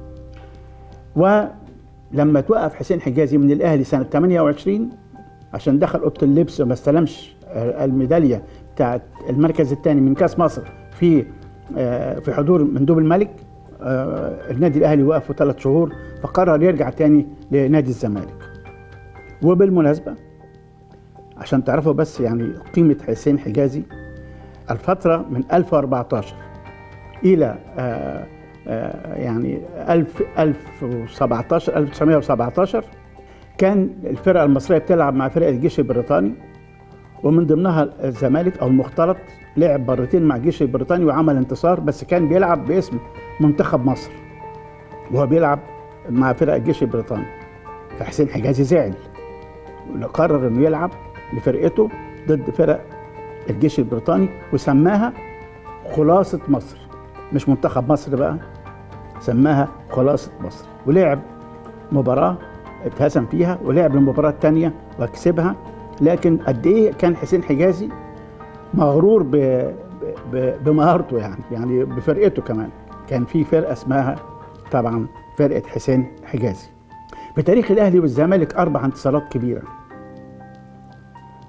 ولما توقف حسين حجازي من الاهلي سنه 28 عشان دخل اوضه اللبس وما استلمش الميداليه بتاعت المركز الثاني من كاس مصر في في حضور مندوب الملك النادي الاهلي وقفه ثلاث شهور فقرر يرجع تاني لنادي الزمالك وبالمناسبه عشان تعرفوا بس يعني قيمه حسين حجازي الفتره من 1014 الى آآ آآ يعني 1000 1017 1917 كان الفرقه المصريه بتلعب مع فرقه الجيش البريطاني ومن ضمنها الزمالك او المختلط لعب مرتين مع الجيش البريطاني وعمل انتصار بس كان بيلعب باسم منتخب مصر وهو بيلعب مع فرق الجيش البريطاني فحسين حجازي زعل قرر انه يلعب لفرقته ضد فرق الجيش البريطاني وسماها خلاصة مصر مش منتخب مصر بقى سماها خلاصة مصر ولعب مباراة اتهزم فيها ولعب المباراة الثانية وكسبها لكن قد ايه كان حسين حجازي مغرور ب... ب... بمهارته يعني يعني بفرقته كمان كان في فرقه اسمها طبعا فرقه حسين حجازي في تاريخ الاهلي والزمالك اربع انتصارات كبيره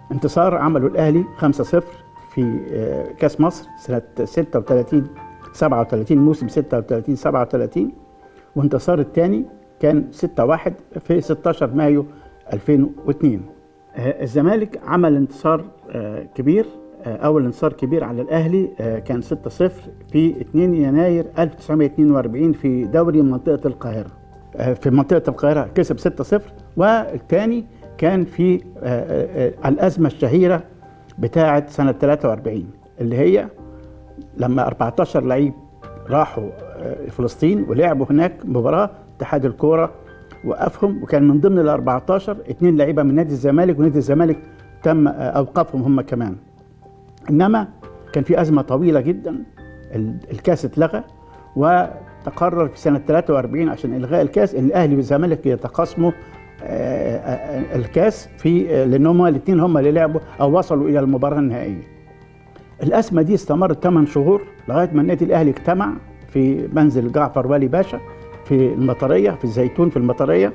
انتصار عمله الاهلي 5-0 في آه، كاس مصر سنه 36 37 موسم 36 37 وانتصار الثاني كان 6-1 في 16 مايو 2002 آه، الزمالك عمل انتصار آه، كبير آه، اول انتصار كبير على الاهلي آه، كان 6-0 في 2 يناير 1942 في دوري منطقه القاهره آه، في منطقه القاهره كسب 6-0 والثاني كان في آه، آه، آه، الازمه الشهيره بتاعه سنه 43 اللي هي لما 14 لعيب راحوا آه، فلسطين ولعبوا هناك مباراه اتحاد الكوره وقفهم وكان من ضمن ال 14 اثنين لعيبه من نادي الزمالك ونادي الزمالك تم آه، اوقافهم هم كمان انما كان في ازمه طويله جدا ال- الكاس اتلغى وتقرر في سنه 43 عشان الغاء الكاس ان الاهلي والزمالك يتقاسموا آه، آه، الكاس في آه، لان هم الاثنين هم اللي لعبوا او وصلوا الى المباراه النهائيه. الازمه دي استمرت 8 شهور لغايه ما النادي الاهلي اجتمع في منزل جعفر والي باشا في المطريه في الزيتون في المطريه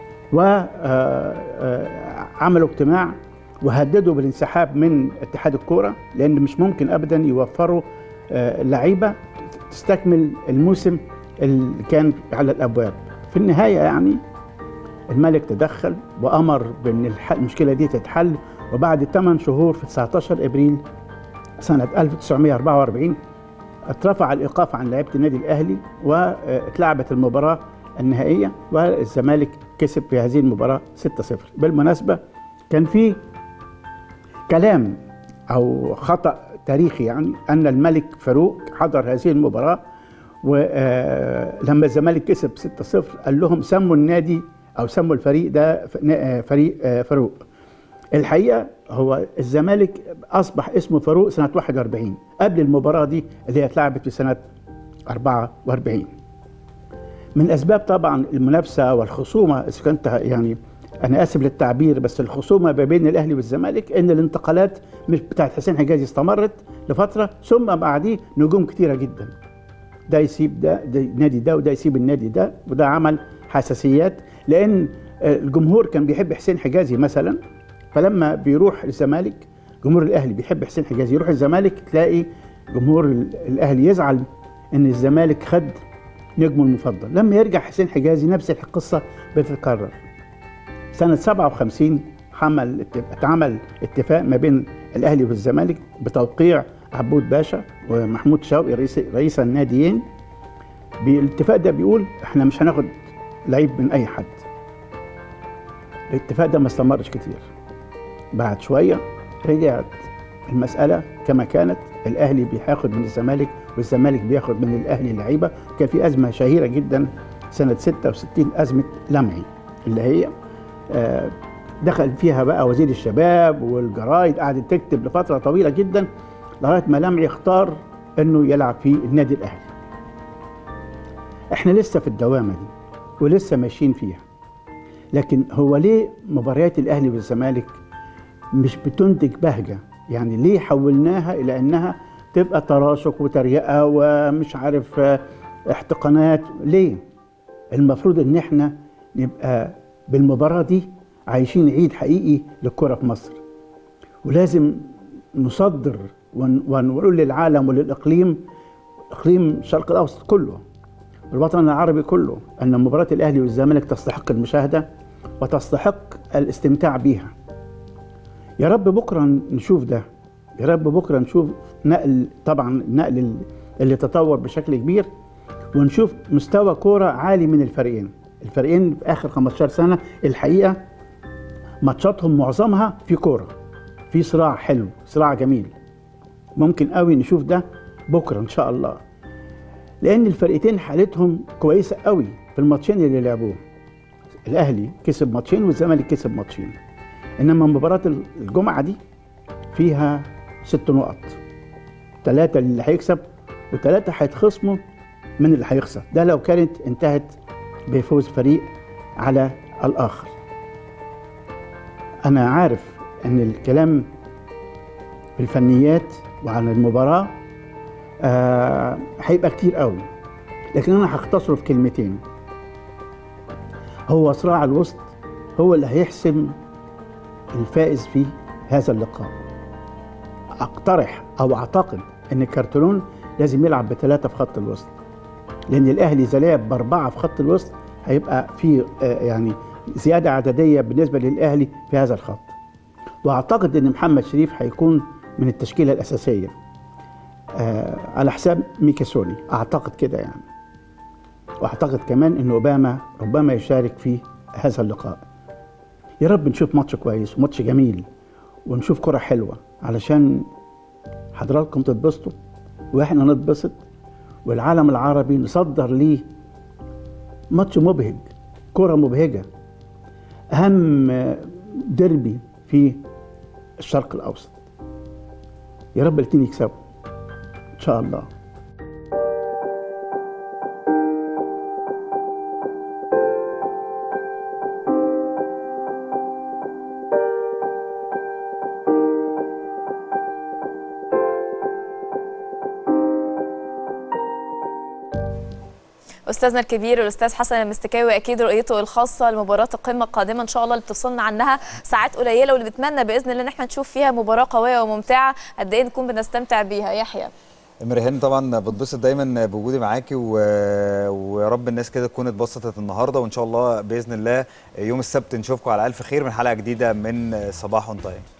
وعملوا اجتماع وهددوا بالانسحاب من اتحاد الكوره لان مش ممكن ابدا يوفروا آه، لعيبه تستكمل الموسم اللي كان على الابواب. في النهايه يعني الملك تدخل وامر بان الح- المشكله دي تتحل وبعد 8 شهور في 19 ابريل سنه 1944 اترفع الايقاف عن لعيبه النادي الاهلي واتلعبت المباراه النهائيه والزمالك كسب في هذه المباراه 6-0 بالمناسبه كان في كلام او خطا تاريخي يعني ان الملك فاروق حضر هذه المباراه ولما الزمالك كسب 6-0 قال لهم سموا النادي او سموا الفريق ده ف- نا- فريق آه، فاروق الحقيقه هو الزمالك اصبح اسمه فاروق سنه 41 قبل المباراه دي اللي هي اتلعبت في سنه 44 من اسباب طبعا المنافسه والخصومه اذا كنت يعني انا اسف للتعبير بس الخصومه ما بين الاهلي والزمالك ان الانتقالات مش بتاعت حسين حجازي استمرت لفتره ثم بعديه نجوم كتيره جدا ده يسيب ده, ده النادي ده وده يسيب النادي ده وده عمل حساسيات لان آه، الجمهور كان بيحب حسين حجازي مثلا فلما بيروح الزمالك جمهور الاهلي بيحب حسين حجازي يروح الزمالك تلاقي جمهور ال- الاهلي يزعل ان الزمالك خد نجمه المفضل لما يرجع حسين حجازي نفس القصه بتتكرر سنه 57 حمل اتعمل اتفاق ما بين الاهلي والزمالك بتوقيع عبود باشا ومحمود شوقي رئيس رئيس الناديين بالاتفاق ده بيقول احنا مش هناخد لعيب من اي حد الاتفاق ده ما استمرش كتير بعد شويه رجعت المساله كما كانت الاهلي بياخد من الزمالك والزمالك بياخد من الاهلي لعيبه كان في ازمه شهيره جدا سنه 66 ازمه لمعي اللي هي آه، دخل فيها بقى وزير الشباب والجرايد قعدت تكتب لفتره طويله جدا لغايه ما لمعي اختار انه يلعب في النادي الاهلي. احنا لسه في الدوامه دي ولسه ماشيين فيها. لكن هو ليه مباريات الاهلي والزمالك مش بتنتج بهجه؟ يعني ليه حولناها الى انها تبقى تراشق وتريقه ومش عارف آه، احتقانات ليه؟ المفروض ان احنا نبقى بالمباراه دي عايشين عيد حقيقي للكره في مصر ولازم نصدر ون- ونقول للعالم وللاقليم اقليم الشرق الاوسط كله الوطن العربي كله ان مباراه الاهلي والزمالك تستحق المشاهده وتستحق الاستمتاع بيها يا رب بكره نشوف ده يا رب بكره نشوف نقل طبعا النقل اللي تطور بشكل كبير ونشوف مستوى كوره عالي من الفريقين الفريقين في اخر 15 سنه الحقيقه ماتشاتهم معظمها في كوره في صراع حلو صراع جميل ممكن قوي نشوف ده بكره ان شاء الله لان الفرقتين حالتهم كويسه قوي في الماتشين اللي لعبوه الاهلي كسب ماتشين والزمالك كسب ماتشين انما مباراه الجمعه دي فيها ست نقط ثلاثه اللي هيكسب وثلاثه هيتخصموا من اللي هيخسر ده لو كانت انتهت بفوز فريق على الاخر انا عارف ان الكلام في الفنيات وعن المباراه آه هيبقى كتير قوي لكن انا هختصره في كلمتين هو صراع الوسط هو اللي هيحسم الفائز فيه هذا اللقاء اقترح او اعتقد ان كارترون لازم يلعب بثلاثه في خط الوسط لان الاهلي اذا لعب باربعه في خط الوسط هيبقى في آه، يعني زياده عدديه بالنسبه للاهلي في هذا الخط واعتقد ان محمد شريف هيكون من التشكيله الاساسيه آه على حساب ميكاسوني اعتقد كده يعني واعتقد كمان ان اوباما ربما يشارك في هذا اللقاء يا رب نشوف ماتش كويس وماتش جميل ونشوف كرة حلوة علشان حضراتكم تتبسطوا واحنا نتبسط والعالم العربي نصدر ليه ماتش مبهج كرة مبهجة أهم ديربي في الشرق الأوسط يا رب الاتنين يكسبوا إن شاء الله استاذنا الكبير الاستاذ حسن المستكاوي اكيد رؤيته الخاصه لمباراه القمه القادمه ان شاء الله اللي بتفصلنا عنها ساعات قليله واللي بتمنى باذن الله ان احنا نشوف فيها مباراه قويه وممتعه قد ايه نكون بنستمتع بيها يحيى مرهان طبعا بتبسط دايما بوجودي معاكي و... ويا رب الناس كده تكون اتبسطت النهارده وان شاء الله باذن الله يوم السبت نشوفكم على الف خير من حلقه جديده من صباح اون تايم